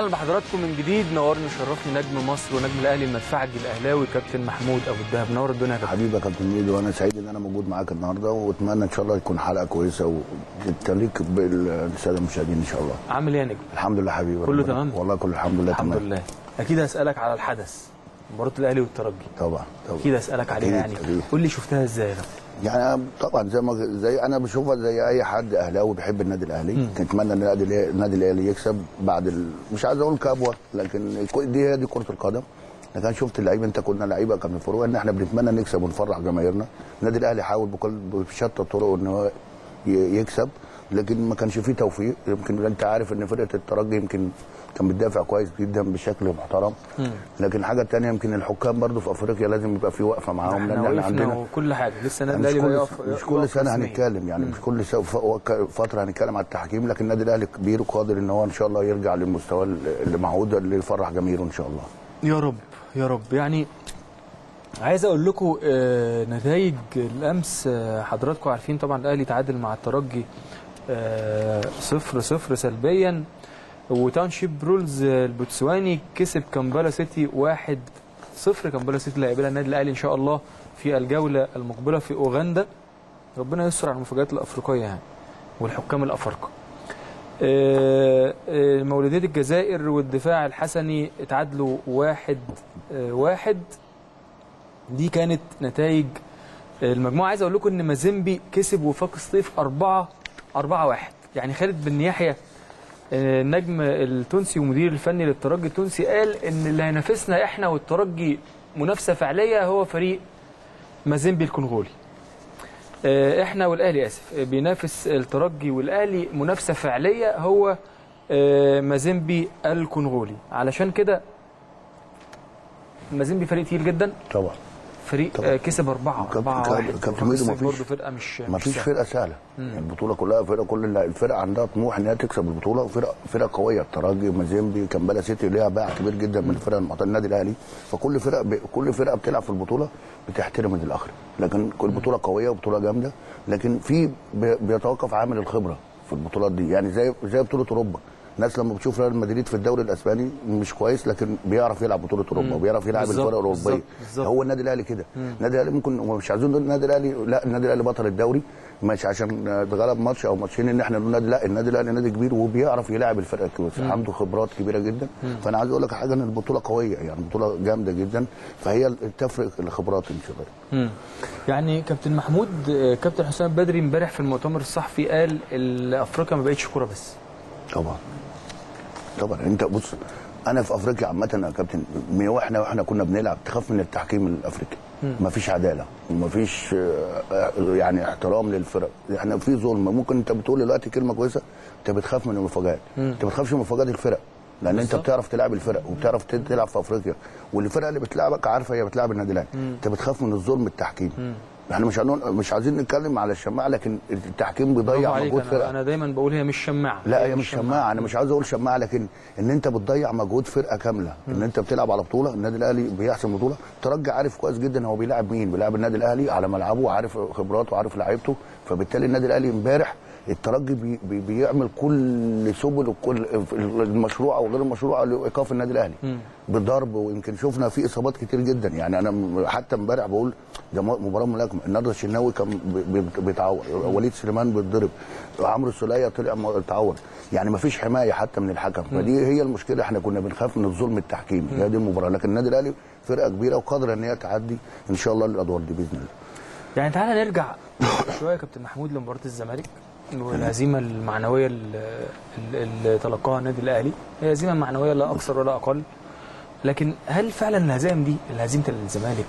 اهلا بحضراتكم من جديد نورني وشرفني نجم مصر ونجم الاهلي المدفعجي الاهلاوي كابتن محمود ابو الدهب نور الدنيا يا كابتن حبيبي يا كابتن ميدو وانا سعيد ان انا موجود معاك النهارده واتمنى ان شاء الله تكون حلقه كويسه وتليق بالساده المشاهدين ان شاء الله عامل ايه يا نجم الحمد لله حبيبي كله ربنا- تمام؟ والله كله الحمد لله الحمد تمام لله اكيد هسالك على الحدث مباراه الاهلي والترجي طبعا طبعا اكيد هسالك عليها أكيد، يعني أكيد. قول لي شفتها ازاي يا كابتن يعني أنا طبعا زي ما زي انا بشوفها زي اي حد اهلاوي بيحب النادي الاهلي اتمنى ان النادي الأهلي- النادي الاهلي يكسب بعد ال... مش عايز اقول كبوه لكن الكو- دي هي دي كره القدم لكن شفت اللعيبه انت كنا لعيبه كان الفروق ان احنا بنتمنى نكسب ونفرح جماهيرنا النادي الاهلي حاول بكل بشتى الطرق ان هو ي- يكسب لكن ما كانش فيه توفيق يمكن انت عارف ان فرقه الترجي يمكن كان بتدافع كويس جدا بشكل محترم لكن حاجه تانية يمكن الحكام برضو في افريقيا لازم يبقى في وقفه معاهم احنا لان احنا وقفنا عندنا وكل حاجه لسه النادي مش الاهلي كل, بيقف مش كل يقف سنه رسمياً. هنتكلم يعني مش كل س- ف- وك- فتره هنتكلم على التحكيم لكن النادي الاهلي كبير وقادر ان هو ان شاء الله يرجع للمستوى اللي معهود اللي يفرح جماهيره ان شاء الله يا رب يا رب يعني عايز اقول لكم آه، نتائج الامس آه، حضراتكم عارفين طبعا الاهلي تعادل مع الترجي آه، صفر صفر سلبيا وتاونشيب رولز آه، البوتسواني كسب كامبالا سيتي واحد صفر كامبالا سيتي اللي هيقابلها النادي الاهلي ان شاء الله في الجوله المقبله في اوغندا ربنا يستر على المفاجآت الافريقيه يعني والحكام الافارقه آه، آه، مولودية الجزائر والدفاع الحسني اتعادلوا واحد آه، واحد دي كانت نتائج المجموعة عايز اقول لكم ان مازيمبي كسب وفاق سطيف أربعة أربعة واحد يعني خالد بن يحيى آه، النجم التونسي ومدير الفني للترجي التونسي قال ان اللي هينافسنا احنا والترجي منافسة فعلية هو فريق مازيمبي الكونغولي آه، احنا والاهلي اسف آه، بينافس الترجي والاهلي منافسه فعليه هو آه، مازيمبي الكونغولي علشان كده مازيمبي فريق تقيل جدا طبعا فريق طبعا. آه، كسب أربعة كابتن- أربعة كابتن- واحد كابتن وفاق ميدو الصيف مفيش- برضه فرقة مش ما مش فيش سهلة. فرقه سهله البطوله كلها فرقه كل الل- الفرقه عندها طموح ان هي تكسب البطوله وفرقه فرقه قويه الترجي ومازيمبي كامبالا سيتي ليها باع كبير جدا من الفرق المعطيه النادي الاهلي فكل فرقه ب... كل فرقه بتلعب في البطوله بتحترم الاخر لكن كل بطوله قويه وبطوله جامده لكن في ب... بيتوقف عامل الخبره في البطولات دي يعني زي زي بطوله اوروبا الناس لما بتشوف ريال مدريد في الدوري الاسباني مش كويس لكن بيعرف يلعب بطوله اوروبا وبيعرف يلعب بالظبط، الفرق الاوروبيه بالظبط، بالظبط. هو النادي الاهلي كده النادي الاهلي ممكن هو مش عايزين نقول النادي الاهلي لا النادي الاهلي بطل الدوري مش عشان اتغلب ماتش او ماتشين ان احنا نقول النادي لا النادي الاهلي نادي كبير وبيعرف يلاعب الفرق الكويسه عنده خبرات كبيره جدا فانا عايز اقول لك حاجه ان البطوله قويه يعني بطوله جامده جدا فهي تفرق الخبرات ان شاء الله مم. يعني كابتن محمود آه، كابتن حسام بدري امبارح في المؤتمر الصحفي قال ال- افريقيا ما بقتش كوره بس طبعا طبعا انت بص انا في افريقيا عامه يا كابتن من واحنا واحنا كنا بنلعب تخاف من التحكيم الافريقي مفيش عداله ومفيش آه، يعني احترام للفرق احنا في ظلم ممكن انت بتقول دلوقتي كلمه كويسه انت بتخاف من المفاجات انت ما بتخافش من مفاجات الفرق لان انت بالظبط. بتعرف تلعب الفرق وبتعرف تلعب في افريقيا والفرقه اللي بتلعبك عارفه هي بتلعب النادي الاهلي انت بتخاف من الظلم التحكيم احنا مش هنقول مش عايزين نتكلم على الشماعه لكن التحكيم برافو بيضيع عليك مجهود انا, فرقه أنا دايما بقول هي مش شماعه لا هي مش شماعه انا مش عاوز اقول شماعه لكن ان انت بتضيع مجهود فرقه كامله ان انت بتلعب على بطوله النادي الاهلي بيحسم بطوله ترجي عارف كويس جدا هو بيلعب مين بيلعب النادي الاهلي على ملعبه وعارف خبراته وعارف لعيبته فبالتالي النادي الاهلي امبارح الترجي بي بي بيعمل كل سبل وكل المشروع وغير المشروع لايقاف النادي الاهلي بضرب ويمكن شفنا في اصابات كتير جدا يعني انا م- حتى امبارح بقول ده م- مباراه ملاكمه النهارده الشناوي كان بي- بي- بيتعور وليد سليمان بيتضرب عمرو السوليه طلع م- اتعور يعني ما فيش حمايه حتى من الحكم فدي هي المشكله احنا كنا بنخاف من الظلم التحكيمي هي دي المباراه لكن النادي الاهلي فرقه كبيره وقادره ان هي تعدي ان شاء الله للادوار دي باذن الله يعني تعالى نرجع شويه يا كابتن محمود لمباراه الزمالك والهزيمه المعنويه اللي, اللي تلقاها النادي الاهلي هي هزيمه معنويه لا اكثر ولا اقل لكن هل فعلا الهزائم دي هزيمه الزمالك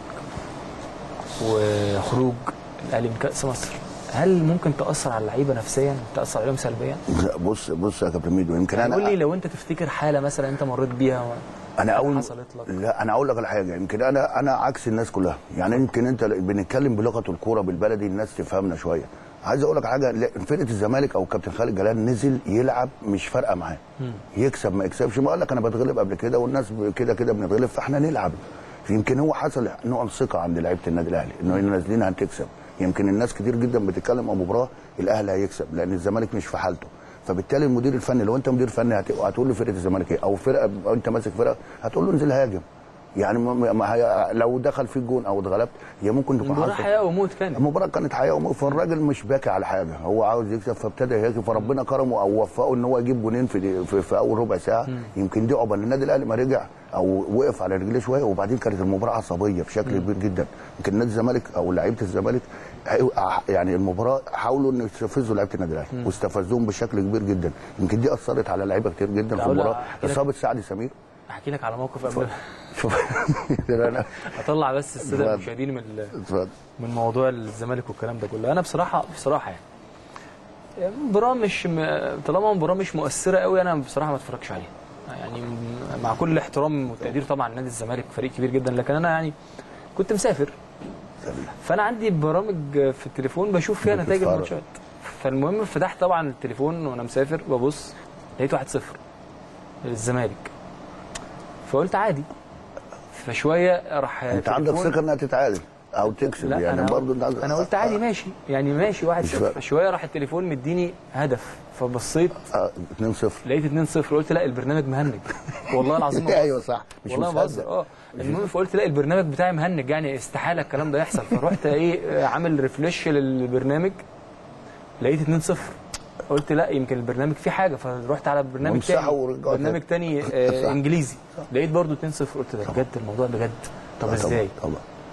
وخروج الاهلي من كاس مصر هل ممكن تاثر على اللعيبه نفسيا تاثر عليهم سلبيا لا، بص بص يا كابتن ميدو يمكن يعني انا قول لي لو انت تفتكر حاله مثلا انت مريت بيها و... انا اول حصلت لك لا انا اقول لك على حاجه يمكن انا انا عكس الناس كلها يعني يمكن انت بنتكلم بلغه الكوره بالبلدي الناس تفهمنا شويه عايز اقول لك حاجه لا، فرقه الزمالك او كابتن خالد جلال نزل يلعب مش فارقه معاه يكسب ما يكسبش ما قال لك انا بتغلب قبل كده والناس كده كده بنتغلب فاحنا نلعب يمكن هو حصل نوع ثقه عند لعيبه النادي الاهلي انه نازلين هتكسب يمكن الناس كتير جدا بتتكلم ابو مباراه الاهلي هيكسب لان الزمالك مش في حالته فبالتالي المدير الفني لو انت مدير فني هت- هتقول له فرقه الزمالك ايه او فرقه أو انت ماسك فرقه هتقول له انزل هاجم يعني ما ما هي لو دخل في جون او اتغلبت هي ممكن تكون المباراه حصلت حياه وموت كانت المباراه كانت حياه وموت فالراجل مش باكي على حاجه هو عاوز يكسب فابتدى يهاجم فربنا كرمه او وفقه ان هو يجيب جونين في, في, في اول ربع ساعه يمكن دي عقبال النادي الاهلي ما رجع او وقف على رجليه شويه وبعدين كانت المباراه عصبيه بشكل كبير جدا يمكن نادي الزمالك او لعيبه الزمالك هي- يعني المباراه حاولوا ان يستفزوا لعيبه النادي الاهلي واستفزوهم بشكل كبير جدا يمكن دي اثرت على لعيبه كتير جدا في تعال المباراه أحكي لك- اصابه سعد سمير احكي لك على موقف قبل شوف أنا- اطلع بس الساده اتفضل. المشاهدين من ال- اتفضل. من موضوع الزمالك والكلام ده كله انا بصراحه بصراحه يعني مباراه مش م... طالما مباراه مش مؤثره قوي انا بصراحه ما اتفرجش عليها يعني م- مع كل احترام والتقدير طبعا نادي الزمالك فريق كبير جدا لكن انا يعني كنت مسافر فانا عندي برامج في التليفون بشوف فيها نتائج بتتفرج. الماتشات فالمهم فتحت طبعا التليفون وانا مسافر ببص لقيت 1-0 للزمالك فقلت عادي فشويه راح انت عندك تليفون- ثقه انها تتعادل او تكسب لا يعني أنا برضه انت عايز- انا قلت عادي ماشي يعني ماشي واحد مش صفر فارق. شويه راح التليفون مديني هدف فبصيت آه، 2-0 لقيت 2 0 قلت لا البرنامج مهنج والله العظيم ما بهزر. ايوه صح مش والله مصدق. بهزر اه المهم فقلت لا البرنامج بتاعي مهنج يعني استحاله الكلام ده يحصل فرحت ايه آه، عامل ريفريش للبرنامج لقيت 2 0 قلت لا يمكن البرنامج فيه حاجه فرحت على برنامج ومسحوا تاني ورجعوا برنامج تاني صح. آه انجليزي لقيت برضو 2 0 قلت ده بجد الموضوع بجد طب طبعاً، ازاي طبعا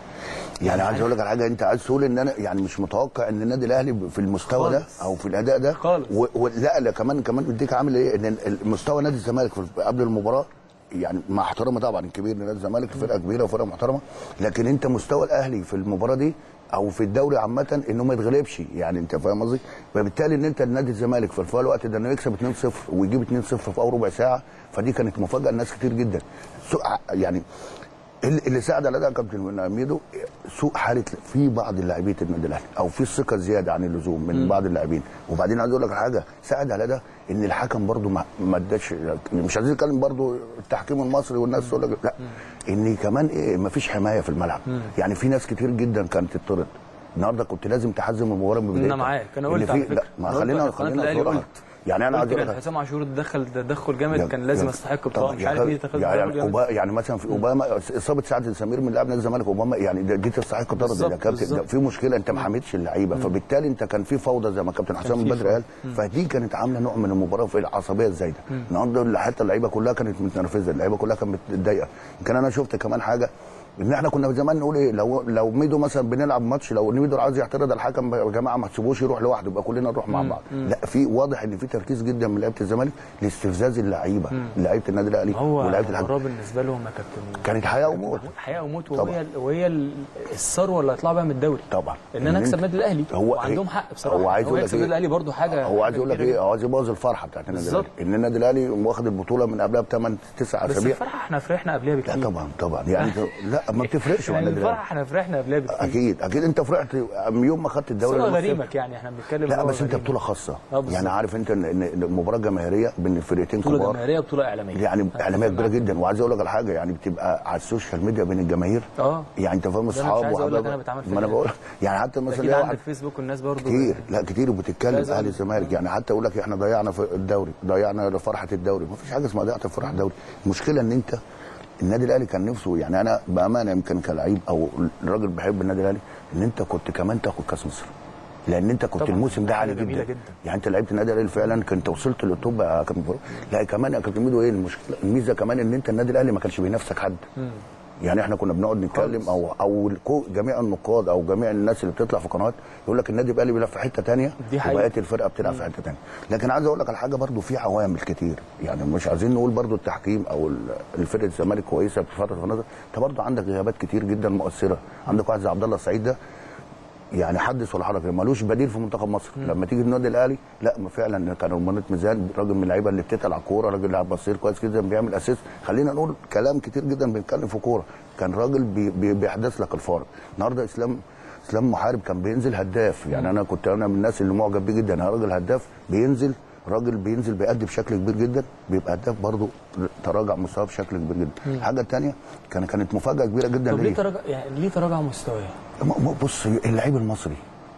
يعني عايز اقول لك على حاجه انت عايز تقول ان انا يعني مش متوقع ان النادي الاهلي في المستوى ده خالص. او في الاداء ده خالص. و... و... لا لا كمان كمان بديك عامل ايه ان المستوى نادي الزمالك في- قبل المباراه يعني مع احترامي طبعا كبير لنادي الزمالك فرقه كبيره وفرقه محترمه لكن انت مستوى الاهلي في المباراه دي او في الدوري عامه انه ما يتغلبش يعني انت فاهم قصدي فبالتالي ان انت نادي الزمالك في الفوق الوقت ده انه يكسب 2-0 ويجيب 2-0 في اول ربع ساعه فدي كانت مفاجاه لناس كتير جدا سوء يعني اللي اللي ساعد على ده يا كابتن ميدو سوء حاله في بعض لاعبيه النادي الاهلي او في ثقه زياده عن اللزوم من بعض اللاعبين وبعدين عايز اقول لك على حاجه ساعد على ده ان الحكم برضو ما ما اداش مش عايزين نتكلم برضو التحكيم المصري والناس تقول لك لا ان كمان ايه ما فيش حمايه في الملعب يعني في ناس كتير جدا كانت تطرد النهارده كنت لازم تحزم المباراه من بدايتها انا معاك انا إن قلت في- على لا فكره ما أنا قلت خلينا على قناة خلينا الأهلي صراحة. قلت يعني انا قلت عايز اقول كان لك حسام عاشور دخل تدخل جامد يعني- كان لازم يعني- يستحق طبعاً. بطاقه مش عارف ليه تاخد يعني ضربة أوبا يعني مثلا في اوباما اصابه سعد سمير من لاعب نادي الزمالك اوباما يعني ده- دي تستحق طرد بالظبط، يا كابتن ده بالظبط. في مشكله انت ما حميتش اللعيبه فبالتالي انت كان في فوضى زي ما كابتن حسام في البدري قال فدي كانت عامله نوع من المباراه في العصبيه الزايده النهارده حتى اللعيبه كلها كانت متنرفزه اللعيبه كلها كانت متضايقه يمكن انا شفت كمان حاجه ان احنا كنا زمان نقول ايه لو لو ميدو مثلا بنلعب ماتش لو ميدو عايز يعترض على الحكم يا جماعه ما تسيبوش يروح لوحده يبقى كلنا نروح مع بعض لا في واضح ان في تركيز جدا من لعيبه الزمالك لاستفزاز اللعيبه لعيبه النادي الاهلي هو ولعيبه الحكم المباراه بالنسبه لهم يا كابتن كانت حياه وموت حياه وموت طبعاً. وهي وهي ال- الثروه اللي هيطلعوا بيها من الدوري طبعا ان انا إن اكسب أنت- النادي الاهلي هو وعندهم حق بصراحه هو عايز هو يقول لك يكسب النادي ايه الاهلي برضه حاجه هو عايز حاجة يقول لك كبيرة ايه هو عايز يبوظ الفرحه بتاعت النادي بالظبط. الاهلي ان النادي الاهلي واخد البطوله من قبلها بثمان تسع بس اسابيع الفرحه احنا فرحنا قبلها لا بكتير طبعا طبعا يعني لا ما بتفرقش مع يعني النادي الفرحه الاهلي احنا فرحنا قبلها بكتير اكيد اكيد انت فرحت يوم ما خدت الدوري صوره المصري. غريمك يعني احنا بنتكلم لا هو بس انت غريمك. بطوله خاصه اه بالظبط. يعني عارف انت ان إن مباراه جماهيريه بين الفرقتين بطوله كبار جماهيريه وبطوله اعلاميه يعني اعلاميه كبيره جدا وعايز اقول لك على حاجه يعني بتبقى على السوشيال ميديا بين الجماهير اه يعني انت فاهم ده أنا مش اصحاب عايز أقول لك وحبايب أنا بتعامل في ما انا كده. بقول يعني حتى مثلا اكيد ليا عند واحد الفيسبوك والناس برضه كتير لا كتير وبتتكلم لازم. اهلي الزمالك يعني حتى يقول لك احنا ضيعنا في الدوري ضيعنا فرحه الدوري ما فيش حاجه اسمها ضيعت فرحه الدوري المشكله ان انت النادي الاهلي كان نفسه يعني انا بامانه يمكن كلعيب او الراجل بيحب النادي الاهلي ان انت كنت كمان تاخد كاس مصر لان انت كنت طبعاً. الموسم ده حاجة عالي جميلة جدا. جدا. يعني انت لعيبه النادي الاهلي فعلا كنت وصلت للتوب يا كابتن فاروق لا كمان يا كابتن ميدو ايه المشكله الميزه كمان ان انت النادي الاهلي ما كانش بينافسك حد يعني احنا كنا بنقعد نتكلم خالص. او او الكو- جميع النقاد او جميع الناس اللي بتطلع في قنوات يقول لك النادي الاهلي بيلعب في حته ثانيه دي حقيقة. وبقيه الفرقه بتلعب في حته ثانيه لكن عايز اقول لك على حاجه برضو في عوامل كتير يعني مش عايزين نقول برضو التحكيم او ال- الفرقه الزمالك كويسه في فتره النظر انت برضو عندك غيابات كتير جدا مؤثره عندك واحد زي عبد الله السعيد ده يعني حدث ولا حرج ملوش بديل في منتخب مصر لما تيجي النادي الاهلي لا ما فعلا كان رمانة ميزان راجل من اللعيبه اللي بتتقل على الكوره راجل لاعب بصير كويس جدا بيعمل اسيست خلينا نقول كلام كتير جدا بنتكلم في كوره كان راجل بي بي بيحدث لك الفارق النهارده اسلام اسلام محارب كان بينزل هداف يعني انا كنت انا من الناس اللي معجب بيه جدا يا راجل هداف بينزل راجل بينزل بيأدي بشكل كبير جدا بيبقى هداف برضه تراجع مستواه بشكل كبير جدا الحاجه الثانيه كان كانت مفاجاه كبيره جدا طب ليه ليه تراجع يعني ليه تراجع مستواه؟ م- م- بص اللعيب المصري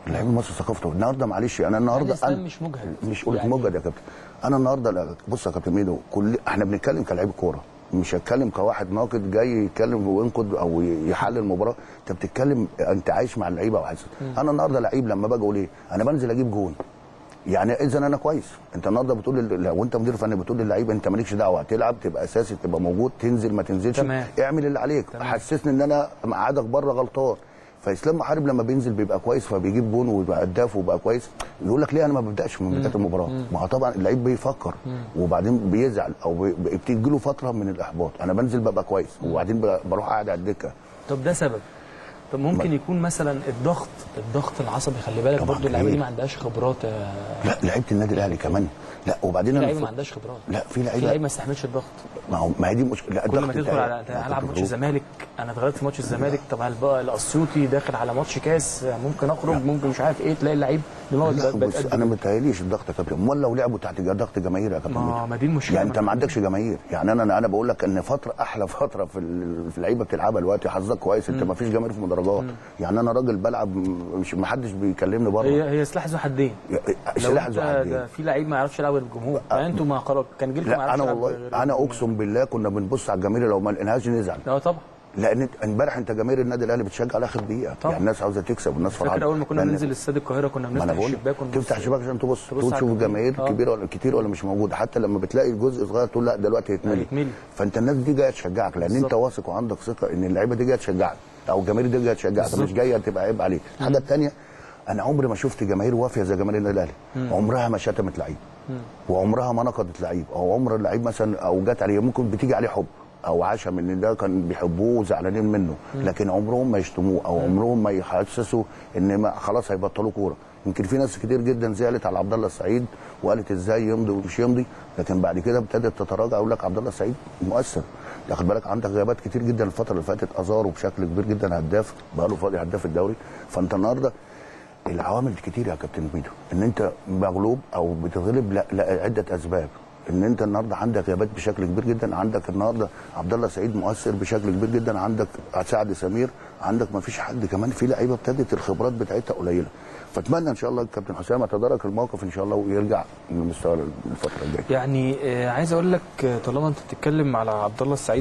اللعيب المصري ثقافته النهارده معلش انا النهارده الإسلام أنا مش مجهد. مش قلت يعني- مجهد يا كابتن انا النهارده لا بص يا كابتن ميدو كل احنا بنتكلم كلاعب كوره مش هتكلم كواحد ناقد جاي يتكلم وينقد او يحلل المباراه انت بتتكلم انت عايش مع اللعيبه وعايز انا النهارده لعيب لما باجي اقول ايه انا بنزل اجيب جون يعني اذا انا كويس انت النهارده بتقول لل- لو انت مدير فني بتقول للعيب انت مالكش دعوه تلعب تبقى اساسي تبقى موجود تنزل ما تنزلش تمام. اعمل اللي عليك حسسني ان انا مقعدك بره غلطان فاسلام محارب لما بينزل بيبقى كويس فبيجيب جون ويبقى هداف ويبقى كويس يقول لك ليه انا ما ببداش من بدايه المباراه ما هو طبعا اللعيب بيفكر وبعدين بيزعل او بي- بتيجي له فتره من الاحباط انا بنزل ببقى كويس وبعدين ب- بروح قاعد على الدكه طب ده سبب طب ممكن يكون مثلا الضغط الضغط العصبي خلي بالك طبعاً برضه اللعيبه دي كتير. ما عندهاش خبرات آه، لا لعيبه النادي الاهلي كمان لا وبعدين في انا لعيبه ف- ما عندهاش خبرات لا في في لعيبه لعيبه ما يستحملش الضغط ما هو ما هي دي مشكله لا كل ما الضغط تدخل بتاعي. على لا، هلعب كنت ماتش بروح. الزمالك انا اتغيرت في ماتش الزمالك طب هل بقى الاسيوطي داخل على ماتش كاس ممكن اخرج ممكن مش عارف ايه تلاقي اللعيب دماغه لا بقت بص قد انا كده. متهيأليش الضغط يا كابتن امال لو لعبوا تحت ضغط جماهير يا كابتن ما ميدو؟ ما دي المشكله يعني انت ما عندكش جماهير يعني انا انا بقول لك ان فتره احلى فتره في ال- في اللعيبه بتلعبها دلوقتي حظك كويس انت ما فيش جماهير في مدرجات يعني انا راجل بلعب مش ما حدش بيكلمني بره هي هي سلاح ذو حدين لو سلاح انت ذو حدين ده في لعيب ما يعرفش يلعب غير الجمهور يعني انتوا ما خلاص كان جيلكم ما لا يعرفش انا يلعب والله غير انا الجمهور. اقسم بالله كنا بنبص على الجماهير لو ما لقيناهاش نزعل لا طبعا لان انت- امبارح انت جماهير النادي الاهلي بتشجع على اخر دقيقه طبعا. يعني الناس عاوزه تكسب والناس فرحانه فاكر اول ما كنا لأن- بننزل استاد القاهره كنا ما بنفتح انا بقول الشباك ونبص تفتح شباك عشان تبص تبص تقول على شوف الجماهير. الجماهير آه. كبيره ولا كتير ولا مش موجوده حتى لما بتلاقي جزء صغير تقول لا دلوقتي هيتملي هيتملي. فانت الناس دي جايه تشجعك لان بالظبط. انت واثق وعندك ثقه ان اللعيبه دي جايه تشجعك او الجماهير دي جايه تشجعك بالظبط. مش جايه تبقى عيب عليك الحاجه الثانيه انا عمري ما شفت جماهير وافيه زي جماهير النادي الاهلي عمرها ما شتمت لعيب وعمرها ما نقدت لعيب او عمر اللعيب مثلا او جت عليه ممكن بتيجي عليه حب او عشم ان ده كان بيحبوه وزعلانين منه لكن عمرهم ما يشتموه او عمرهم ما يحسسوا ان ما خلاص هيبطلوا كوره يمكن في ناس كتير جدا زعلت على عبد الله السعيد وقالت ازاي يمضي ومش يمضي لكن بعد كده ابتدت تتراجع يقول لك عبد الله السعيد مؤثر تاخد بالك عندك غيابات كتير جدا الفتره اللي فاتت ازارو بشكل كبير جدا هداف بقى له فاضي هداف الدوري فانت النهارده العوامل كتير يا كابتن ميدو ان انت مغلوب او بتغلب لا, لا عده اسباب ان انت النهارده عندك غيابات بشكل كبير جدا عندك النهارده عبد الله سعيد مؤثر بشكل كبير جدا عندك سعد سمير عندك ما فيش حد كمان في لعيبه ابتدت الخبرات بتاعتها قليله فاتمنى ان شاء الله الكابتن حسام يتدارك الموقف ان شاء الله ويرجع للمستوى الفتره الجايه يعني آه، عايز اقول لك آه، طالما انت بتتكلم على عبد الله السعيد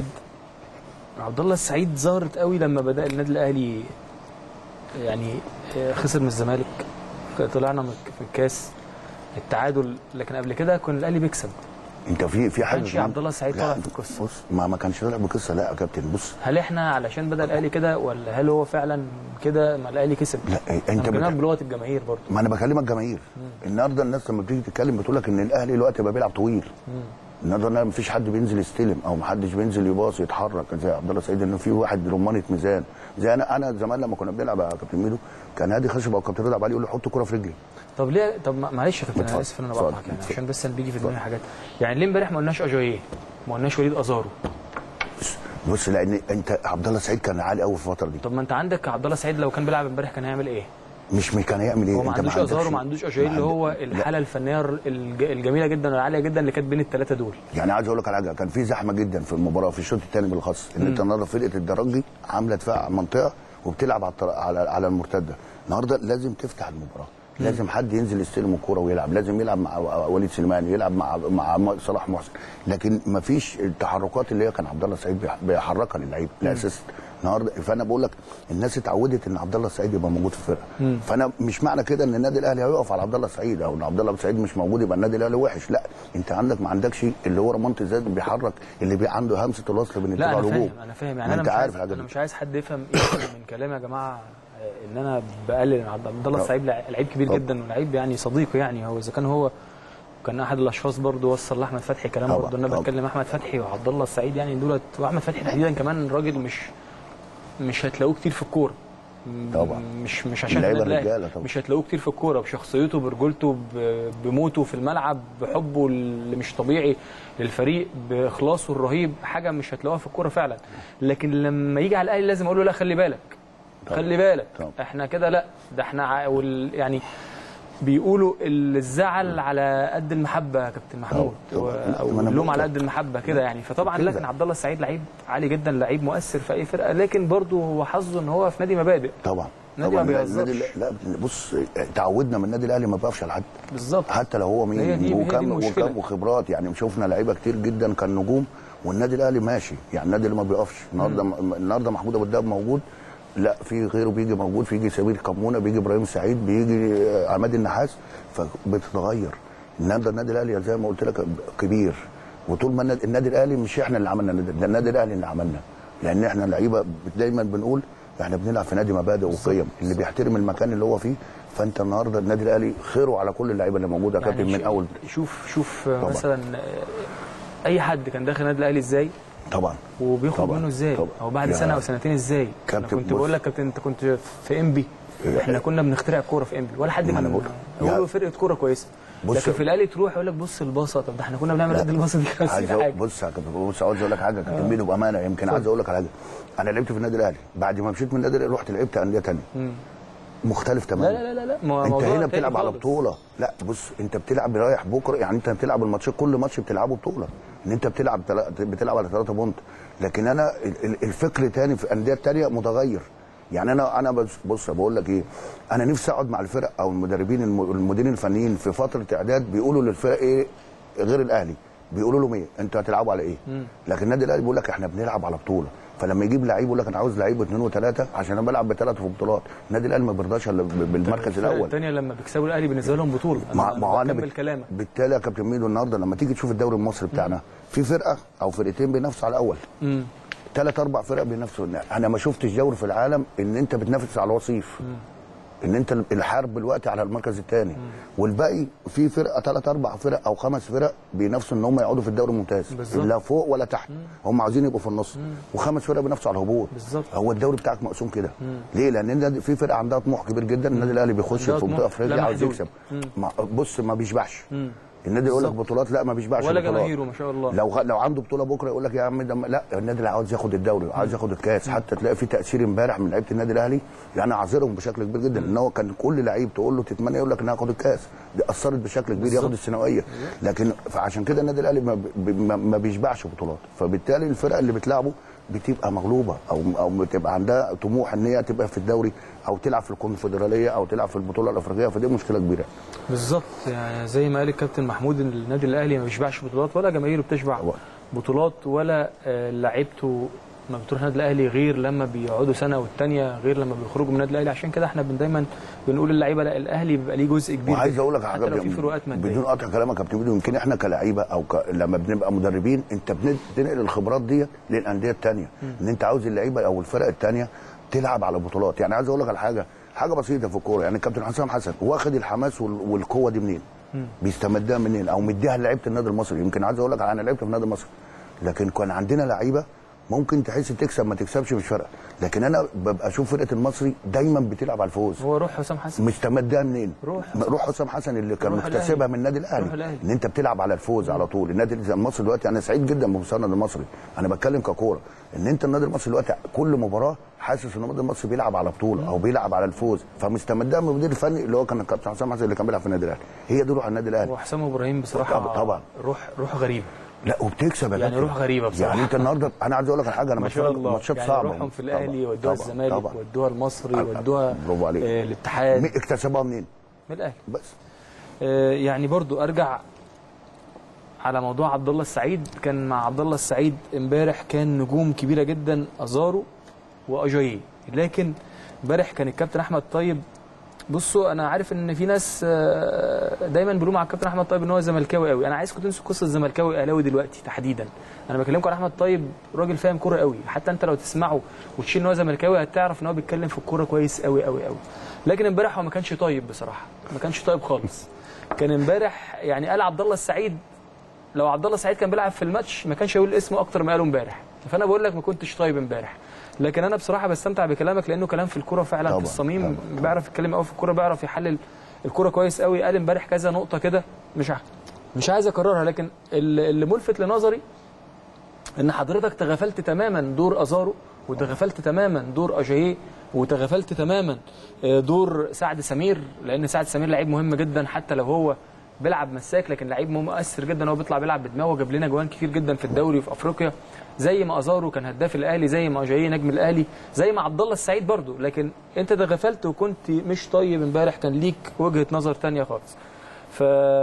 عبد الله السعيد ظهرت قوي لما بدا النادي الاهلي يعني آه، خسر من الزمالك طلعنا من من الكاس التعادل لكن قبل كده كان الاهلي بيكسب انت في في حاجه كانش كمان- عبد الله السعيد لا، طالع في القصة. بص ما ما كانش طالع بقصه لا يا كابتن بص هل احنا علشان بدا الاهلي كده ولا هل هو فعلا كده ما الاهلي كسب لا انت انت بتكلم بت... بلغه الجماهير برضه ما انا بكلمك جماهير النهارده الناس لما بتيجي تتكلم بتقول لك ان الاهلي دلوقتي بقى بيلعب طويل النهارده ما فيش حد بينزل يستلم او ما حدش بينزل يباص يتحرك زي عبد الله سعيد انه في واحد رمانه ميزان زي انا انا زمان لما كنا بنلعب يا كابتن ميدو كان هادي خشب او كابتن رضا عبد العالي يقول لي حط كوره في رجلي طب ليه طب ما- معلش يا كابتن انا اتفضل، اسف ان انا اتفضل، بقطعك يعني اتفضل. عشان بس انا بيجي في دماغي حاجات يعني ليه امبارح ما قلناش اجاييه ما قلناش وليد ازارو بص لان انت عبد الله سعيد كان عالي قوي في الفتره دي طب ما انت عندك عبد الله سعيد لو كان بيلعب امبارح كان هيعمل ايه؟ مش مش كان هيعمل ايه هو ما انت عندوش عندكش- ازارو ما عندوش اجاييه ما اللي عند- هو لا. الحاله الفنيه الج- الجميله جدا والعاليه جدا اللي كانت بين الثلاثه دول يعني عايز اقول لك على حاجه كان في زحمه جدا في المباراه في الشوط الثاني بالاخص ان انت النهارده فرقه الترجي عامله دفاع منطقه وبتلعب على الطر- على على المرتده النهارده لازم تفتح المباراه لازم حد ينزل يستلم الكوره ويلعب لازم يلعب مع وليد سليمان يلعب مع مع صلاح محسن لكن ما فيش التحركات اللي هي كان عبد الله السعيد بيح- بيحركها للعيب الاساس النهارده فانا بقول لك الناس اتعودت ان عبد الله السعيد يبقى موجود في الفرقه فانا مش معنى كده ان النادي الاهلي هيقف على عبد الله السعيد او ان عبد الله السعيد مش موجود يبقى النادي الاهلي وحش لا انت عندك ما عندكش اللي هو رمانة الزاد بيحرك اللي بي عنده همسه الوصل بين لا الدفاع انا والهجوم فاهم انا فاهم ما يعني انا انت مش عارف عايز الحاجه انا دي مش عايز حد يفهم يفهم من كلامي يا جماعه آه، ان انا بقلل من عبد عبد الله طب. السعيد لع- لعيب كبير طب. جدا ولعيب يعني صديقي يعني هو اذا كان هو كان احد الاشخاص برضه وصل لاحمد فتحي كلام طبعا، برضه ان انا طبعا. بتكلم احمد فتحي وعبد الله السعيد يعني دولت واحمد فتحي تحديدا كمان راجل مش مش هتلاقوه كتير في الكوره م- طبعا. مش مش عشان اللعيبة النادي الأهلي. رجالة طبعا. مش هتلاقوه كتير في الكوره بشخصيته برجولته ب- بموته في الملعب بحبه اللي مش طبيعي للفريق باخلاصه الرهيب حاجه مش هتلاقوها في الكوره فعلا لكن لما يجي على الاهلي لازم اقول له لا خلي بالك طبعا. خلي بالك طبعا. احنا كده لا ده احنا ع- وال يعني بيقولوا الزعل على قد المحبه يا كابتن محمود طبعا. و- لا، او ما أنا اللوم بقول على لك. قد المحبه كده يعني فطبعا كده. لكن عبد الله السعيد لعيب عالي جدا لعيب مؤثر في اي فرقه لكن برضه هو حظه ان هو في نادي مبادئ طبعا نادي ما طبعاً بيهزرش. النادي لا بص تعودنا من النادي الاهلي ما بيقفش على حد بالظبط حتى لو هو مين هي دي- هي دي وكم المشكلة. وكم وخبرات يعني شفنا لعيبه كتير جدا كان نجوم والنادي الاهلي ماشي يعني النادي اللي ما بيقفش النهارده النهارده محمود ابو الدهب موجود لا في غيره بيجي موجود بيجي سمير كمونه بيجي ابراهيم سعيد بيجي آه، عماد النحاس فبتتغير النهارده النادي الاهلي زي ما قلت لك كبير وطول ما النادي, النادي الاهلي مش احنا اللي عملنا النادي ده النادي الاهلي اللي عملنا لان احنا لعيبه دايما بنقول احنا بنلعب في نادي مبادئ وقيم اللي بيحترم المكان اللي هو فيه فانت النهارده النادي الاهلي خيره على كل اللعيبه اللي موجوده يا كابتن من شو- اول شوف شوف طبعاً. مثلا آه، اي حد كان داخل النادي الاهلي ازاي طبعا وبيخرج طبعاً. منه ازاي طبعاً. او بعد يا سنه او سنتين ازاي انا كابتن كنت بص. بقول لك كابتن انت كنت في ام بي احنا كنا بنخترع الكوره في ام بي ولا حد ما أنا كان بقول- هو يا- فرقه كوره كويسه بص- لكن في الاهلي تروح يقول لك بص الباصه طب ده احنا كنا بنعمل قد الباصه دي خمسين عايز أقول- حاجه بص يا كابتن بص عاوز اقول لك حاجه يا كابتن ميدو بامانه يمكن عايز اقول لك على حاجه انا لعبت في النادي الاهلي بعد ما مشيت من النادي الاهلي رحت لعبت انديه ثانيه مختلف تماما لا لا لا لا ما انت موضوع هنا تاني بتلعب على خالص. بطوله لا بص انت بتلعب رايح بكره يعني انت بتلعب الماتش كل ماتش بتلعبه بطوله ان انت بتلعب تلا- بتلعب على ثلاثة بونت لكن انا ال- ال- الفكر تاني في انديه تانيه متغير يعني انا انا بص, بص بقول لك ايه انا نفسي اقعد مع الفرق او المدربين الم- المديرين الفنيين في فتره اعداد بيقولوا للفرق ايه غير الاهلي بيقولوا لهم ايه انتوا هتلعبوا على ايه لكن النادي الاهلي بيقول لك احنا بنلعب على بطوله فلما يجيب لعيب يقول لك انا عاوز لعيب واثنين وثلاثه عشان انا بلعب بثلاثه في بطولات النادي الاهلي ما بيرضاش الا ب- بالمركز الاول الثانيه لما بيكسبوا الاهلي بالنسبه لهم بطوله مع انا ما هو انا بكمل بت- كلامك بالتالي يا كابتن ميدو النهارده لما تيجي تشوف الدوري المصري بتاعنا في فرقه او فرقتين بينافسوا على الاول مم. ثلاث اربع فرق بينافسوا انا ما شفتش دوري في العالم ان انت بتنافس على الوصيف ان انت الحرب دلوقتي على المركز الثاني والباقي في فرقه ثلاث اربع فرق او خمس فرق بينافسوا ان هم يقعدوا في الدوري الممتاز بالظبط. لا فوق ولا تحت هم عاوزين يبقوا في النص وخمس فرق بينافسوا على الهبوط بالظبط. هو الدوري بتاعك مقسوم كده ليه لان النادي- في فرقه عندها طموح كبير جدا النادي الاهلي بيخش عندها في منطقه طموح افريقيا لا عاوز محدود. يكسب ما بص ما بيشبعش النادي يقول لك بطولات لا ما بيشبعش ولا بطولات. جماهيره ما شاء الله. لو لو عنده بطوله بكره يقول لك يا عم ده م- لا النادي اللي عاوز ياخد الدوري عاوز ياخد الكاس حتى تلاقي في تاثير امبارح من لعيبه النادي الاهلي يعني اعذرهم بشكل كبير جدا ان هو كان كل لعيب تقول له تتمنى يقول لك انا هاخد الكاس دي اثرت بشكل كبير ياخد الثانويه لكن فعشان كده النادي الاهلي ما, ب- ما, ما بيشبعش بطولات فبالتالي الفرق اللي بتلعبه بتبقى مغلوبه او او بتبقى عندها طموح ان هي تبقى في الدوري او تلعب في الكونفدراليه او تلعب في البطوله الافريقيه فدي مشكله كبيره بالظبط يعني زي ما قال الكابتن محمود ان النادي الاهلي ما بيشبعش بطولات ولا جماهيره بتشبع طبعا. بطولات ولا آه، لعيبته ما بتروح النادي الاهلي غير لما بيقعدوا سنه والتانيه غير لما بيخرجوا من النادي الاهلي عشان كده احنا بن- دايما بنقول للعيبه لا الاهلي بيبقى ليه جزء كبير وعايز جدا. اقول لك على حتى حاجه لو في بدون- فروقات ماديه بدون قطع كلامك يا كابتن ميدو يمكن احنا كلعيبه او ك... لما بنبقى مدربين انت بن- بتنقل الخبرات دي للانديه الثانيه ان انت عاوز اللعيبه او الفرق الثانيه تلعب على بطولات يعني عايز اقول لك على حاجه حاجه بسيطه في الكوره يعني الكابتن حسام حسن واخد الحماس وال... والقوه دي منين؟ بيستمدها منين او مديها لعيبه النادي المصري يمكن عايز اقول لك انا لعبت في النادي المصري لكن كان عندنا لعيبه ممكن تحس تكسب ما تكسبش مش فارقه لكن انا ببقى اشوف فرقه المصري دايما بتلعب على الفوز هو روح حسام حسن مستمدها منين؟ روح روح حسام حسن اللي كان روح مكتسبها الأهلي. من النادي روح الاهلي الأهلي. ان انت بتلعب على الفوز على طول النادي المصري دلوقتي انا سعيد جدا بمساند المصري انا بتكلم ككوره ان انت النادي المصري دلوقتي كل مباراه حاسس ان النادي المصري بيلعب على بطوله او بيلعب على الفوز فمستمدها من المدير الفني اللي هو كان الكابتن حسام حسن اللي كان بيلعب في النادي الاهلي هي دي روح النادي الاهلي وحسام ابراهيم بصراحه طبعا- طبعا. روح روح غريبه لا وبتكسب يا يعني كابتن. روح غريبة بصراحة. يعني انت النهارده انا عايز اقول لك على حاجه انا ما شاء بتفرج الله ماتشات يعني صعبه روحهم في الاهلي طبعاً، ودوها طبعاً، الزمالك طبعاً. ودوها المصري أه، ودوها برافو عليك. آه، الاتحاد مين اكتسبها منين؟ من الاهلي بس آه، يعني برضو ارجع على موضوع عبد الله السعيد كان مع عبد الله السعيد امبارح كان نجوم كبيره جدا ازارو واجاييه لكن امبارح كان الكابتن احمد طيب بصوا انا عارف ان في ناس آه، دايما بيقولوا مع الكابتن احمد طيب ان هو زملكاوي قوي انا عايزكم تنسوا قصه زملكاوي اهلاوي دلوقتي تحديدا انا بكلمكم عن احمد طيب راجل فاهم كوره قوي حتى انت لو تسمعه وتشيل ان هو زملكاوي هتعرف ان هو بيتكلم في الكوره كويس قوي قوي قوي لكن امبارح هو ما كانش طيب بصراحه ما كانش طيب خالص كان امبارح يعني قال عبد الله السعيد لو عبد الله السعيد كان بيلعب في الماتش ما كانش هيقول اسمه اكتر ما قاله امبارح فانا بقول لك ما كنتش طيب امبارح لكن انا بصراحه بستمتع بكلامك لانه كلام في الكوره فعلا طبعاً، في الصميم بيعرف يتكلم قوي في الكوره بيعرف يحلل الكوره كويس قوي قال امبارح كذا نقطه كده مش ع- مش عايز اكررها لكن اللي اللي ملفت لنظري ان حضرتك تغفلت تماما دور ازارو وتغفلت تماما دور اجاييه وتغفلت تماما آه، دور سعد سمير لان سعد سمير لعيب مهم جدا حتى لو هو بيلعب مساك لكن لعيب مؤثر جدا هو بيطلع بيلعب بدماغه جاب لنا جوان كتير جدا في الدوري وفي افريقيا زي ما ازارو كان هداف الاهلي زي ما جاي نجم الاهلي زي ما عبد الله السعيد برضو لكن انت ده غفلت وكنت مش طيب امبارح كان ليك وجهه نظر تانية خالص ف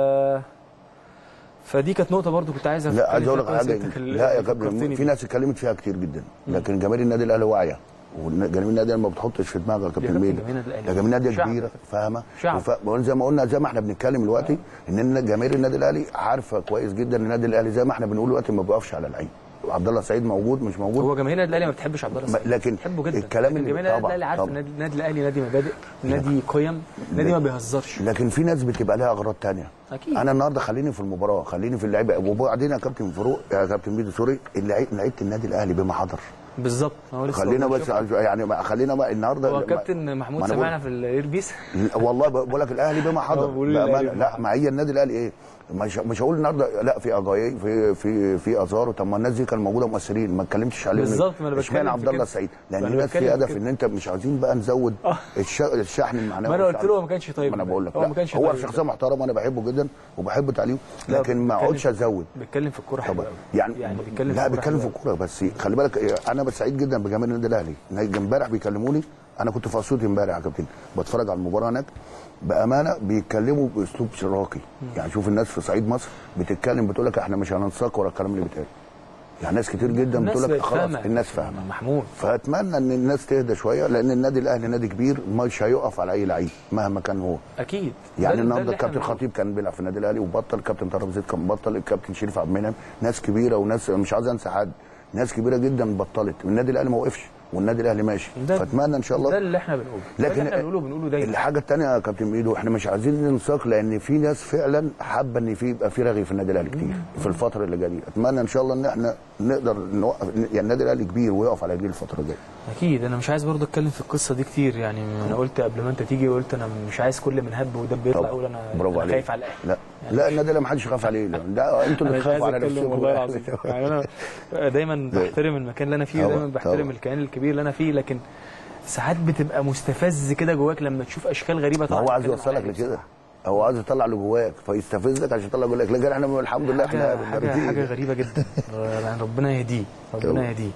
فدي كانت نقطه برضو كنت عايز لا عايز اقول لك كويس حاجه انت كان- لا يا فكرتني كابتن في بيها. ناس اتكلمت فيها كتير جدا لكن جماهير النادي الاهلي واعيه وجماهير النادي الاهلي ما بتحطش في دماغها يا كابتن كابتن ميدو جماهير النادي الأهلي ده جماهير النادي شعب. كبيره فاهمه شعب. وف- وزي ما قلنا زي ما احنا بنتكلم دلوقتي ان جماهير النادي الاهلي عارفه كويس جدا ان النادي الاهلي زي ما احنا بنقول دلوقتي ما بيقفش على العين عبد الله سعيد موجود مش موجود هو جماهير النادي الاهلي ما بتحبش عبد الله ما- السعيد لكن بتحبه جدا الكلام لكن اللي- جماهير النادي طبعا، الاهلي عارف طبعا. النادي النادي الاهلي نادي مبادئ نادي قيم نادي ما بيهزرش لكن في ناس بتبقى لها اغراض تانية أكيد. انا النهارده خليني في المباراه خليني في اللعيبه وبعدين يا كابتن فاروق يا كابتن ميدو سوري اللعيب- لعيبه النادي الاهلي بما حضر بالظبط هو لسه خلينا بقول بس شوف. يعني ما- خلينا بقى النهارده هو ما- كابتن محمود ما أنا بقول- سمعنا في الايربيس والله بقول لك الاهلي بما حضر هو بيقول بأمانة. الأهلي بما لا حضر. ما هي النادي الاهلي ايه مش مش هقول النهارده لا في اجايي في في في ازارو طب ما الناس دي كانت موجوده مؤثرين ما اتكلمتش عليهم بالظبط، ما أنا اشمعنى بتكلم عبد في الله كده. السعيد ما لان أنا الناس في بتكلم في هدف كده. ان انت مش عايزين بقى نزود آه. الش- الشحن المعنوي ما انا قلت والشحن- له هو ما كانش طيب ما انا بقول لك هو لا، ما كانش هو طيب شخصيه محترمه انا بحبه جدا وبحب تعليمه لا، لكن ما بيتكلم- اقعدش ازود بيتكلم في الكوره حلو طبعا قوي يعني, يعني بيتكلم لا الكورة بيتكلم في حلو الكوره بس خلي بالك إيه، انا بس سعيد جدا بجماهير النادي الاهلي إن امبارح بيكلموني انا كنت في اسيوط امبارح يا كابتن بتفرج على المباراه هناك بامانه بيتكلموا باسلوب راقي يعني شوف الناس في صعيد مصر بتتكلم بتقول لك احنا مش هننساق ورا الكلام اللي بيتقال يعني ناس كتير جدا الناس بتقول لك بقت خلاص فاهمة. الناس فاهمه محمود فاتمنى ان الناس تهدى شويه لان النادي الاهلي نادي كبير مش هيقف على اي لعيب مهما كان هو اكيد يعني ده- ده النهارده اللي إحنا الكابتن بنقوله. خطيب كان بيلعب في النادي الاهلي وبطل الكابتن طارق زيد كان بطل الكابتن شريف عبد المنعم ناس كبيره وناس مش عايز انسى حد ناس كبيره جدا بطلت والنادي الاهلي ما وقفش والنادي الاهلي ماشي ده- فاتمنى ان شاء ده الله اللي احنا بنقوله ده اللي احنا بنقوله بنقوله دايما الحاجه الثانيه يا كابتن ميدو احنا مش عايزين ننساق لان في ناس فعلا حابه ان في يبقى في رغي في النادي الاهلي كتير في الفتره اللي جايه اتمنى ان شاء الله ان احنا نقدر نوقف يعني النادي الاهلي كبير ويقف على رجليه الفتره الجايه اكيد انا مش عايز برضه اتكلم في القصه دي كتير يعني انا قلت قبل ما انت تيجي قلت انا مش عايز كل من هب ودب يطلع طبعا. يقول انا برافو أنا عليك خايف على الاهلي لا لا النادي الاهلي ما حدش يخاف عليه لا. ده انتوا اللي انا مش عايز تخافوا على اتكلم نفسكم والله العظيم يعني انا دايما بحترم المكان اللي انا فيه طبعا، ودايما بحترم طبعا. الكيان الكبير اللي انا فيه لكن ساعات بتبقى مستفز كده جواك لما تشوف اشكال غريبه ما طبعا هو عايز بتتكلم يوصلك على لكده هو عايز يطلع اللي جواك فيستفزك عشان يطلع جواك لكن احنا الحمد لله احنا حاجه حاجه, بنرضيه. حاجة غريبه جدا يعني ربنا يهديه طبعا. ربنا يهديه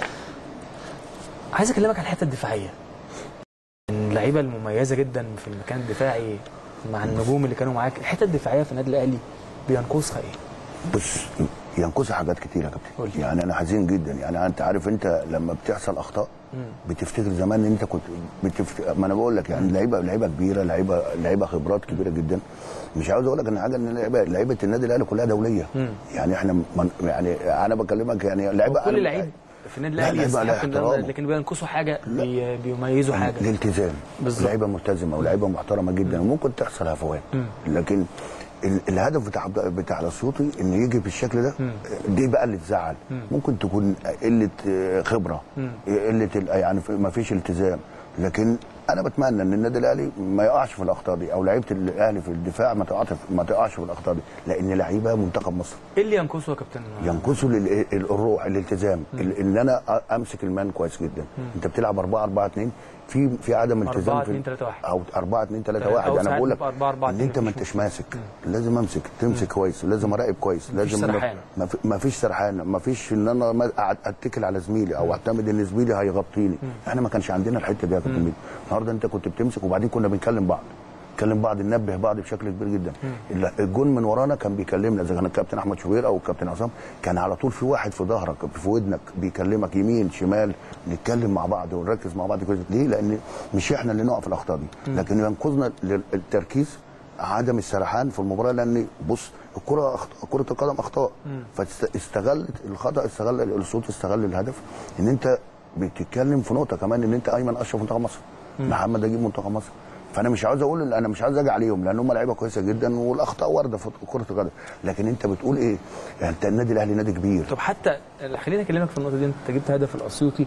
عايز اكلمك عن الحته الدفاعيه اللعيبه المميزه جدا في المكان الدفاعي مع النجوم اللي كانوا معاك الحته الدفاعيه في النادي الاهلي بينقصها ايه؟ بص ينقصها حاجات كتير يا قول كابتن لي. يعني انا حزين جدا يعني انت عارف انت لما بتحصل اخطاء بتفتكر زمان ان انت كنت بتفت... ما انا بقول لك يعني لعيبه لعيبه كبيره لعيبه لعيبه خبرات كبيره جدا مش عاوز اقول لك ان حاجه ان لعيبه لعيبه النادي الاهلي كلها دوليه يعني احنا من... يعني انا بكلمك يعني لعيبه كل أنا- لعيب في النادي لا، الاهلي لعيبة على يستحق إن- احترامه. لكن بينقصوا حاجه بي بيميزوا حاجه الالتزام بالظبط. لعيبه ملتزمه ولعيبه محترمه جدا وممكن تحصل هفوات لكن ال- الهدف بتاع بتاع الاسيوطي ان يجي بالشكل ده دي بقى اللي تزعل ممكن تكون قله آه، خبره قله ال- يعني ما فيش التزام لكن انا بتمنى ان النادي الاهلي ما يقعش في الاخطاء دي او لعيبه الاهلي في الدفاع ما تقعش ما تقعش في الاخطاء دي لان لعيبه منتخب مصر ايه اللي ينقصه يا كابتن؟ ينقصوا لل- ال- الروح الالتزام ال- ان انا أ- امسك المان كويس جدا انت بتلعب 4 4 2 في في عدم التزام 4 في 2 3 1 او 4 2 3 أو 1 انا ساعات بقول لك بيبقى 4 4 ان 2 انت ما مفيش انتش ماسك لازم امسك تمسك كويس لازم اراقب كويس لازم سرحان. ما في- ما فيش سرحان ما فيش ان انا ما أع- اتكل على زميلي او اعتمد ان زميلي هيغطيني احنا ما كانش عندنا الحته دي يا كابتن ميدو. النهارده انت كنت بتمسك وبعدين كنا بنكلم بعض نكلم بعض ننبه بعض بشكل كبير جدا ال- الجون من ورانا كان بيكلمنا اذا كان الكابتن احمد شوبير او الكابتن عصام كان على طول في واحد في ظهرك في ودنك بيكلمك يمين شمال نتكلم مع بعض ونركز مع بعض كويس ليه؟ لان مش احنا اللي نقع في الاخطاء دي لكن ينقذنا لل- التركيز عدم السرحان في المباراه لان بص الكره أخط... كره القدم اخطاء فاستغلت الخطا استغل الصوت استغل الهدف ان انت بتتكلم في نقطه كمان ان انت ايمن اشرف منتخب مصر محمد نجيب منتخب مصر فانا مش عاوز اقول انا مش عاوز اجي عليهم لان هم لعيبه كويسه جدا والاخطاء وارده في كره القدم لكن انت بتقول ايه يعني انت النادي الاهلي نادي كبير طب حتى خليني اكلمك في النقطه دي انت جبت هدف الاسيوطي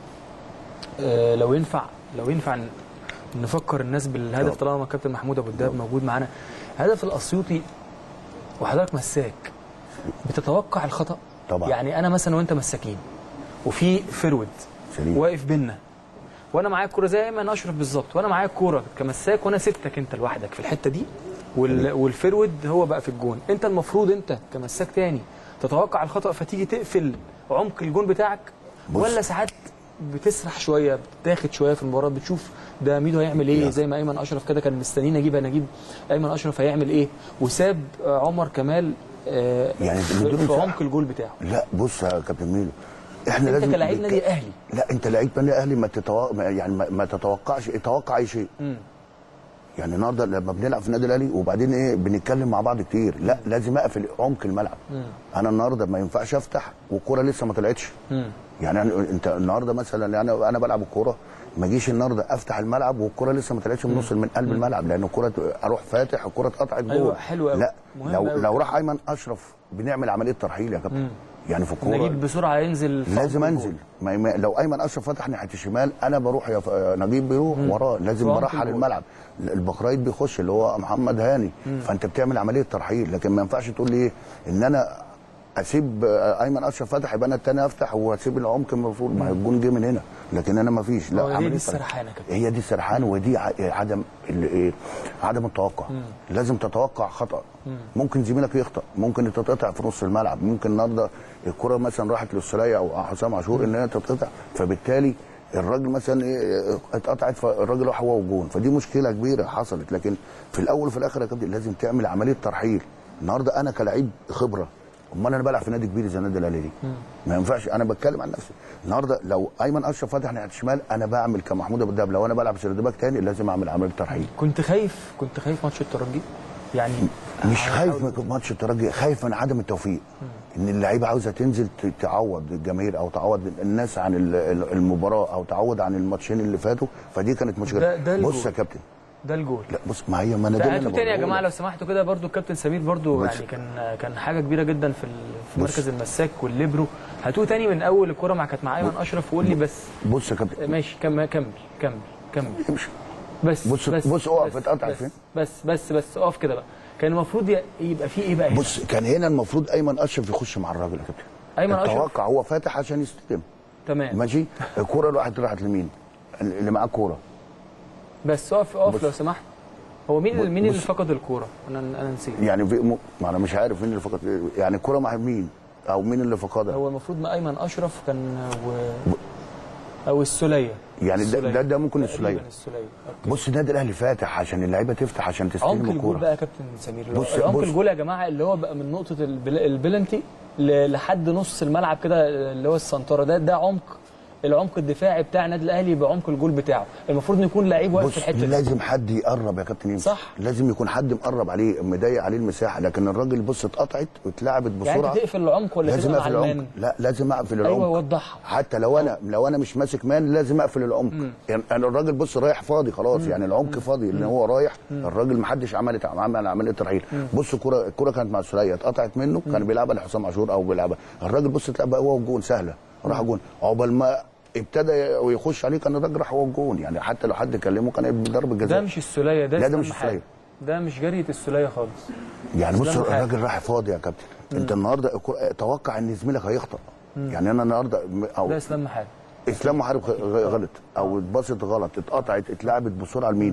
آه لو ينفع لو ينفع ن- نفكر الناس بالهدف طبعا. طالما كابتن محمود ابو الدهب موجود معانا هدف الاسيوطي وحضرتك مساك بتتوقع الخطا طبعا. يعني انا مثلا وانت مساكين وفي فرود سليم. واقف بينا وانا معايا الكوره زي ما انا اشرف بالظبط وانا معايا الكوره كمساك وانا سبتك انت لوحدك في الحته دي وال... والفرود هو بقى في الجون انت المفروض انت كمساك تاني تتوقع الخطا فتيجي تقفل عمق الجون بتاعك بص. ولا ساعات بتسرح شويه بتاخد شويه في المباراه بتشوف ده ميدو هيعمل ايه لا. زي ما ايمن اشرف كده كان مستنيين اجيب نجيب ايمن اشرف هيعمل ايه وساب آه، عمر كمال آه، يعني في, بدون في مساحة. عمق الجول بتاعه لا بص يا كابتن ميدو احنا انت لازم كلاعب نتك- نادي اهلي لا انت لعيب نادي اهلي ما تتوقع يعني ما, ما تتوقعش توقع اي شيء مم. يعني النهارده لما بنلعب في النادي الاهلي وبعدين ايه بنتكلم مع بعض كتير لا لازم اقفل عمق الملعب انا النهارده ما ينفعش افتح والكوره لسه ما طلعتش مم. يعني أنا انت النهارده مثلا يعني انا بلعب الكوره ما اجيش النهارده افتح الملعب والكوره لسه ما طلعتش من نص من قلب الملعب لان الكوره اروح فاتح الكوره اتقطعت جوه أيوة، حلو أوي. لا مهم لو أوي. لو راح ايمن اشرف بنعمل عمليه ترحيل يا كابتن يعني في الكوره نجيب بسرعه ينزل في لازم عمق انزل الجول. ما ما لو ايمن اشرف فتح ناحيه الشمال انا بروح يا ف- نجيب بيروح وراه لازم في عمق برحل الجول. الملعب البقرايط بيخش اللي هو محمد هاني فانت بتعمل عمليه ترحيل لكن ما ينفعش تقول لي ايه ان انا اسيب آه، ايمن اشرف فتح يبقى انا التاني افتح واسيب العمق المفروض ما هي الجون جه من هنا لكن انا ما فيش هو لا هي دي عمليه السرحانة كده. هي دي السرحان ودي ع- عدم ال- إيه، عدم التوقع لازم تتوقع خطا ممكن زميلك يخطا ممكن تتقطع في نص الملعب ممكن النهارده الكره مثلا راحت للسلية او حسام عاشور ان هي تتقطع فبالتالي الراجل مثلا إيه، اتقطعت فالراجل راح هو والجون فدي مشكله كبيره حصلت لكن في الاول وفي الاخر يا كابتن لازم تعمل عمليه ترحيل النهارده انا كلاعب خبره امال انا بلعب في نادي كبير زي النادي الاهلي ليه؟ ما ينفعش انا بتكلم عن نفسي النهارده لو ايمن اشرف فتح ناحيه الشمال انا بعمل كمحمود ابو الدهب لو انا بلعب سردباك تاني لازم اعمل عمليه ترحيل كنت خايف كنت خايف ماتش الترجي يعني مش خايف من ماتش الترجي خايف من عدم التوفيق ان اللعيبه عاوزه تنزل ت- تعوض الجماهير او تعوض الناس عن ال- ال- المباراه او تعوض عن الماتشين اللي فاتوا فدي كانت مشكله ده- ده بص الجول. يا كابتن ده الجول لا بص ما هي ما انا ده اللي هاتوا أنا تاني يا بقوله جماعه لك. لو سمحتوا كده برضو الكابتن سمير برضو بص. يعني كان كان حاجه كبيره جدا في ال- في بص. مركز المساك والليبرو هاتوه تاني من اول الكره مع كانت مع ايمن اشرف وقول لي بس بص يا كابتن ماشي كمل كمل كمل كمل امشي بس بص- بس بص اقف، بس اتقطع بس فين؟ بس بس بس اقف كده بقى كان المفروض ي- يبقى في ايه بقى هنا؟ بص كان هنا المفروض ايمن اشرف يخش مع الراجل يا كابتن أيمن أشرف؟ التوقع هو فاتح عشان يستلم تمام ماشي الكوره راحت راحت لمين؟ اللي معاه الكوره بس اقف اقف بص. لو سمحت هو مين بص- مين اللي بص. فقد الكوره انا انا نسيت يعني في م... ما انا مش عارف مين اللي فقد يعني الكوره مع مين او مين اللي فقدها هو المفروض ما ايمن اشرف كان و... او السوليه يعني ده- السولية. ده- ده ممكن تقريباً السولية. السوليه أوكي. بص النادي الاهلي فاتح عشان اللعيبه تفتح عشان تستلم عمق الجول الكوره بقى يا كابتن سمير اللي هو- بص- عمق بص. الجول يا جماعه اللي هو بقى من نقطه البل... البلنتي ل... لحد نص الملعب كده اللي هو السنتره ده ده عمق العمق الدفاعي بتاع النادي الاهلي بعمق الجول بتاعه المفروض ان يكون لعيب واقف في بص الحته دي لازم حد يقرب يا كابتن يمسك صح. لازم يكون حد مقرب عليه مضيق عليه المساحه لكن الراجل بص اتقطعت واتلعبت يعني بسرعه انت تقفل العمق ولا لازم تبقى اقفل مع العمق المان لا لازم اقفل العمق ايوه وضحها حتى لو انا لو انا مش ماسك مان لازم اقفل العمق يعني أنا الراجل بص رايح فاضي خلاص يعني العمق فاضي ان هو رايح الراجل ما حدش عمل عمل عمليه ترحيل بص الكره الكره كانت مع السوليه اتقطعت منه كان بيلعبها لحسام عاشور او بيلعبها الراجل بص اتلعب هو والجون سهله راح جون عقبال ما ابتدى ويخش عليه كان الراجل راح هو الجون يعني حتى لو حد كلمه كان هيبقى ضربه ده جزاء مش السوليه ده لا، ده اسلام مش حاجة. السولية. ده مش جريه السوليه خالص يعني بص اسلام حاجة. الراجل راح فاضي يا كابتن انت النهارده الكرة- توقع ان زميلك هيخطا يعني انا النهارده او ده اسلام حاجه اسلام محارب غ- غ- غلط او اتبسط غلط اتقطعت اتلعبت بسرعه لمين؟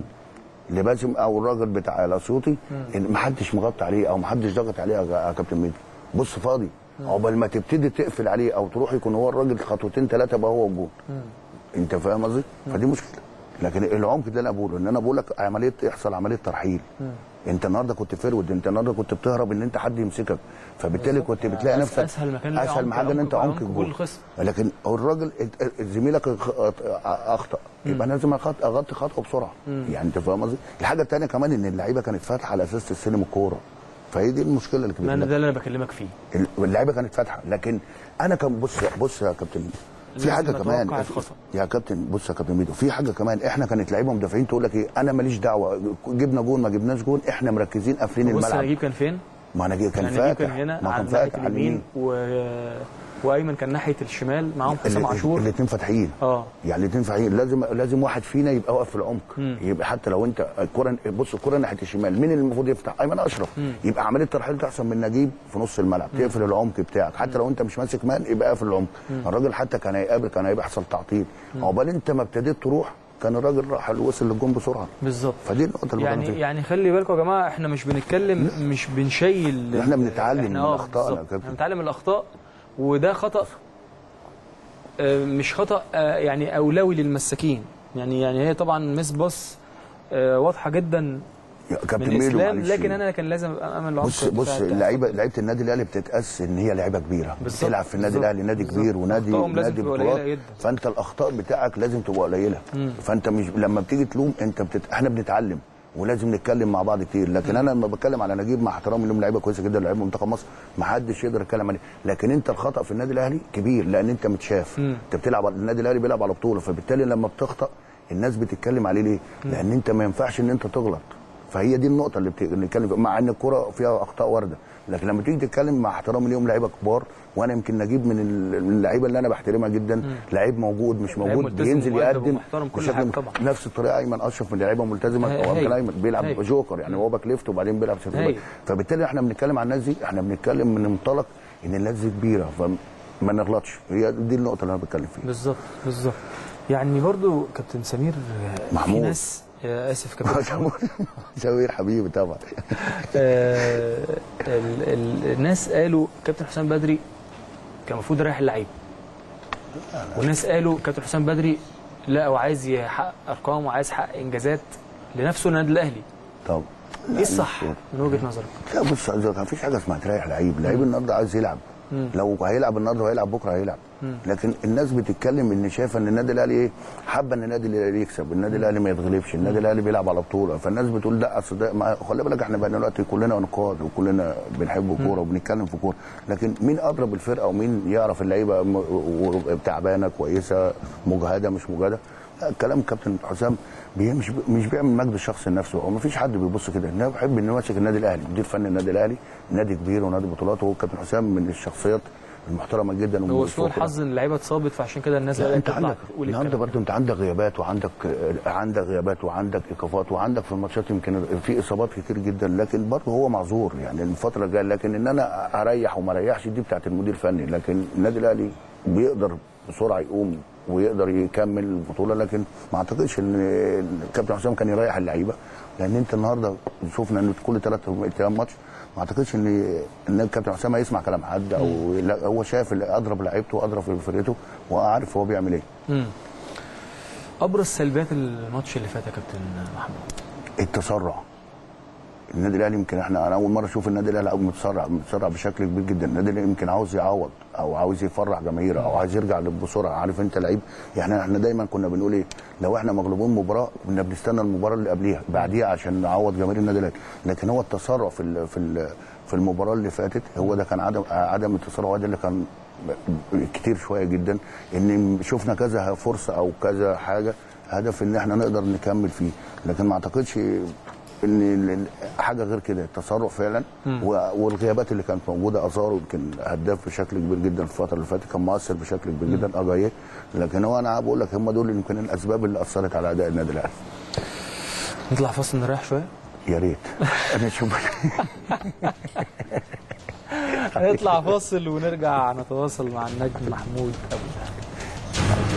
لباسم او الراجل بتاع الاسيوطي ان ما حدش مغطي عليه او ما حدش ضغط عليه يا يا كابتن ميدو بص فاضي عقبال ما تبتدي تقفل عليه او تروح يكون هو الراجل خطوتين ثلاثه بقى هو الجون انت فاهم قصدي؟ فدي مشكله لكن العمق ده انا بقوله ان انا بقول لك عمليه يحصل عمليه ترحيل انت النهارده كنت فرود انت النهارده كنت بتهرب ان انت حد يمسكك فبالتالي كنت بتلاقي أس- نفسك أسهل مكان لقى اسهل عمق- حاجه ان انت عمق- عمق عمق الجول جول الخصم. لكن هو الراجل ات- ات- زميلك اخ- اخطا يبقى أنا لازم أخط- اغطي خطوه بسرعه يعني انت فاهم قصدي الحاجه الثانيه كمان ان اللعيبه كانت فاتحه على اساس تستلم الكوره فهي دي المشكله اللي ما انا كانت ده اللي انا بكلمك فيه اللعيبه كانت فاتحه لكن انا كان بص بص يا كابتن في لازم حاجه نتوقع كمان الخطأ. يا كابتن بص يا كابتن ميدو في حاجه كمان احنا كانت لعيبه مدافعين تقول لك ايه انا ماليش دعوه جبنا جون ما جبناش جون احنا مركزين قافلين بص الملعب نجيب كان فين؟ ما انا كان يعني فاتح نجيب كان هنا ما على كان ناحيه فاتح على اليمين و... وايمن كان ناحيه الشمال معاهم حسام عاشور الاثنين فاتحين اه يعني الاثنين فاتحين لازم لازم واحد فينا يبقى واقف في العمق يبقى حتى لو انت الكره بص الكره ناحيه الشمال مين اللي المفروض يفتح ايمن اشرف يبقى عمليه ترحيل تحصل من نجيب في نص الملعب تقفل العمق بتاعك حتى لو انت مش ماسك مان يبقى قافل العمق الراجل حتى كان هيقابل كان هيبقى يحصل تعطيل عقبال انت ما ابتديت تروح كان الراجل راح وصل للجون بسرعه بالظبط فدي النقطه اللي يعني بتكلم فيها. يعني خلي بالكم يا جماعه احنا مش بنتكلم مش بنشيل إحنا بنتعلم إحنا من آه أخطائنا يا بالظبط. كابتن. احنا بنتعلم من الاخطاء وده خطا آه، مش خطا آه، يعني اولوي للمساكين يعني يعني هي طبعا مس باص آه، واضحه جدا يا كابتن من ميدو الاسلام معلش. لكن انا كان لازم ابقى امن العمق بص بص بتاع- اللعيبه لعيبه النادي الاهلي بتتقاس ان هي لعيبه كبيره بالظبط، بتلعب في النادي بالظبط، الاهلي نادي بالظبط. كبير ونادي أخطائهم لازم نادي تبقى بطولات قليلة جدا. فانت الاخطاء بتاعك لازم تبقى قليله فانت مش لما بتيجي تلوم انت بتت... احنا بنتعلم ولازم نتكلم مع بعض كتير لكن انا لما بتكلم على نجيب مع احترامي لهم لعيبه كويسه جدا لعيبه منتخب مصر ما حدش يقدر يتكلم عليه لكن انت الخطا في النادي الاهلي كبير لان انت متشاف انت بتلعب على- النادي الاهلي بيلعب على بطوله فبالتالي لما بتخطا الناس بتتكلم عليه ليه لان انت ما ينفعش ان انت تغلط فهي دي النقطه اللي بت- بنتكلم فيها مع ان الكوره فيها اخطاء وارده لكن لما تيجي تتكلم مع احترامي ليهم لعيبه كبار وانا يمكن نجيب من ال- من اللعيبه اللي انا بحترمها جدا لعيب موجود مش لعيب موجود ملتزم بينزل ومؤدب يقدم ومحترم كل بشكل حاجة م- طبعا. نفس الطريقه ايمن اشرف من لعيبه ملتزمه هاي- هو هاي. كان ايمن بيلعب هاي. جوكر يعني هو باك ليفت وبعدين بيلعب سيرت هاي. باك. فبالتالي احنا بنتكلم عن الناس دي احنا بنتكلم من منطلق ان الناس دي كبيره فما نغلطش هي دي النقطه اللي انا بتكلم فيها بالظبط بالظبط يعني برضو كابتن سمير آه، محمود. في ناس آه، اسف كابتن محمود. سمير حبيبي طبعا آه، ال- ال- الناس قالوا كابتن حسام بدري كان المفروض يريح اللعيب والناس قالوا كابتن حسام بدري لا وعايز يحقق ارقام وعايز يحقق انجازات لنفسه النادي الاهلي طب ايه الصح من وجهه نظرك؟ لا بص عايز أقولك، مفيش حاجه اسمها تريح لعيب لعيب النهارده عايز يلعب لو هيلعب النهارده وهيلعب بكره هيلعب لكن الناس بتتكلم ان شايفه ان النادي الاهلي ايه حابه ان النادي الاهلي يكسب النادي الاهلي ما يتغلبش النادي الاهلي بيلعب على بطوله فالناس بتقول لا اصل ده ما- خلي بالك احنا بقى دلوقتي كلنا نقاد وكلنا بنحب الكوره وبنتكلم في كوره لكن مين اضرب الفرقه ومين يعرف اللعيبه م- و- تعبانه كويسه مجهده مش مجهده لا، كلام كابتن حسام بي مش مش بيعمل مجد الشخص لنفسه هو ما فيش حد بيبص كده انا بحب ان ماسك النادي الاهلي مدير فني النادي الاهلي نادي كبير ونادي بطولات وهو كابتن حسام من الشخصيات المحترمه جدا هو ومن سوء الفوق الحظ ان اللعيبه اتصابت فعشان كده الناس لا بدات انت تطلع عندك تقول النهارده الكلام برضه انت عندك غيابات وعندك عندك غيابات وعندك ايقافات وعندك في الماتشات يمكن في اصابات كتير جدا لكن برضه هو معذور يعني الفتره الجايه لكن ان انا اريح وما اريحش دي بتاعت المدير الفني لكن النادي الاهلي بيقدر بسرعه يقوم ويقدر يكمل البطوله لكن ما اعتقدش ان الكابتن حسام كان يريح اللعيبه لان انت النهارده شفنا ان كل ثلاث ايام ماتش ما اعتقدش ان ان الكابتن حسام هيسمع كلام حد او لا هو شايف اللي اضرب لعيبته واضرب في فرقته وعارف هو بيعمل ايه مم. ابرز سلبيات الماتش اللي فات يا كابتن محمود التسرع النادي الاهلي يمكن احنا انا اول مره اشوف النادي الاهلي متسرع متسرع بشكل كبير جدا النادي الاهلي يمكن عاوز يعوض او عاوز يفرح جماهيره او عايز يرجع بسرعه عارف انت لعيب يعني احنا دايما كنا بنقول ايه لو احنا مغلوبين مباراه كنا بنستنى المباراه اللي قبليها بعديها عشان نعوض جماهير النادي الاهلي لكن هو التسرع في ال في ال في المباراه اللي فاتت هو ده كان عدم عدم التسرع هو ده اللي كان كتير شويه جدا ان شفنا كذا فرصه او كذا حاجه هدف ان احنا نقدر نكمل فيه لكن ما اعتقدش ان ال- حاجه غير كده التسرع فعلا و- والغيابات اللي كانت موجوده اثاره يمكن هداف بشكل كبير جدا في الفتره اللي فاتت كان مؤثر بشكل كبير جدا اجاييه لكن هو انا بقول لك هم دول يمكن الاسباب اللي اثرت على اداء النادي الاهلي نطلع فاصل نريح شويه يا ريت انا اشوف هنطلع فاصل ونرجع نتواصل مع النجم محمود ابو الدهب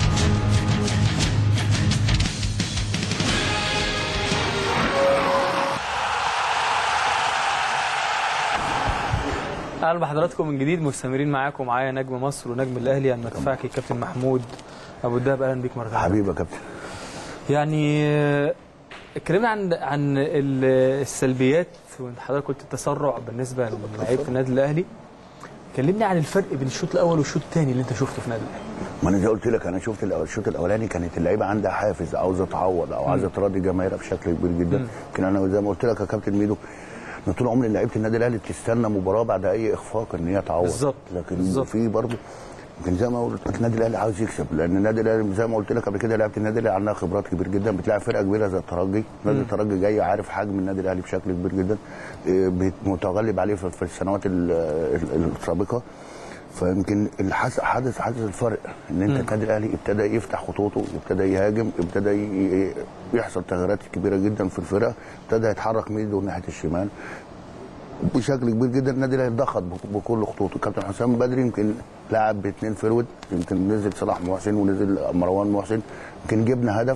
اهلا بحضراتكم من جديد مستمرين معاكم معايا نجم مصر ونجم الاهلي المدفعكي كابتن محمود ابو الدهب اهلا بيك مره ثانيه حبيبي يا كابتن يعني آه، اتكلمنا عن عن ال- السلبيات وانت حضرتك قلت التسرع بالنسبه للعيبه النادي الاهلي كلمني عن الفرق بين الشوط الاول والشوط الثاني اللي انت شفته في النادي الاهلي ما انا زي قلت لك انا شفت الأول- الشوط الاولاني كانت اللعيبه عندها حافز عاوزه تعوض او عايزه تراضي جماهيرها بشكل كبير جدا يمكن انا زي ما قلت لك يا كابتن ميدو ان طول عمري لعيبه النادي الاهلي بتستنى مباراه بعد اي اخفاق ان هي تعوض بالظبط، لكن بالظبط. في برضه يمكن زي ما قلت لك النادي الاهلي عاوز يكسب لان النادي الاهلي زي ما قلت لك قبل كده لعيبه النادي الاهلي عندها خبرات كبير جدا بتلاعب فرقه كبيره زي الترجي نادي الترجي جاي عارف حجم النادي الاهلي بشكل كبير جدا إيه، بيت- متغلب عليه في في السنوات ال- ال- السابقه فيمكن الحس- حدث حدث الفرق ان انت النادي الاهلي ابتدى يفتح خطوطه ابتدى يهاجم ابتدى ي- ي- يحصل تغييرات كبيره جدا في الفرقه ابتدى يتحرك ميدو ناحيه الشمال بشكل كبير جدا النادي الاهلي ضغط بك- بكل خطوطه كابتن حسام بدري يمكن لعب باثنين فيرود يمكن نزل صلاح محسن ونزل مروان محسن يمكن جبنا هدف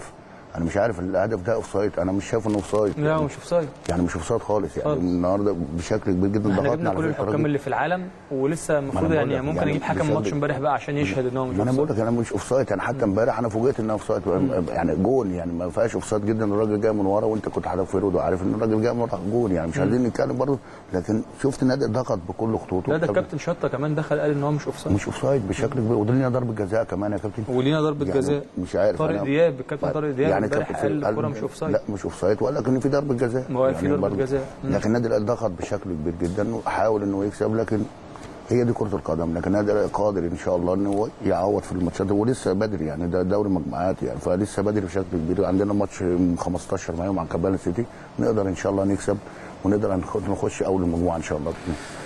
انا مش عارف الهدف ده اوف سايد انا مش شايف انه اوف سايد لا مش اوف سايد يعني مش اوف سايد خالص يعني خالص. النهارده بشكل كبير جدا احنا ضغطنا جبنا على كل فرقة الحكام الراجل. اللي في العالم ولسه المفروض بقول يعني لك، ممكن يعني يجيب حكم بسبب- ماتش امبارح بقى عشان يشهد ان هو مش ما انا اوف بقول سايد لك انا مش اوف سايد يعني حتى امبارح انا فوجئت انها اوف سايد يعني جون يعني ما فيهاش اوف سايد جدا الراجل جاي من ورا وانت كنت حضرتك فيرود وعارف ان الراجل جاي من ورا جون يعني مش عايزين نتكلم برضه لكن شفت النادي ضغط بكل خطوطه لا ده طب الكابتن شطه كمان دخل قال ان هو مش اوف سايد مش اوف سايد بشكل كبير ودلنا ضربه جزاء كمان يا كابتن ولينا ضربه يعني جزاء مش عارف طارق أنا- دياب الكابتن طارق دياب امبارح كابتن قال في- الكوره مش اوف سايد لا مش اوف سايد ولا كان في ضربه جزاء ما هو في ضربة برضه. جزاء. مم. لكن النادي الاهلي ضغط بشكل كبير جدا وحاول انه يكسب لكن هي دي كره القدم لكن النادي الأهلي قادر ان شاء الله انه هو يعوض في الماتشات ولسه بدري يعني ده دوري مجموعات يعني فلسه بدري بشكل كبير عندنا ماتش يوم 15 مايو مع كابالا سيتي نقدر ان شاء الله نكسب ونقدر نخ- نخش اول المجموعه ان شاء الله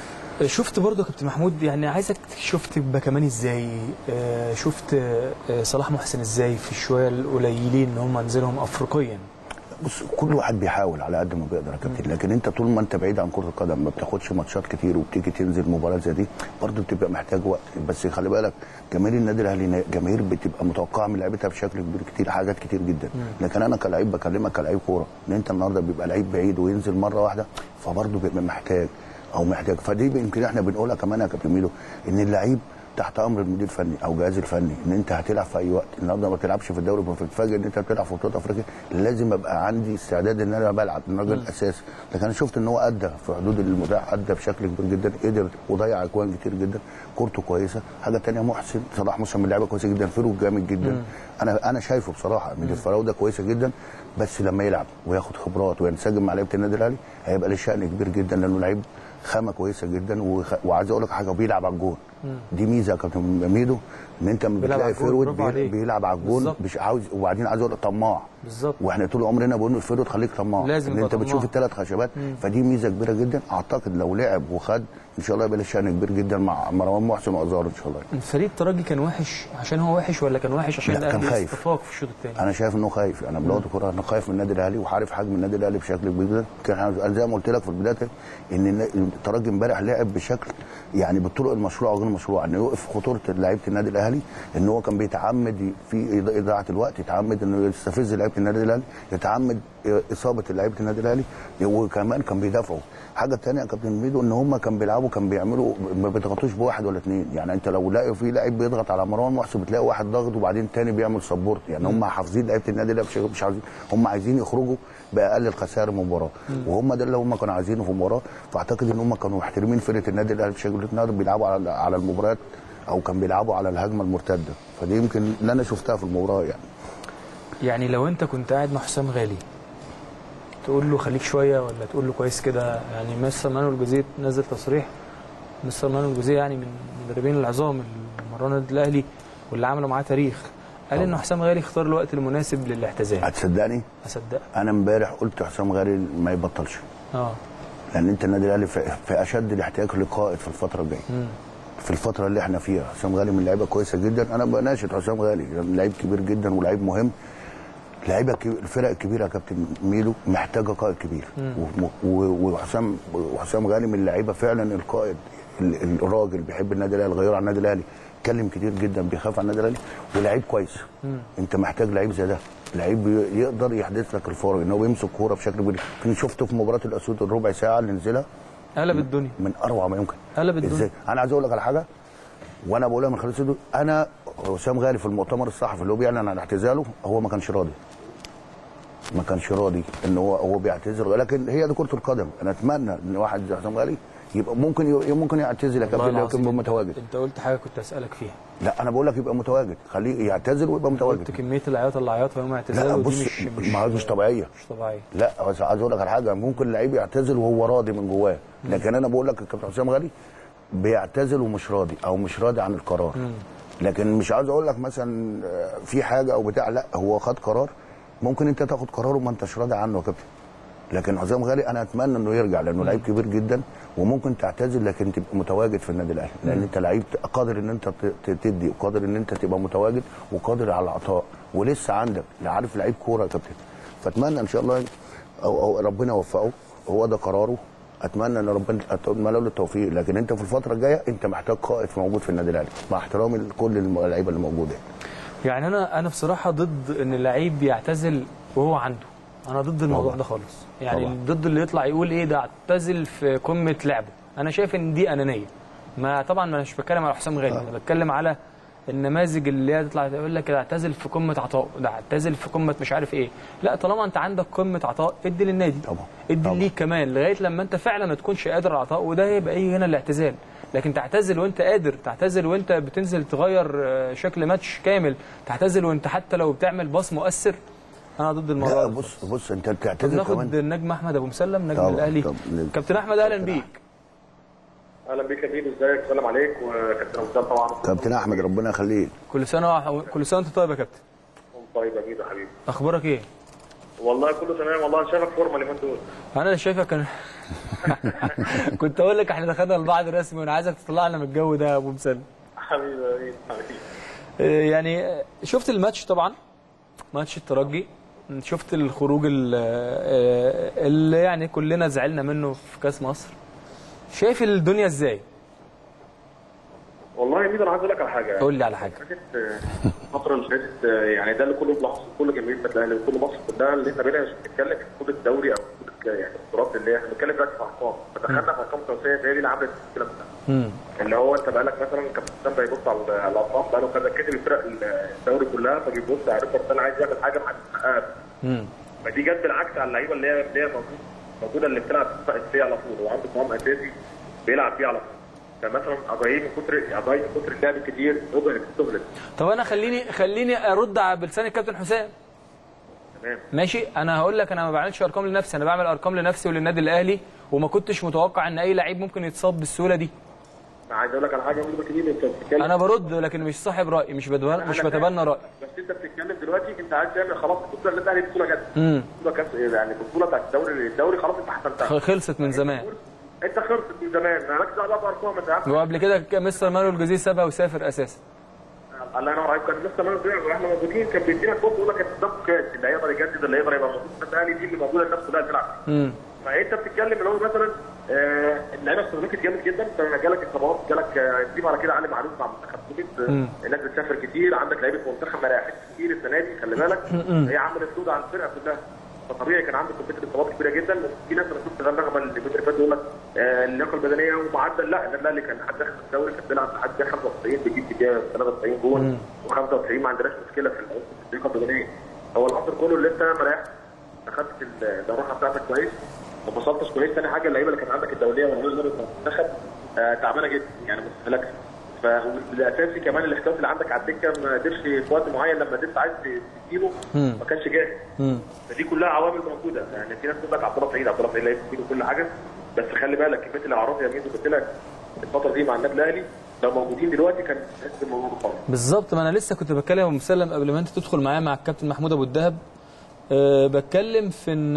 شفت برضه يا كابتن محمود يعني عايزك شفت باكمان ازاي آه، شفت آه، صلاح محسن ازاي في الشويه القليلين ان هم نزلهم افريقيا بص كل واحد بيحاول على قد ما بيقدر يا كابتن لكن انت طول ما انت بعيد عن كره القدم ما بتاخدش ماتشات كتير وبتيجي تنزل مباريات زي دي برضه بتبقى محتاج وقت بس خلي بالك جماهير النادي الاهلي جماهير بتبقى متوقعه من لعيبتها بشكل كبير كتير حاجات كتير جدا لكن انا كلاعب بكلمك كلاعب كوره ان انت النهارده بيبقى لعيب بعيد وينزل مره واحده فبرضه بيبقى محتاج او محتاج فدي يمكن احنا بنقولها كمان يا كابتن ميدو ان اللعيب تحت امر المدير الفني او الجهاز الفني ان انت هتلعب في اي وقت النهارده ما تلعبش في الدوري بتتفاجئ ان انت بتلعب في بطوله افريقيا لازم ابقى عندي استعداد ان انا بلعب من راجل اساسي لكن انا شفت ان هو ادى في حدود المتاح ادى بشكل كبير جدا قدر وضيع اجوان كتير جدا كورته كويسه حاجه تانية محسن صلاح محسن من لعيبه كويسه جدا فيرو جامد جدا انا انا شايفه بصراحه من الفراوده كويسه جدا بس لما يلعب وياخد خبرات وينسجم مع لعيبه النادي الاهلي هيبقى له شأن كبير جدا لانه لعيب خامه كويسه جدا وخ... وعايز اقول لك حاجه وبيلعب على الجون دي ميزه يا كابتن ميدو ان انت لما بيلعب على بتلاقي الجون، فيرود برافو بي... عليك. بيلعب على الجون بالظبط. مش عاوز وبعدين عايز اقول لك طماع بالظبط واحنا طول عمرنا بنقول الفيرود خليك طماع لازم ان يبقى انت بتشوف طماع. الثلاث خشبات فدي ميزه كبيره جدا اعتقد لو لعب وخد ان شاء الله يبقى له شأن كبير جدا مع مروان محسن وازار ان شاء الله فريق الترجي كان وحش عشان هو وحش ولا كان وحش عشان لا، كان الاهلي خايف. استفاق في الشوط الثاني انا شايف انه خايف انا بلغه الكوره انه خايف من النادي الاهلي وعارف حجم النادي الاهلي بشكل كبير جدا كان انا زي ما قلت لك في البدايه ان النا- الترجي امبارح لعب بشكل يعني بالطرق المشروعه وغير المشروعه انه يوقف خطوره لعيبه النادي الاهلي ان هو كان بيتعمد في إضاءة- اضاعه الوقت يتعمد انه يستفز لعيبه النادي الاهلي يتعمد اصابه لعيبه النادي الاهلي وكمان كان بيدافعوا حاجه ثانيه يا كابتن ميدو ان هم كان بيلعبوا كان بيعملوا ما بيضغطوش بواحد ولا اثنين يعني انت لو لاقي في لاعب بيضغط على مروان محسن بتلاقي واحد ضاغط وبعدين تاني بيعمل سبورت يعني هم حافظين لعيبه النادي الاهلي مش- مش عايزين هم عايزين يخرجوا باقل الخسائر من المباراه وهم ده اللي هم كانوا عايزينه في المباراه فاعتقد ان هم كانوا محترمين فرقه النادي الاهلي بشكل النهارده بيلعبوا على على المباريات او كان بيلعبوا على الهجمه المرتده فدي يمكن اللي انا شفتها في المباراه يعني يعني لو انت كنت قاعد مع حسام غالي تقول له خليك شويه ولا تقول له كويس كده يعني مستر مانويل جوزيه نزل تصريح مستر مانويل جوزيه يعني من المدربين العظام اللي مرنوا النادي الاهلي واللي عملوا معاه تاريخ قال انه حسام غالي اختار الوقت المناسب للاعتزال هتصدقني اصدق انا امبارح قلت حسام غالي ما يبطلش اه لان انت النادي الاهلي في في اشد الاحتياج لقائد في الفتره الجايه مم. في الفتره اللي احنا فيها حسام غالي من لعيبه كويسه جدا انا بناشد حسام غالي لعيب كبير جدا ولعيب مهم لعيبه كبير الفرق الكبيره يا كابتن ميدو محتاجه قائد كبير وم- و- وحسام وحسام غالي من اللعيبه فعلا القائد ال- الراجل بيحب النادي الاهلي غير على النادي الاهلي اتكلم كتير جدا بيخاف على النادي الاهلي ولعيب كويس انت محتاج لعيب زي ده لعيب بي- يقدر يحدث لك الفرق ان هو بيمسك كوره بشكل كبير كنت شفته في مباراه الاسود الربع ساعه اللي نزلها قلب الدنيا من اروع ما يمكن قلب الدنيا. ازاي انا عايز اقول لك على حاجه وانا بقولها من خلال صدري انا حسام غالي في المؤتمر الصحفي اللي هو بيعلن عن اعتزاله هو ما كانش راضي ما كانش راضي ان هو هو بيعتذر لكن هي دي كره القدم انا اتمنى ان واحد زي حسام غالي يبقى ممكن ي- ممكن يعتزل يا والله كابتن لكن العظيم يبقى متواجد انت قلت حاجه كنت اسالك فيها لا انا بقول لك يبقى متواجد خليه يعتزل ويبقى متواجد قلت كميه العياط اللي عيطها يوم لا اعتزاله بص دي مش مش ما هي مش طبيعيه مش طبيعيه لا بس عايز اقول لك على حاجه ممكن اللعيب يعتزل وهو راضي من جواه لكن انا بقول لك الكابتن حسام غالي بيعتزل ومش راضي او مش راضي عن القرار لكن مش عايز اقول لك مثلا آه، في حاجه او بتاع لا هو خد قرار ممكن انت تاخد قرار وما انتش راضي عنه يا كابتن لكن حسام غالي انا اتمنى انه يرجع لانه لعيب كبير جدا وممكن تعتزل لكن تبقى متواجد في النادي الاهلي لان انت لعيب قادر ان انت ت- ت- تدي وقادر ان انت تبقى متواجد وقادر على العطاء ولسه عندك لا عارف لعيب كوره يا كابتن فاتمنى ان شاء الله او, أو ربنا يوفقه هو ده قراره اتمنى ان ربنا اتمنى له التوفيق لكن انت في الفتره الجايه انت محتاج قائد موجود في النادي الاهلي مع احترامي لكل اللعيبه اللي موجوده يعني انا انا بصراحه ضد ان اللعيب يعتزل وهو عنده انا ضد الموضوع طبعا. ده خالص يعني طبعا. ضد اللي يطلع يقول ايه ده اعتزل في قمه لعبه انا شايف ان دي انانيه ما طبعا ما مش بتكلم على حسام غالي انا بتكلم على النماذج اللي هي تطلع تقول لك ده اعتزل في قمه عطاء ده اعتزل في قمه مش عارف ايه لا طالما انت عندك قمه عطاء ادي للنادي طبعا. ادي طبعا. ليك كمان لغايه لما انت فعلا ما تكونش قادر على العطاء وده يبقى ايه هنا الاعتزال لكن تعتزل وانت قادر تعتزل وانت بتنزل تغير آه، شكل ماتش كامل تعتزل وانت حتى لو بتعمل باص مؤثر انا ضد الموضوع لا ده. بص بص انت طب بتعتذر ناخد كمان النجم احمد ابو مسلم نجم طبعا، الاهلي طب نجم. كابتن احمد اهلا بيك اهلا بيك يا ميدو ازيك سلام عليك وكابتن اسامه طبعا كابتن احمد ربنا يخليك كل سنه وح- كل سنه وانت طيب يا كابتن طيب يا ميدو حبيبي اخبارك ايه والله كله تمام والله انا شايفك فورمه اليومين دول انا اللي شايفك انا كنت اقول لك احنا دخلنا لبعض رسمي وانا عايزك تطلعنا من الجو ده يا ابو مسلم حبيبي يا ميدو حبيبي آه، يعني آه، شفت الماتش طبعا ماتش الترجي شفت الخروج ال- آه، اللي يعني كلنا زعلنا منه في كاس مصر شايف الدنيا ازاي والله يا ميدو انا عايز اقول لك على حاجه قول لي على حاجه فاتت آه، الفتره اللي فاتت آه، يعني ده اللي كله بيلاحظه كل جماهير النادي الاهلي وكل مصر كلها اللي احنا بقينا مش بنتكلم في بطوله الدوري او بطوله يعني البطولات اللي هي احنا بنتكلم دلوقتي في ارقام فدخلنا في ارقام قياسيه زي دي اللي عملت المشكله كلها امم اللي هو انت بقالك مثلا كابتن حسام بيبص على على الارقام بقاله كذا كتب الفرق الدوري كلها فبيبص على ريكورد انا عايز يعمل حاجه ما حققهاش امم فدي جت بالعكس على اللعيبه اللي هي اللي هي موجوده موجوده اللي بتلعب في الفرق الاساسيه على طول وعنده قوام اساسي بيلعب فيه على طول فمثلا اجاييه من كتر اجاييه من كتر اللعب الكتير رجع استغلت طب انا خليني خليني ارد على بلسان الكابتن حسام تمام ماشي انا هقول لك انا ما بعملش ارقام لنفسي انا بعمل ارقام لنفسي وللنادي الاهلي وما كنتش متوقع ان اي لعيب ممكن يتصاب بالسهوله دي انا عايز اقول لك على حاجه مهمه كتير انت بتتكلم انا برد لكن مش صاحب راي مش بتبنى أنا مش فاهم. بتبنى راي بس انت بتتكلم دلوقتي انت عايز تعمل خلاص البطوله اللي الاهلي بطوله جت امم بطوله كاس يعني البطوله بتاعت الدوري الدوري خلاص انت حسمتها خلصت من زمان انت خلصت من زمان مالكش دعوه بقى بارقام انت عارف وقبل كده كان مستر مانويل جوزيه سابها وسافر اساسا الله ينور عليك كان لسه ما نزل واحنا موجودين كان بيدينا كوب يقول لك ده كاس اللي هيقدر يجدد اللي هيقدر يبقى موجود في الاهلي دي اللي موجوده الناس كلها تلعب امم فانت بتتكلم اللي هو مثلا آه، اللعيبه استهلكت جامد جدا فجالك اصابات جالك آه، تجيب على كده علي معلول مع منتخب تونس مم. آه، الناس بتسافر كتير عندك لعيبه منتخب مراحل كتير السنه دي خلي بالك هي عملت سود على الفرقه كلها فطبيعي كان عندك كميه اصابات كبيره جدا في ناس انا شفت غير نغمه اللي اللي فات يقول لك آه، اللياقه البدنيه ومعدل لا النادي الاهلي كان حد داخل الدوري كان بيلعب لحد 95 بيجيب فيها 93 جول و95 ما عندناش مشكله في اللياقه البدنيه هو العنصر كله اللي انت مريح اخدت الراحه بتاعتك كويس ما وصلتش كويس ثاني حاجه اللعيبه اللي كانت عندك الدوليه والعلوم المنتخب آه، تعبانه جدا يعني ما تستهلكش فالاساسي كمان الاحتياطي اللي عندك على الدكه ما قدرش في وقت معين لما قدرت عايز تجيبه مم. ما كانش جاهز امم فدي كلها عوامل موجوده يعني في ناس تقول لك عبد الله سعيد عبد الله سعيد لعيب كبير وكل حاجه بس خلي بالك كميه الاعراض يا ميدو قلت لك الفتره دي مع النادي الاهلي لو موجودين دلوقتي كان تحس الموضوع خالص بالظبط ما انا لسه كنت بتكلم يا أبو مسلم قبل ما انت تدخل معايا مع الكابتن محمود ابو الدهب أه بتكلم في ان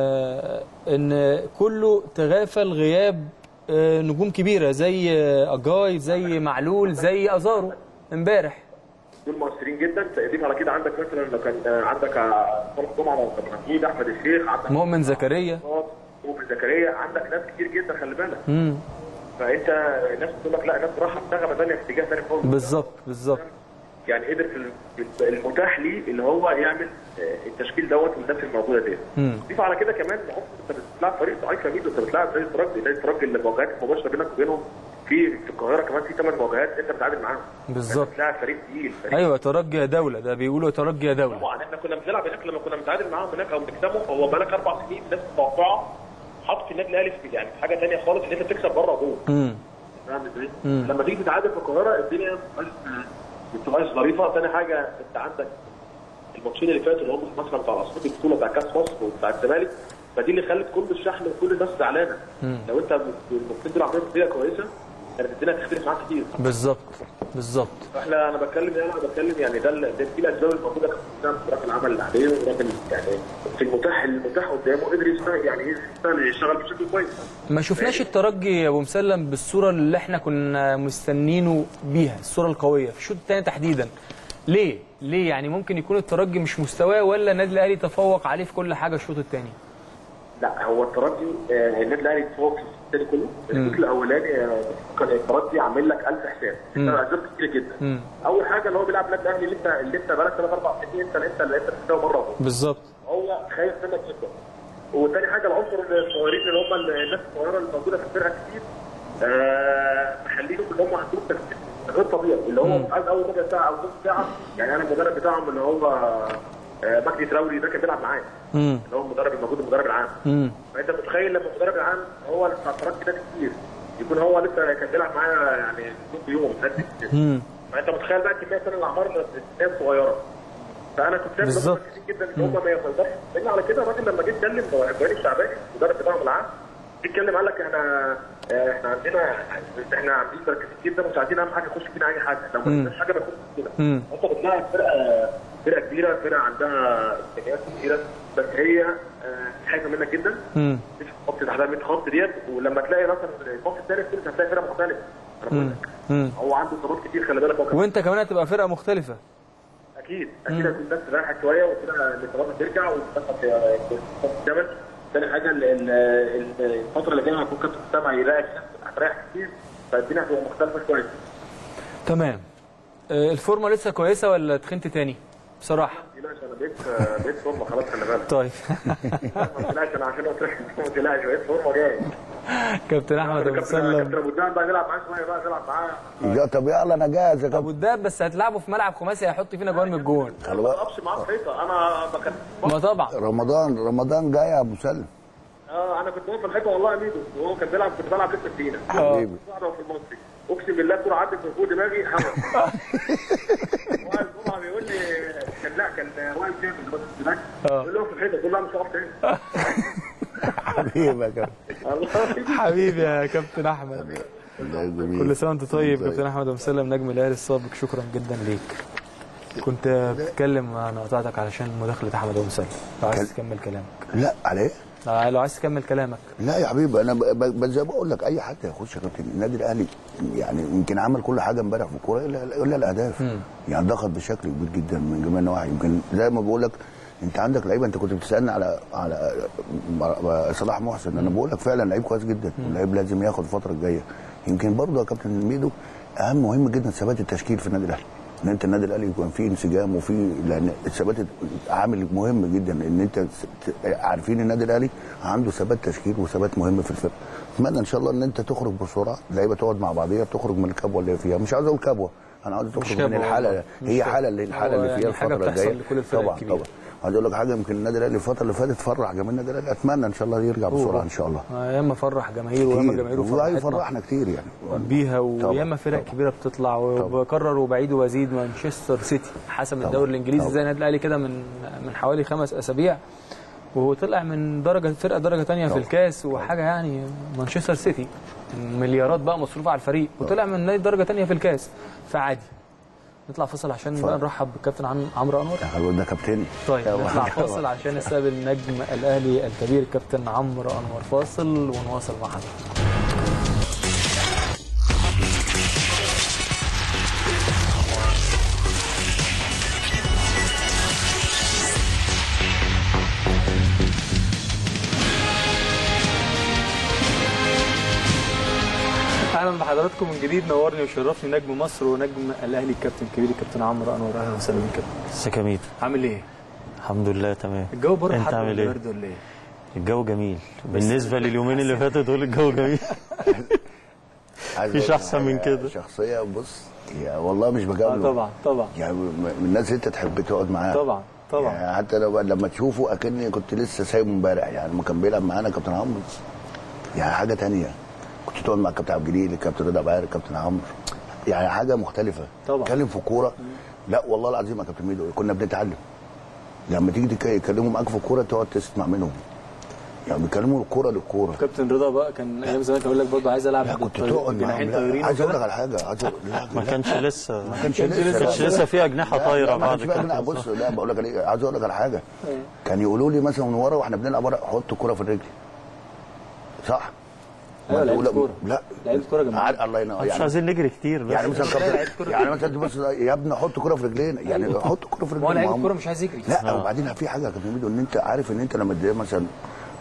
آه، ان كله تغافل غياب آه، نجوم كبيره زي آه، اجاي زي معلول زي ازارو امبارح دول مؤثرين جدا تقديم على كده عندك مثلا لو كان آه، عندك آه، صالح جمعه وكابتن محمود احمد الشيخ عندك مؤمن زكريا مؤمن زكريا عندك ناس كتير جدا خلي بالك امم فانت الناس بتقول لك لا الناس راحه نغمه ثانيه في اتجاه ثاني خالص بالظبط بالظبط يعني قدر في ال- في المتاح ليه اللي هو يعمل آه، التشكيل دوت والناس الموجوده ديت مم. ضيف على كده كمان عنصر انت بتلعب فريق ضعيف يا ميدو انت بتلعب زي الترجي زي الترجي اللي المواجهات المباشره بينك وبينهم في في القاهره كمان في ثمان مواجهات انت بتتعادل معاهم بالظبط. بتلاعب فريق تقيل فريق ايوه ترجي يا دوله ده بيقولوا ترجي يا دوله طبعا احنا كنا بنلعب هناك لما كنا بنتعادل معاهم هناك او بنكسبهم هو بقالك اربع سنين الناس متوقعه حاطط النادي الاهلي في يعني في حاجه ثانيه خالص ان انت تكسب بره جوه امم فاهم ازاي؟ مم. لما تيجي تتعادل في القاهره الدنيا ما بتبقاش ظريفه، ثاني حاجه انت عندك الماتشين اللي فاتوا اللي هم مثلا بتاع الاسيوط البطوله بتاع كاس مصر وبتاع الزمالك فدي اللي خلت كل الشحن وكل الناس زعلانه لو انت الماتشين دول عاملين بطريقه كويسه كانت الدنيا هتختلف معاك كتير بالظبط بالظبط فاحنا انا بتكلم يعني انا بتكلم يعني ده ال- ده دي الاسباب الموجوده كابتن حسام راجل عمل اللي عليه وراجل يعني في المتاح المتاح قدامه قدر يشتغل يعني ايه يشتغل يشتغل بشكل كويس ما شفناش الترجي يا ابو مسلم بالصوره اللي احنا كنا مستنينه بيها الصوره القويه في الشوط الثاني تحديدا ليه ليه يعني ممكن يكون الترجي مش مستواه ولا النادي الاهلي تفوق عليه في كل حاجه الشوط الثاني لا هو الترجي آه، النادي الاهلي تفوق الثاني كله الشوط الاولاني آه، كان الترجي عامل لك 1000 حساب اسباب كتير جدا مم. اول حاجه اللي هو بيلعب النادي الاهلي اللي انت اللي انت بقالك ثلاث اربع سنين انت انت اللي انت بتساوي مره واحدة. بالظبط هو خايف منك جدا وتاني حاجه العنصر الصغيرين اللي هم الناس الصغيره اللي موجوده في الفرقه كتير آه، مخليهم اللي هم عندهم تفكير غير طبيعي اللي هو مش عايز اول ربع ساعه او نص ساعه يعني انا المدرب بتاعهم اللي هو آه، مجدي تراوري ده كان بيلعب معايا امم اللي هو المدرب الموجود المدرب العام امم فانت متخيل لما المدرب العام هو اللي بتاع الترجي ده كتير يكون هو لسه كان بيلعب معايا يعني يوم بيوم قد كده امم فانت متخيل بقى كميه سن الاعمار ناس صغيره فانا كنت شايف بالظبط. إن هم جدا ان هم ما يقدرش لان على كده الراجل لما جه اتكلم هو ابراهيم الشعباني المدرب بتاعهم العام جه اتكلم قال لك احنا آه، احنا عندنا احنا عاملين مركزين جدا مش عايزين اهم حاجه يخش فينا اي حاجه لو ما عندناش حاجه ما يخش فينا مم. انت بتلاعب فرقه فرقه كبيره فرقه عندها امكانيات كبيره بس هي آه، خايفه منك جدا امم مش خط تحتها 100 خط ديت ولما تلاقي مثلا الماتش الثالث كنت هتلاقي فرقه مختلفه انا بقول لك امم هو عنده اصابات كتير خلي بالك هو كمان وانت كمان هتبقى فرقه مختلفه اكيد اكيد هتكون الناس رايحه شويه وكده الاصابات هترجع وتدخل في الجبل تاني حاجه ال- ال- ال- الفتره اللي جايه هيكون كابتن اسامه هيلاقي الناس هتريح كتير فالدنيا هتبقى مختلفه شويه تمام آه، الفورمه لسه كويسه ولا تخنت تاني بصراحه ما تقلقش انا بقيت بقيت فورمه خلاص خلي بالك طيب ما تقلقش انا عشان قلت لك ما تقلقش بقيت فورمه جاي كابتن احمد ابو كابتن كابتن مسلم ابو الدهان بقى نلعب معاه شويه بقى نلعب معاه يا طب يلا انا جاهز يا ابو كابتن الدهب بس هتلعبه في ملعب خماسي هيحط فينا جوان من الجون خلي ما بالك بقفش معاه في حيطه انا ما كان ما طبعا رمضان رمضان جاي يا ابو سلم اه انا كنت واقف في الحيطه والله يا ميدو وهو كان بيلعب كنت بلعب لسه فينا حبيبي واحده في المصري اقسم بالله الكوره عدت من فوق دماغي هوا وائل جمعه بيقول لي كان لا كان وائل كامل اللي بس هناك بيقول له في الحيطه كل مش هقف تاني حبيبي يا كابتن الله حبيبي يا كابتن احمد الله جميل كل سنه وانت طيب كابتن احمد ابو مسلم نجم الاهلي السابق شكرا جدا ليك كنت بتتكلم انا قطعتك علشان مداخله احمد ابو مسلم لو عايز كان- تكمل كلامك لا على ايه؟ آه، لو عايز تكمل كلامك لا يا حبيبي انا ب- ب- بس زي ما بقول لك اي حد هيخش يا كابتن النادي الاهلي يعني يمكن عمل كل حاجه امبارح في الكوره الا الا الاهداف يعني ضغط بشكل كبير جدا من جميع النواحي يمكن زي ما بقول لك انت عندك لعيبه انت كنت بتسالني على على صلاح محسن انا بقول لك فعلا لعيب كويس جدا واللعيب لازم ياخد الفتره الجايه يمكن برضه يا كابتن ميدو اهم مهم جدا ثبات التشكيل في النادي الاهلي ان انت النادي الاهلي يكون فيه انسجام وفيه لان الثبات عامل مهم جدا ان انت ت- عارفين النادي الاهلي عنده ثبات تشكيل وثبات مهم في الفرقه اتمنى ان شاء الله ان انت تخرج بسرعه اللعيبه تقعد مع بعضيها تخرج من الكبوه اللي هي فيها مش عاوز اقول كبوه انا عاوز تخرج من كبوة الحاله والله. مش هي كبوة. حاله اللي الحاله هو اللي فيها يعني حاجة الفتره بتحصل الجايه لكل الفرق طبعا الكبيرة. طبعا عايز اقول لك حاجه يمكن النادي الاهلي الفتره اللي فاتت فرح جماهير النادي الاهلي اتمنى ان شاء الله يرجع بسرعه ان شاء الله آه، ياما فرح جماهير وياما جماهير والله فرحتنا فرحنا كتير يعني بيها طبعاً، وياما فرق طبعاً. كبيره بتطلع وبكرر وبعيد وازيد مانشستر سيتي حسم الدوري الانجليزي طبعاً. زي النادي الاهلي كده من من حوالي خمس اسابيع وهو طلع من درجه فرقه درجه تانية في طبعاً. الكاس وحاجه يعني مانشستر سيتي مليارات بقى مصروفه على الفريق وطلع من نادي درجه تانية في الكاس فعادي نطلع فاصل عشان بقى نرحب بالكابتن عم- عمرو انور حلو ده كابتن طيب طبعاً. نطلع فاصل عشان نستقبل نجم الاهلي الكبير الكابتن عمرو انور فاصل ونواصل مع حضرتك اهلا بحضراتكم من جديد نورني وشرفني نجم مصر ونجم الاهلي الكابتن الكبير الكابتن عمرو انور اهلا وسهلا بيك كابتن ازيك يا ميدو عامل ايه؟ الحمد لله تمام الجو بره انت حر عامل ولا ايه؟ برد ولا ايه؟ الجو جميل بالنسبه لليومين اللي فاتوا دول الجو جميل عايز مفيش أقول لك أحسن من حاجة كده. شخصيه بص يا والله مش اه بجامله طبعا طبعا يعني من الناس اللي انت تحب تقعد معاها طبعا طبعا يعني حتى لو لما تشوفه اكني كنت لسه سايبه امبارح يعني لما كان بيلعب معانا كابتن عمرو يعني حاجه تانية كنت تقعد مع الكابتن عبد الجليل الكابتن رضا بعير الكابتن عمرو يعني حاجه مختلفه طبعا. اتكلم في كوره لا والله العظيم يا كابتن ميدو كنا بنتعلم لما تيجي تك- يكلموا معاك في الكوره تقعد تسمع منهم يعني بيكلموا الكوره للكوره كابتن رضا بقى كان ايام زمان كان يقول لك برضه عايز العب لا كنت بالطريق- تقعد جناحين معاهم طايرين لا عايز اقول لك وكده. على حاجه عايز أقول- لا ما لا. كانش لسه ما كانش كانش لسه كانش لسه في اجنحه لا، طايره لا، ما بعد كانش بقى كده بص لا بقول لك عليه عايز اقول لك على حاجه كان يقولوا لي مثلا من ورا واحنا بنلعب ورا حط الكوره في الرجل صح ايوه ما لعيبه تقول- كوره لا لعيبه كوره جماعه عاد- الله ينور مش يعني عايزين نجري كتير بس يعني مثلا لعيب كابتن كورة. يعني مثلا تبص يا ابني حط كوره في رجلينا يعني حط كوره في ما هو رجلينا لعيب ما هم- الكوره مش عايز يجري لا وبعدين في حاجه يا كابتن ميدو ان انت عارف ان انت لما تدي مثلا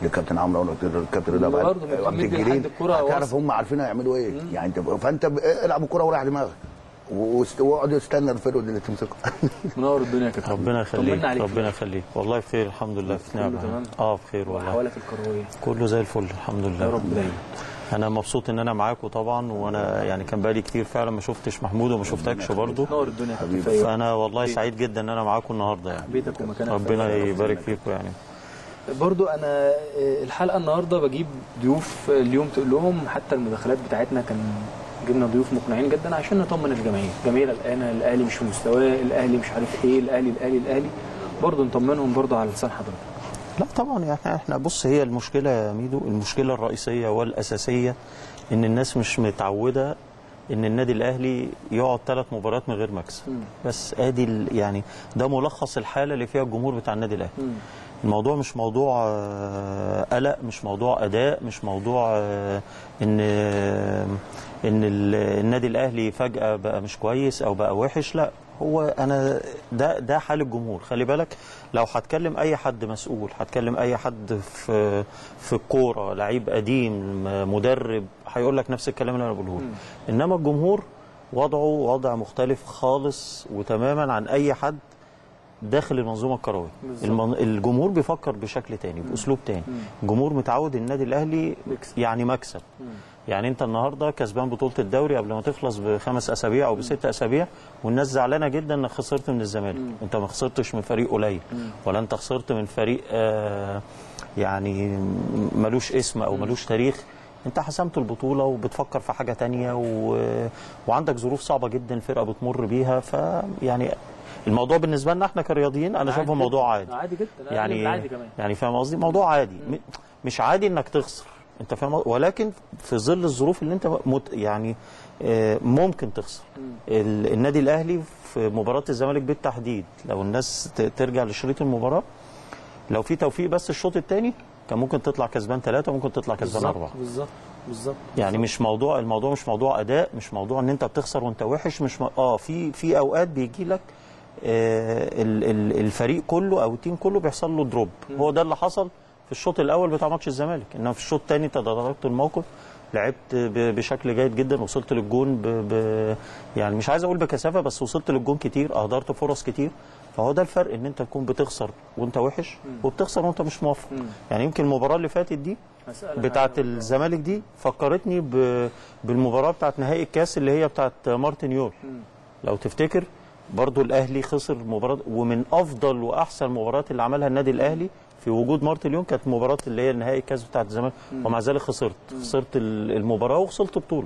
للكابتن عمرو والكابتن رضا بعد برضه مدي- عبد مدي الجليل لحد الكرة هتعرف وسط. هم عارفين هيعملوا ايه يعني انت فانت ب- العب الكوره وريح دماغك واست- واقعد استنى الفرود اللي تمسكه منور الدنيا يا كابتن ربنا يخليك طمنا عليك ربنا يخليك والله بخير الحمد لله في كله نعمه تمام؟ اه بخير والله واحوالك الكرويه كله زي الفل الحمد لله يا رب دايما انا مبسوط ان انا معاكم طبعا وانا يعني كان بقالي كتير فعلا ما شفتش محمود وما شفتكش برضه منور الدنيا يا كابتن حبيبي. في أي وقت. فانا والله سعيد جدا ان انا معاكم النهارده يعني بيتك ومكانك في ربنا أي وقت. يبارك فيكم يعني برضو انا آه، الحلقه النهارده بجيب ضيوف اليوم تقول لهم حتى المداخلات بتاعتنا كان جبنا ضيوف مقنعين جدا عشان نطمن الجماهير الجماهير قلقانه الاهلي مش في مستواه الاهلي مش عارف ايه الاهلي الاهلي الاهلي برضو نطمنهم برضو على لسان حضرتك لا طبعا يعني احنا بص هي المشكله يا ميدو المشكله الرئيسيه والاساسيه ان الناس مش متعوده ان النادي الاهلي يقعد ثلاث مباريات من غير مكسب بس ادي ال- يعني ده ملخص الحاله اللي فيها الجمهور بتاع النادي الاهلي الموضوع مش موضوع آه، قلق مش موضوع اداء مش موضوع آه، ان آه، ان ال- النادي الاهلي فجاه بقى مش كويس او بقى وحش لا هو انا ده ده حال الجمهور خلي بالك لو هتكلم اي حد مسؤول هتكلم اي حد في في الكوره لعيب قديم مدرب هيقول لك نفس الكلام اللي انا بقوله لك. انما الجمهور وضعه وضع مختلف خالص وتماما عن اي حد داخل المنظومه الكرويه بالظبط. المن... الجمهور بيفكر بشكل تاني باسلوب تاني الجمهور متعود النادي الاهلي يكسب. يعني مكسب يعني انت النهارده كسبان بطوله الدوري قبل ما تخلص بخمس اسابيع او بست اسابيع والناس زعلانه جدا انك خسرت من الزمالك انت ما خسرتش من فريق قليل ولا انت خسرت من فريق آه يعني ملوش اسم او ملوش تاريخ انت حسمت البطوله وبتفكر في حاجه تانية و... وعندك ظروف صعبه جدا الفرقه بتمر بيها فيعني الموضوع بالنسبه لنا احنا كرياضيين انا شايفه موضوع عادي عادي جدا يعني عادي كمان يعني فاهم قصدي موضوع عادي م- مش عادي انك تخسر انت فاهم قصدي؟ ولكن في ظل الظروف اللي انت مت يعني آه، ممكن تخسر ال- النادي الاهلي في مباراه الزمالك بالتحديد لو الناس ت- ترجع لشريط المباراه لو في توفيق بس الشوط الثاني كان ممكن تطلع كسبان ثلاثه ممكن تطلع كسبان بالظبط اربعه بالظبط بالظبط يعني مش موضوع الموضوع مش موضوع اداء مش موضوع ان انت بتخسر وانت وحش مش م... اه في في اوقات بيجي لك آه ال- ال- الفريق كله او التيم كله بيحصل له دروب هو ده اللي حصل في الشوط الاول بتاع ماتش الزمالك انما في الشوط الثاني انت تداركت الموقف لعبت ب- بشكل جيد جدا وصلت للجون ب... ب... يعني مش عايز اقول بكثافه بس وصلت للجون كتير اهدرت فرص كتير فهو ده الفرق ان انت تكون بتخسر وانت وحش وبتخسر وانت مش موفق يعني يمكن المباراه اللي فاتت دي هسألك بتاعت عن- الزمالك دي فكرتني ب... بالمباراه بتاعت نهائي الكاس اللي هي بتاعت مارتن يول لو تفتكر برضو الاهلي خسر مباراه ومن افضل واحسن المباريات اللي عملها النادي الاهلي في وجود مارتن يول كانت مباراه اللي هي نهائي الكاس بتاعت الزمالك ومع ذلك خسرت خسرت ال- المباراه وخسرت بطوله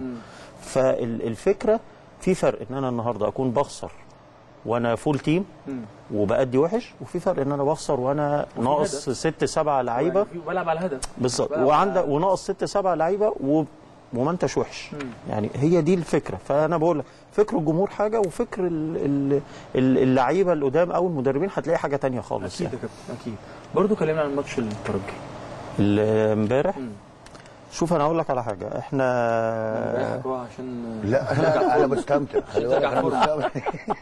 فالفكره في فرق ان انا النهارده اكون بخسر وانا فول تيم وبأدي وحش وفي فرق ان انا بخسر وانا ناقص هدف. ست سبع لعيبه يعني بلعب على الهدف بالظبط بقى- وعندك وناقص ست سبع لعيبه و... وما انتش وحش يعني هي دي الفكره فانا بقول لك فكر الجمهور حاجه وفكر ال... ال... ال- اللعيبه القدام او المدربين هتلاقي حاجه تانية خالص اكيد يعني يا كابتن اكيد برضو كلمنا عن ماتش الترجي ال- امبارح شوف انا اقول لك على حاجه احنا امبارح هو عشان لا لا انا بستمتع خلي بالك انا بستمتع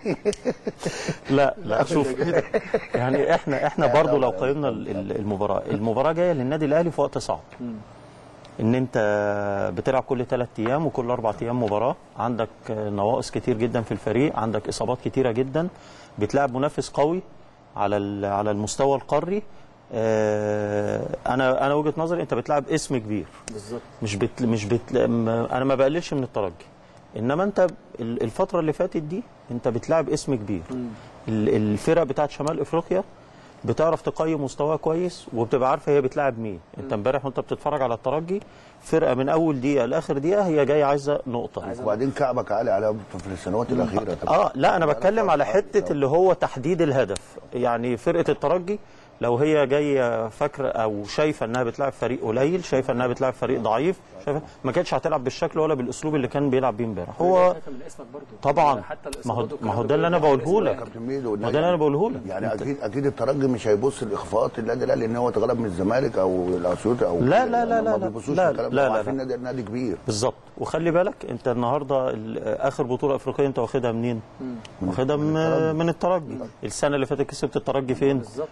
لا لا شوف يعني احنا احنا لا، برضو لا، لو لا، قيمنا ال- ال- المباراه المباراه جايه للنادي الاهلي في وقت صعب ان انت بتلعب كل ثلاث ايام وكل اربع ايام مباراه عندك نواقص كتير جدا في الفريق عندك اصابات كتيره جدا بتلعب منافس قوي على ال- على المستوى القاري آه، انا انا وجهه نظري انت بتلعب اسم كبير بالظبط مش بت مش بت ما- انا ما بقللش من الترجي انما انت ال- الفتره اللي فاتت دي انت بتلعب اسم كبير ال- الفرق بتاعت شمال افريقيا بتعرف تقيم مستواها كويس وبتبقى عارفه هي بتلاعب مين انت امبارح وانت بتتفرج على الترجي فرقه من اول دقيقه لاخر دقيقه هي جايه عايزه نقطه وبعدين كعبك عالي على في السنوات الاخيره طب اه لا انا بتكلم على حته اللي هو تحديد الهدف يعني فرقه الترجي لو هي جايه فاكره او شايفه انها بتلعب فريق قليل شايفه انها بتلعب فريق ضعيف شايفه ما كانتش هتلعب بالشكل ولا بالاسلوب اللي كان بيلعب بيه امبارح هو شايفة من اسمك برضو طبعا حتى ما هو الإصابات ما هو والكلام ده اللي انا كله بقوله لك كابتن ميدو ما ده اللي انا بقوله لك يعني اكيد اكيد الترجي مش هيبص لاخفاقات النادي الاهلي ان هو اتغلب من الزمالك او الاسيوطي او لا، لا، لا، ما لا، بيبصوش لا، للكلام لا، ده لا، عارفين لا. نادي نادي كبير بالظبط وخلي بالك انت النهارده ال- اخر بطوله افريقيه انت واخدها منين؟ واخدها من, من الترجي السنه اللي فاتت كسبت الترجي فين؟ بالظبط. في تو... هناك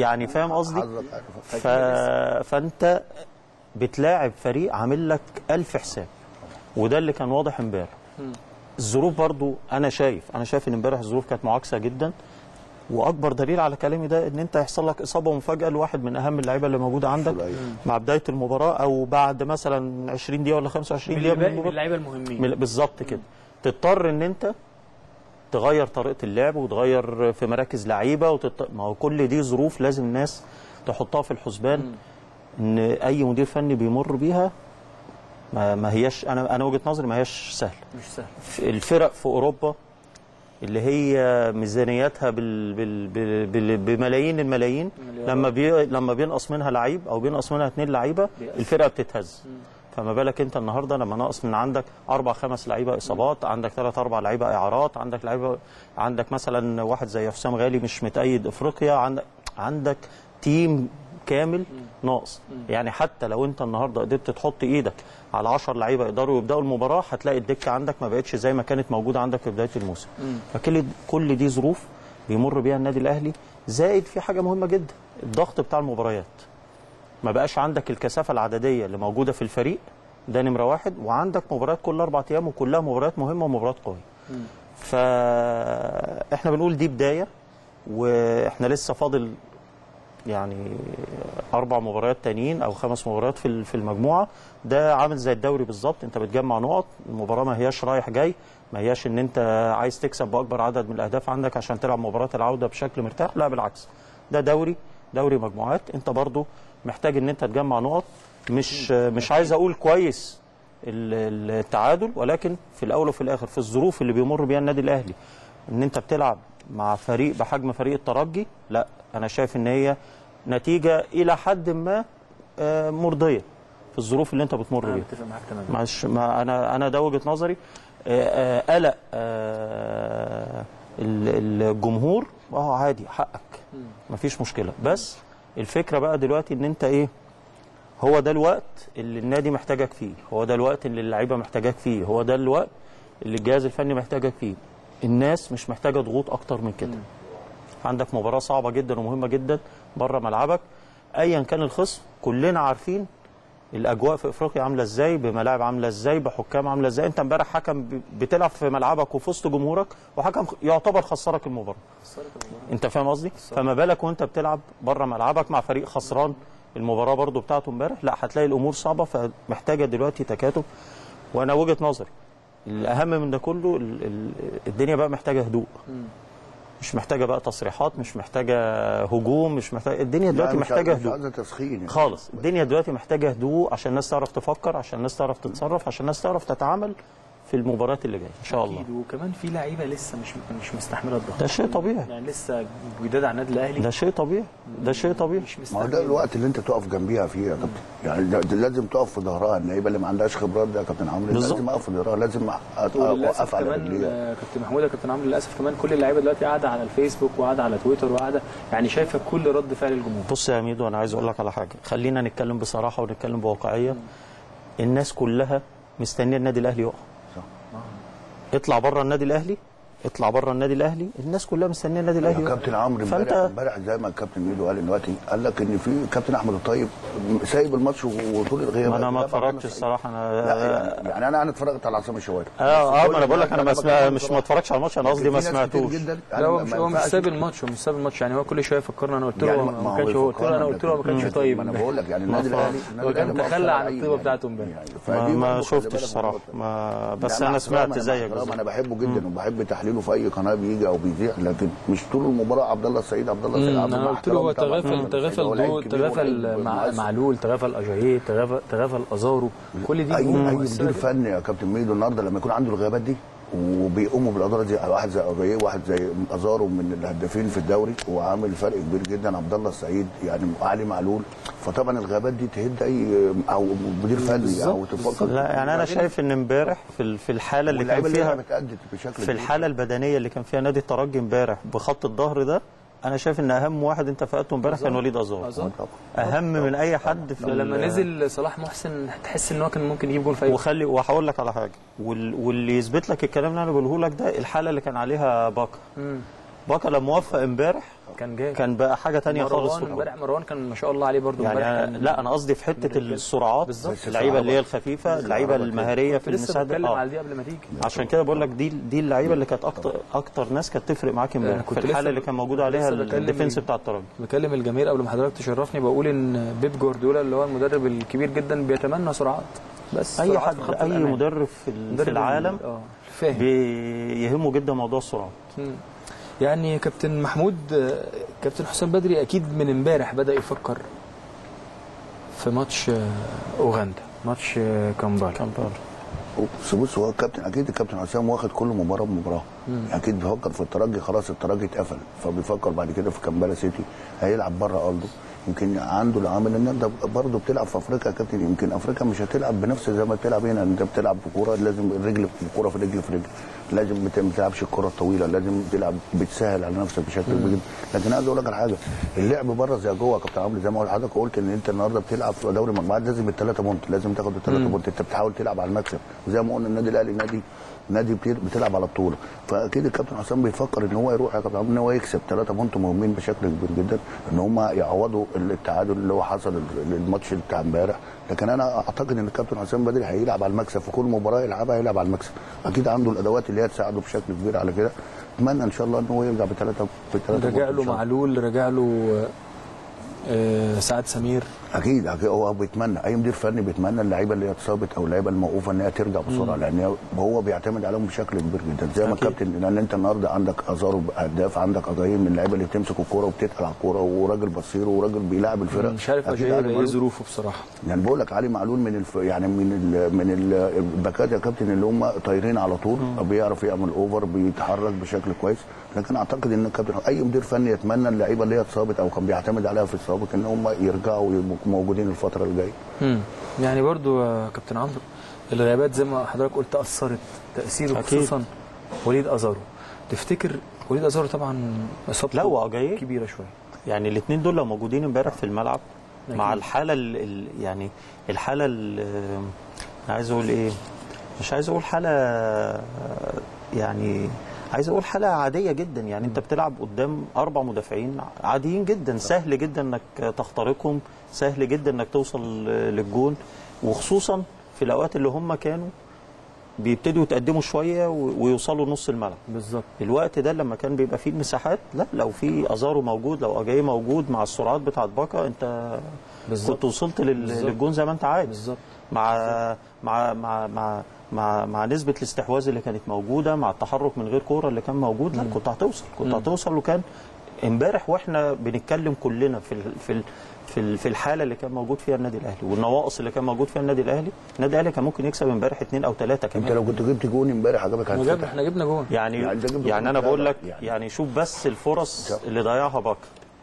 يعني فاهم قصدي حظك عارف. ف... فانت بتلاعب فريق عامل لك ألف حساب وده اللي كان واضح امبارح الظروف برضو انا شايف انا شايف ان امبارح الظروف كانت معاكسه جدا واكبر دليل على كلامي ده ان انت يحصل لك اصابه مفاجاه لواحد من اهم اللعيبه اللي موجوده عندك سليم. مع بدايه المباراه او بعد مثلا 20 دقيقه ولا 25 دقيقه من من المباراه اللعيبه المهمين من- بالظبط كده تضطر ان انت تغير طريقه اللعب وتغير في مراكز لعيبه وتط... ما هو كل دي ظروف لازم الناس تحطها في الحسبان ان اي مدير فني بيمر بيها ما, ما هياش انا انا وجهه نظري ما هياش سهله مش سهل في الفرق في اوروبا اللي هي ميزانياتها بال بال بال بال بملايين الملايين مليارات. لما بي لما بينقص منها لعيب او بينقص منها اثنين لعيبه بيأثر. الفرقه بتتهز فما بالك انت النهارده لما ناقص من عندك اربع خمس لعيبه اصابات عندك ثلاث اربع لعيبه اعارات عندك لعيبه عندك مثلا واحد زي حسام غالي مش متأيد افريقيا عندك عندك تيم كامل ناقص يعني حتى لو انت النهارده قدرت تحط ايدك على 10 لعيبه يقدروا يبداوا المباراه هتلاقي الدكه عندك ما بقتش زي ما كانت موجوده عندك في بدايه الموسم فكل كل دي ظروف بيمر بيها النادي الاهلي زائد في حاجه مهمه جدا الضغط بتاع المباريات ما بقاش عندك الكثافه العدديه اللي موجوده في الفريق ده نمره واحد وعندك مباريات كل اربع ايام وكلها مباريات مهمه ومباريات قويه فاحنا بنقول دي بدايه واحنا لسه فاضل يعني اربع مباريات تانيين او خمس مباريات في في المجموعه ده عامل زي الدوري بالظبط انت بتجمع نقط المباراه ما هياش رايح جاي ما هياش ان انت عايز تكسب باكبر عدد من الاهداف عندك عشان تلعب مباراه العوده بشكل مرتاح لا بالعكس ده دوري دوري مجموعات انت برضو محتاج ان انت تجمع نقط مش مش عايز اقول كويس ال- التعادل ولكن في الاول وفي الاخر في الظروف اللي بيمر بيها النادي الاهلي ان انت بتلعب مع فريق بحجم فريق الترجي لا انا شايف ان هي نتيجه الى حد ما آه، مرضيه في الظروف اللي انت بتمر انا بيها متفق معاك تماما مش ما انا انا ده وجهه نظري آه، آه، قلق آه، ال- الجمهور اه عادي حقك مفيش مشكله بس الفكره بقى دلوقتي ان انت ايه هو ده الوقت اللي النادي محتاجك فيه هو ده الوقت اللي اللعيبه محتاجاك فيه هو ده الوقت اللي الجهاز الفني محتاجك فيه الناس مش محتاجه ضغوط اكتر من كده عندك مباراه صعبه جدا ومهمه جدا بره ملعبك ايا كان الخصم كلنا عارفين الاجواء في افريقيا عامله ازاي بملاعب عامله ازاي بحكام عامله ازاي انت امبارح حكم ب- بتلعب في ملعبك وفي وسط جمهورك وحكم يعتبر خسرك المباراه انت فاهم قصدي فما بالك وانت بتلعب بره ملعبك مع فريق خسران المباراه برضو بتاعته امبارح لا هتلاقي الامور صعبه فمحتاجه دلوقتي تكاتف وانا وجهه نظري الاهم من ده كله ال- ال- الدنيا بقى محتاجه هدوء مش محتاجه بقى تصريحات مش محتاجه هجوم مش محتاجه الدنيا دلوقتي لا، مش محتاجه عايز- مش هدوء عايزه تسخين يعني. خالص الدنيا دلوقتي محتاجه هدوء عشان الناس تعرف تفكر عشان الناس تعرف تتصرف عشان الناس تعرف تتعامل في المباريات اللي جايه ان شاء الله اكيد وكمان في لعيبه لسه مش مش مستحمله الضغط ده شيء طبيعي يعني لسه جداد على النادي الاهلي ده شيء طبيعي ده شيء طبيعي مش ما هو مستحمل ده الوقت اللي انت تقف جنبيها فيه يا كابتن يعني ده ده لازم تقف في ظهرها اللعيبه اللي ما عندهاش خبرات ده يا كابتن عمرو بالظبط. لازم اقف في ظهرها لازم أ- وللاسف اوقف على كمان رجليها آه، كابتن محمود يا كابتن عمرو للاسف كمان كل اللعيبه دلوقتي قاعده على الفيسبوك وقاعده على تويتر وقاعده يعني شايفه كل رد فعل الجمهور بص يا ميدو انا عايز اقول لك على حاجه خلينا نتكلم بصراحه ونتكلم بواقعيه الناس كلها مستنيه النادي الاهلي يقع صح. اطلع بره النادي الاهلي اطلع بره النادي الاهلي الناس كلها مستنيه النادي الاهلي يا يقع. كابتن عمرو فانت امبارح امبارح زي ما الكابتن ميدو قال دلوقتي قال لك ان في كابتن احمد الطيب سايب الماتش وطول الغياب ما انا ما لا، اتفرجتش صحيح. الصراحه لا انا يعني, يعني انا انا اتفرجت على عصام الشوالي اه اه بس ما انا بقول لك انا ما بكلمك سمع عن مش ما بصراحة. اتفرجش على الماتش انا قصدي في ما ناس كتير سمعتوش جدا لا يعني هو ما مش هو مش ينفعش- ساب الماتش هو مش ساب الماتش يعني هو كل شويه يفكرنا انا قلت له يعني ما ما هو كانش هو قلت له انا يفكرنا قلت له ما لكن- كانش طيب ما انا بقول لك يعني النادي ما الاهلي فاهم. النادي هو كان الأهلي ما تخلى أثر عن على أي الطيبة نادي. بتاعته امبارح. يعني ما, فدي ما برضه خلي شفتش بالك الصراحه من ما بس يعني انا مع سمعت احترامي- زيك مع احترامي بالظبط انا بحبه جدا وبحب تحليله في اي قناه بيجي او بيذيع لكن مش طول المباراه عبد الله السعيد عبد الله السعيد عبد انا مع قلت له هو احترامي طبعاً تغافل عبد الله السعيد، تغافل هو لعيب دو كبير تغافل ولعيب مع مؤثر. معلول تغافل اجاييه تغافل تغافل ازارو كل دي اي نجوم اي مؤثرة مدير جداً. فني يا كابتن ميدو النهارده لما يكون عنده الغيابات دي وبيقوموا بالادوار دي واحد زي اجاييه واحد زي ازارو من الهدافين في الدوري وعامل فرق كبير جدا عبد الله السعيد يعني علي معلول فطبعا الغيابات دي تهد اي او مدير فني او تفكر لا يعني انا شايف ان امبارح في ال- في الحاله اللي كان واللعيبه اللي فيها بتأدي بشكل في كبير. الحاله البدنيه اللي كان فيها نادي الترجي امبارح بخط الظهر ده انا شايف ان اهم واحد انت فقدته امبارح كان وليد ازار أزار. طبعا. اهم من اي حد في ده لما ال- نزل صلاح محسن تحس ان هو كان ممكن يجيب جول في اي وقت. وخلي وهقول لك على حاجه وال... واللي يثبت لك الكلام اللي انا بقوله لك ده الحاله اللي كان عليها باكا مم. باكا لما وفق امبارح كان جاي كان بقى حاجه تانية خالص في مروان الكورة. امبارح مروان كان ما شاء الله عليه برضو يعني امبارح أنا- كان لا انا قصدي في حته السرعات بالظبط. اللعيبه اللي هي الخفيفه اللعيبه المهاريه في كنت لسه المساعده بتكلم آه. على دي قبل ما تيجي عشان كده بقول لك دي دي اللعيبه اللي كانت اكتر اكتر ناس كانت تفرق معاك أنا امبارح كنت في الحاله لسه- اللي كان موجود عليها لسه بكلم الديفنس ال- بتاع الترجي بكلم الجماهير قبل ما حضرتك تشرفني بقول ان بيب جوارديولا اللي هو المدرب الكبير جدا بيتمنى سرعات بس اي سرعات حد في خط اي الأمان. مدرب في, ال- مدرب في العالم اه فاهم بيهمه جدا موضوع السرعات مم. يعني كابتن محمود آه، كابتن حسام بدري اكيد من امبارح بدا يفكر في ماتش آه، اوغندا ماتش آه، كامبالا كامبالا بص بص هو الكابتن اكيد الكابتن حسام واخد كل مباراه بمباراه اكيد بيفكر في الترجي خلاص الترجي اتقفل فبيفكر بعد كده في كامبالا سيتي هيلعب بره ارضه يمكن عنده العامل ان انت برضه بتلعب في افريقيا يا كابتن يمكن افريقيا مش هتلعب بنفس زي ما بتلعب هنا انت بتلعب بكوره لازم الرجل في كوره في رجل في رجل لازم بت- ما تلعبش الكره الطويله لازم تلعب بتسهل على نفسك بشكل كبير جدا لكن عايز اقول لك على حاجه اللعب بره زي جوه يا كابتن عمرو زي ما قلت لحضرتك قلت ان انت النهارده بتلعب في دوري المجموعات لازم الثلاثه بونت لازم تاخد الثلاثه بونت انت بتحاول تلعب على المكسب زي ما قلنا النادي الاهلي نادي نادي بت- بتلعب على بطوله فاكيد الكابتن حسام بيفكر ان هو يروح يا كابتن عمرو ان هو يكسب ثلاثه بونت مهمين بشكل كبير جدا ان هم يعوضوا التعادل اللي هو حصل الماتش بتاع امبارح لكن انا اعتقد ان الكابتن حسام بدري هيلعب على المكسب في كل مباراه يلعبها هيلعب على المكسب اكيد عنده الادوات اللي هي تساعده بشكل كبير على كده اتمنى ان شاء الله ان هو يرجع بثلاثه بثلاثه رجع له معلول رجع له آه، آه، سعد سمير اكيد اكيد هو بيتمنى اي مدير فني بيتمنى اللعيبه اللي هي اتصابت او اللعيبه الموقوفه ان هي ترجع بسرعه لان هي- هو بيعتمد عليهم بشكل كبير جدا زي ما أكيد. الكابتن لان انت النهارده عندك ازارو هداف عندك اجايين من اللعيبه اللي بتمسك الكوره وبتتقل على الكوره وراجل بصير وراجل بيلاعب الفرق مش عارف أكيد اجاي علي ايه معلول- ظروفه بصراحه يعني بقول لك علي معلول من الف... يعني من ال... من ال- الباكات يا كابتن اللي هم طايرين على طول بيعرف يعمل اوفر بيتحرك بشكل كويس لكن اعتقد ان الكابتن اي مدير فني يتمنى اللعيبه اللي هي اتصابت او كان بيعتمد عليها في السابق ان هم يرجعوا ويبقوا موجودين الفتره الجايه مم. يعني برضو يا كابتن عمرو الغيابات زي ما حضرتك قلت اثرت تاثيره أكيد. خصوصا وليد ازارو تفتكر وليد ازارو طبعا اصابته لا، هو جاي. كبيره شويه يعني الاثنين دول لو موجودين امبارح في الملعب أكيد. مع الحاله ال ال يعني الحاله ال أنا عايز اقول ايه مش عايز اقول حاله يعني عايز اقول حاله عاديه جدا يعني انت بتلعب قدام اربع مدافعين عاديين جدا سهل جدا انك تخترقهم سهل جدا انك توصل للجون وخصوصا في الاوقات اللي هم كانوا بيبتدوا يتقدموا شويه و- ويوصلوا نص الملعب بالظبط الوقت ده لما كان بيبقى فيه المساحات لا لو في ازارو موجود لو اجاي موجود مع السرعات بتاعت باكا انت بالظبط. كنت وصلت لل- بالظبط. للجون زي ما انت عايز بالظبط مع مع مع مع مع, مع نسبه الاستحواذ اللي كانت موجوده مع التحرك من غير كوره اللي كان موجود لا كنت هتوصل كنت هتوصل وكان امبارح واحنا بنتكلم كلنا في ال في ال في ال- في الحاله اللي كان موجود فيها النادي الاهلي والنواقص اللي كان موجود فيها النادي الاهلي النادي الاهلي كان ممكن يكسب امبارح اثنين او ثلاثه انت كمان لو كنت جبت جون امبارح عجبك احنا جبنا هتفتح احنا جبنا جون يعني يعني ده جبنا يعني جون انا بقول ثلاثة. لك يعني- يعني شوف بس الفرص اللي ضيعها باكر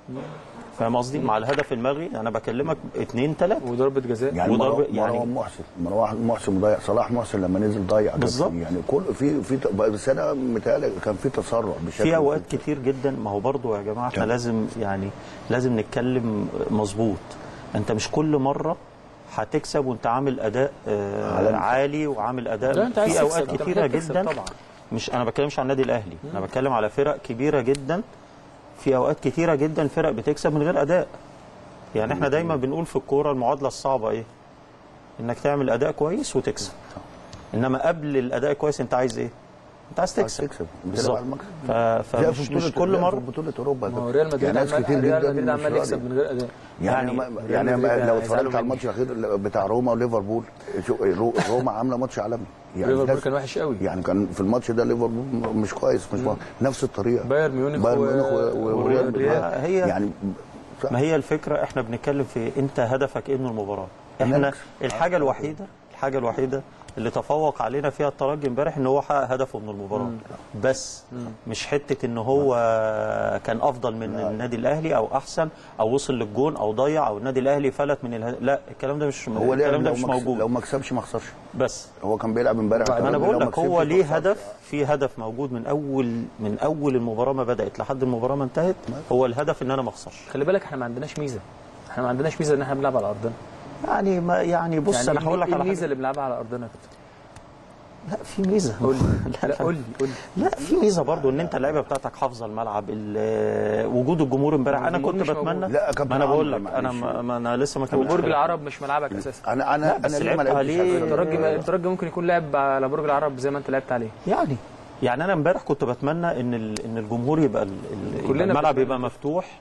فاهم قصدي مع الهدف الملغي انا بكلمك اثنين ثلاثه وضربه جزاء يعني وضرب- مروان يعني- مروان محسن مروان محسن ضيع صلاح محسن لما نزل ضيع بالظبط. يعني كل في في بس انا متهيألي كان في تسرع بشكل في اوقات كتير جدا ما هو برضو يا جماعه احنا تمام. لازم يعني لازم نتكلم مظبوط انت مش كل مره هتكسب وانت عامل اداء آه عالمي. عالي وعامل اداء لا، أنت عايز في اوقات تكسب، أنت كتيره محتاج تكسب جدا طبعا. مش انا بتكلمش عن النادي الاهلي انا بتكلم على فرق كبيره جدا في اوقات كتيره جدا فرق بتكسب من غير اداء يعني احنا دايما بنقول في الكوره المعادله الصعبه ايه انك تعمل اداء كويس وتكسب انما قبل الاداء الكويس انت عايز ايه انت عايز عايز تكسب تكسب بتلعب بالظبط على المكسب ف... زي فمش في مش بطولة- كل زي مره في بطولة اوروبا ما هو ريال مدريد يعني ناس عمال كتير ريال جدا مدريد مش عمال راضي. يكسب من غير اداء يعني يعني يعني, يعني مدريد لو عايز اتفرجت يعمل على الماتش الاخير بتاع روما وليفربول شو رو- روما عامله ماتش عالمي يعني ليفربول الناس- كان وحش قوي يعني كان في الماتش ده ليفربول مش كويس مش مم. نفس الطريقه بايرن ميونخ بايرن و- ميونخ و- و- وريال وريال مدريد. هي- يعني ما هي الفكره احنا بنتكلم في انت هدفك ايه من المباراه احنا نكسب. الحاجه الوحيده الحاجه الوحيده اللي تفوق علينا فيها الترجي امبارح ان هو حقق هدفه من المباراه بس مش حته ان هو كان افضل من النادي الاهلي او احسن او وصل للجون او ضيع او النادي الاهلي فلت من اله... لا الكلام ده مش هو لعب الكلام ده لو مش ما كس- موجود لو ما كسبش ما خسرش بس هو كان بيلعب امبارح ما انا الترجي، بقول لو ما لك هو كسبش ما ليه خسرش. هدف في هدف موجود من اول من اول المباراه ما بدات لحد المباراه ما انتهت هو الهدف ان انا ما اخسرش خلي بالك احنا ما عندناش ميزه احنا ما عندناش ميزه ان احنا بنلعب على ارضنا يعني ما يعني بص يعني انا هقول لك ايه على الميزه حاجه اللي بنلعبها على ارضنا يا كابتن لا في ميزه قول لي لا قول لي قول لي لا في ميزه برضو ان انت اللعيبه بتاعتك حافظه الملعب ال- وجود الجمهور امبارح انا الجمهور كنت مش موجود. بتمنى لا يا كابتن ما انا بقول عمرو، لك انا معلش. ما ما انا لسه ما كملتش وبرج كلام. العرب مش ملعبك اساسا انا انا لا، انا بس ليه ما لعبت لعبتش عليه- على الترجي الفرقة؟ الترجي ممكن يكون لعب على برج العرب زي ما انت لعبت عليه يعني يعني انا امبارح كنت بتمنى ان ال- ان الجمهور يبقى ال- ال- يبقى كلنا الملعب بنتمنى يبقى مفتوح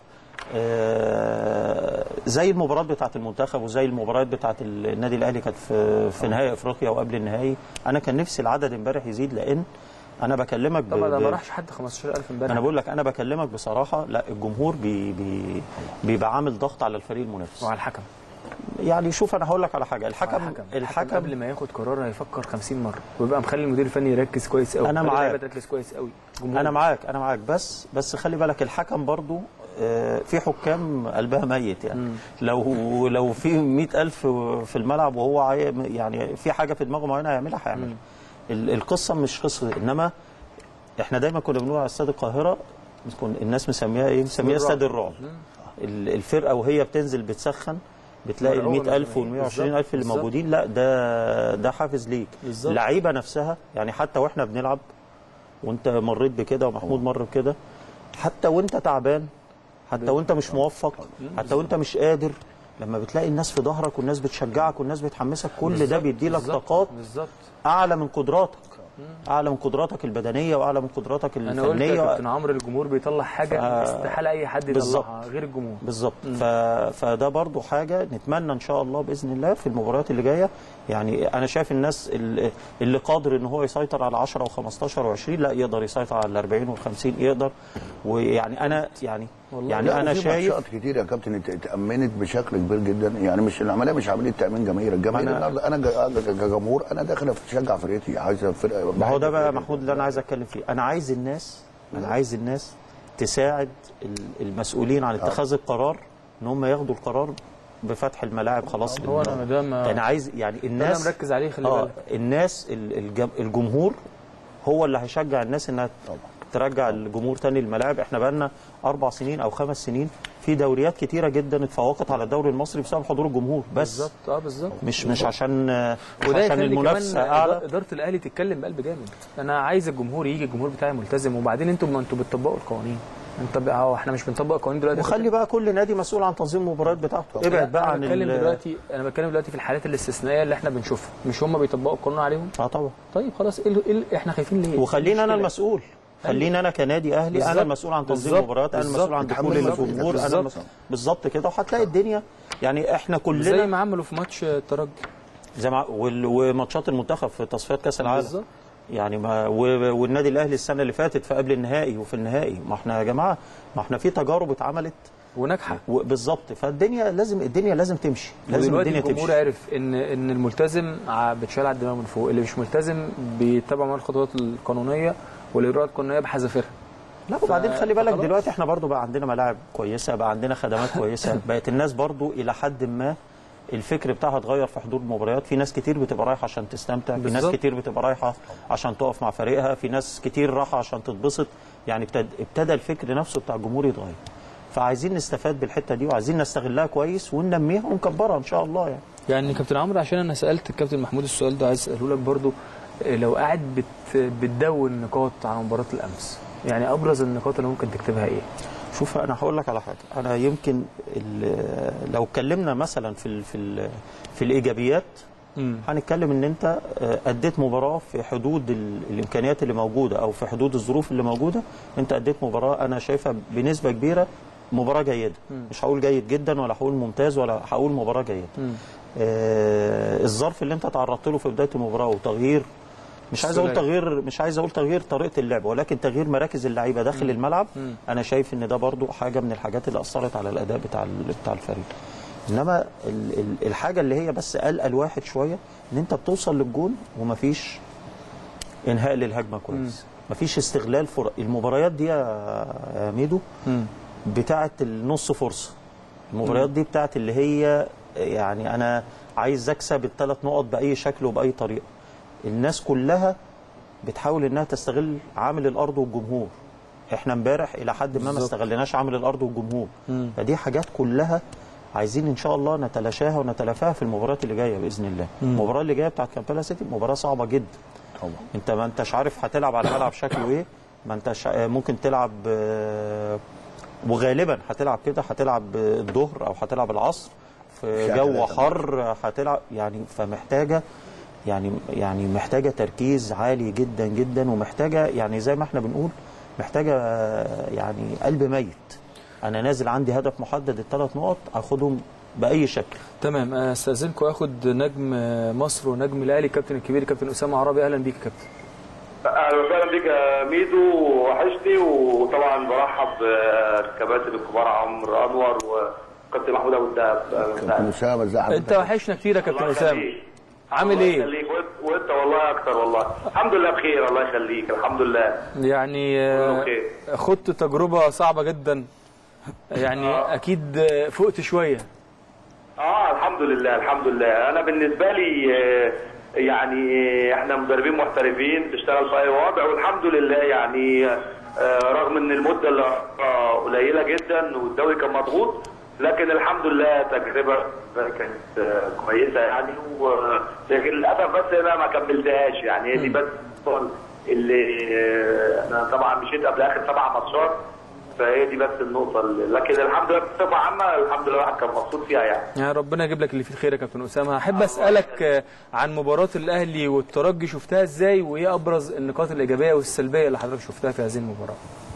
آه، زي المباريات بتاعه المنتخب وزي المباريات بتاعه النادي الاهلي كانت في في نهائي افريقيا وقبل النهائي انا كان نفسي العدد امبارح يزيد لان انا بكلمك ب- طبعا ده ب- ما راحش حد 15000 امبارح انا بقول لك انا بكلمك بصراحه لا الجمهور بي بي بيبقى عامل ضغط على الفريق المنافس وعلى الحكم يعني شوف انا هقول لك على حاجه وعلى الحكم الحكم الحكم قبل ما ياخد قرار هيفكر 50 مره ويبقى مخلي المدير الفني يركز كويس قوي أنا خلي معاك. اللعيبة تركز كويس قوي جمهور. انا معاك انا معاك بس بس خلي بالك الحكم برضو آه، في حكام قلبها ميت يعني لو لو في مئة ألف في الملعب وهو عاي- يعني في حاجة في دماغه معينة هيعملها هيعملها ال- القصة مش قصة إنما إحنا دايما كنا بنقول على استاد القاهرة بتكون الناس مسميها إيه؟ مسميها الرعب. استاد الرعب ال- الفرقة وهي بتنزل بتسخن بتلاقي ال مرعوبة 100000 وال بالظبط، 120000 اللي بالظبط. موجودين لا ده ده حافز ليك بالظبط. اللعيبة نفسها يعني حتى واحنا بنلعب وانت مريت بكده ومحمود مر بكده حتى وانت تعبان حتى وانت مش موفق حتى وانت مش قادر لما بتلاقي الناس في ظهرك والناس بتشجعك والناس بتحمسك كل ده بيدي لك بالظبط، طاقات بالظبط اعلى من قدراتك اعلى من قدراتك البدنيه واعلى من قدراتك انا قلت يا الفنيه كابتن عمرو الجمهور بيطلع حاجه ف- استحاله اي حد بالظبط. يطلعها غير الجمهور بالظبط ف... فده برضو حاجه نتمنى ان شاء الله باذن الله في المباريات اللي جايه يعني انا شايف الناس اللي, اللي قادر ان هو يسيطر على 10 و15 و20 لا يقدر يسيطر على ال 40 وال50 يقدر ويعني انا يعني يعني لا، انا وفي شايف ماتشات كتير يا كابتن ات- اتأمنت بشكل كبير جدا يعني مش العمليه مش عمليه تأمين جماهير الجماهير ما أنا- النهارده انا ج- ج- كجمهور انا داخل اشجع فرقتي عايز الفرقه ما هو ده بقى بحب محمود اللي انا عايز اتكلم فيه انا عايز الناس انا عايز الناس تساعد ال- المسؤولين عن اتخاذ القرار ان هم ياخدوا القرار بفتح الملاعب خلاص هو انا ده ما انا عايز يعني ده انا الناس مركز عليه خلي اه بالك الناس ال- الجم- الجمهور هو اللي هيشجع الناس انها ترجع الجمهور تاني الملاعب احنا بقالنا اربع سنين او خمس سنين في دوريات كتيره جدا اتفوقت على الدوري المصري بسبب حضور الجمهور بس بالظبط اه بالظبط مش مش عشان مش وده عشان يخلي المنافسه كمان اعلى اداره الاهلي تتكلم بقلب جامد انا عايز الجمهور يجي الجمهور بتاعي ملتزم وبعدين انتوا ما انتوا بتطبقوا القوانين انت بقى هو احنا مش بنطبق القوانين دلوقتي وخلي بقى كل نادي مسؤول عن تنظيم المباريات بتاعته ابعد بقى انا عن بتكلم ال- دلوقتي انا بتكلم دلوقتي في الحالات الاستثنائيه اللي احنا بنشوفها مش هم بيطبقوا القانون عليهم اه طبعا طيب خلاص ايه ال- إيه ال- احنا خايفين ليه وخلينا انا المشكلة؟ المسؤول خلينا انا كنادي اهلي انا بالظبط. المسؤول عن تنظيم بالظبط. المباريات انا المسؤول عن بالظبط. دخول تحمل مسؤوليتك. الجمهور انا بالظبط. المسؤول بالظبط كده وهتلاقي الدنيا يعني احنا زي كلنا ما عملوا في ماتش الترجي زي ما وال- وماتشات المنتخب في تصفيات كاس العالم بالظبط. يعني ما و- والنادي الاهلي السنه اللي فاتت في قبل النهائي وفي النهائي ما احنا يا جماعه ما احنا في تجارب اتعملت وناجحه و- بالظبط فالدنيا لازم الدنيا لازم تمشي لازم ودلوقتي الدنيا الجمهور تمشي عرف ان ان الملتزم ع- بتشال على الدماغ من فوق اللي مش ملتزم بيتبع معاه الخطوات القانونيه والاجراءات القانونيه بحذافيرها لا وبعدين خلي بالك فخلاص. دلوقتي احنا برضو بقى عندنا ملاعب كويسه بقى عندنا خدمات كويسه بقت الناس برضو الى حد ما الفكر بتاعها اتغير في حضور المباريات في ناس كتير بتبقى رايحه عشان تستمتع في ناس بالظبط. كتير بتبقى رايحه عشان تقف مع فريقها في ناس كتير رايحه عشان تتبسط يعني ابتد- ابتدى الفكر نفسه بتاع الجمهور يتغير فعايزين نستفاد بالحته دي وعايزين نستغلها كويس وننميها ونكبرها ان شاء الله يعني يعني كابتن عمرو عشان انا سالت الكابتن محمود السؤال ده عايز اساله لك برضو إيه، لو قاعد بت بتدون نقاط على مباراه الامس يعني ابرز النقاط اللي ممكن تكتبها ايه؟ شوف انا هقول لك على حاجه انا يمكن ال- لو اتكلمنا مثلا في ال في ال في الايجابيات هنتكلم ان انت آه، اديت مباراه في حدود ال- الامكانيات اللي موجوده او في حدود الظروف اللي موجوده انت اديت مباراه انا شايفها بنسبه كبيره مباراه جيده مش هقول جيد جدا ولا هقول ممتاز ولا هقول مباراه جيده آه الظرف اللي انت تعرضت له في بدايه المباراه وتغيير مش عايز اقول السولية. تغيير مش عايز اقول تغيير طريقه اللعب ولكن تغيير مراكز اللعيبه داخل الملعب انا شايف ان ده برضو حاجه من الحاجات اللي اثرت على الاداء بتاع ال- بتاع الفريق انما ال- ال- الحاجه اللي هي بس قلقه الواحد شويه ان انت بتوصل للجون ومفيش انهاء للهجمه كويس مفيش استغلال فرق المباريات دي يا يا ميدو بتاعه النص فرصه المباريات دي بتاعه اللي هي يعني انا عايز اكسب الثلاث نقط باي شكل وباي طريقه الناس كلها بتحاول انها تستغل عامل الارض والجمهور احنا امبارح الى حد ما ما بالظبط. استغلناش عامل الارض والجمهور فدي حاجات كلها عايزين ان شاء الله نتلاشاها ونتلافاها في المباريات اللي جايه باذن الله المباراه اللي جايه بتاعت كامبالا سيتي مباراه صعبه جدا طبعا. انت ما انتش عارف هتلعب على ملعب شكله ايه ما انتش آه، ممكن تلعب آه، وغالبا هتلعب كده هتلعب الظهر او هتلعب العصر في الساعة جو تلاتة حر هتلعب يعني فمحتاجه يعني يعني محتاجه تركيز عالي جدا جدا ومحتاجه يعني زي ما احنا بنقول محتاجه آه، يعني قلب ميت انا نازل عندي هدف محدد الثلاث نقط اخدهم باي شكل تمام استاذنكم اخد نجم مصر ونجم الاهلي الكابتن الكبير كابتن اسامه عرابي اهلا بيك يا كابتن اهلا وسهلا بيك يا ميدو وحشني وطبعا برحب بالكباتن الكبار عمرو انور وكابتن محمود ابو الدهب كابتن اسامه ازي حضرتك انت وحشنا كتير يا كابتن الله اسامه يخليك. عامل الله ايه يخليك وإنت- وانت والله اكتر والله الحمد لله بخير الله يخليك الحمد لله يعني آه، أوكي. خدت تجربه صعبه جدا يعني اكيد آه، فقت شويه اه الحمد لله الحمد لله انا بالنسبه لي آه، يعني آه، احنا مدربين محترفين بنشتغل في اي وضع والحمد لله يعني آه، رغم ان المده اللي آه، قليله جدا والدوري كان مضغوط لكن الحمد لله تجربه كانت آه، كويسه يعني و- لكن للاسف بس انا ما كملتهاش يعني هي دي بس اللي آه، انا طبعا مشيت قبل اخر سبع ماتشات فهي دي بس النقطه اللي لكن الحمد لله بصفه عامه الحمد لله الواحد كان مبسوط فيها يعني يعني ربنا يجيب لك اللي فيه الخير يا كابتن اسامه احب اسالك آه، عن مباراه الاهلي والترجي شفتها ازاي وايه ابرز النقاط الايجابيه والسلبيه اللي حضرتك شفتها في هذه المباراه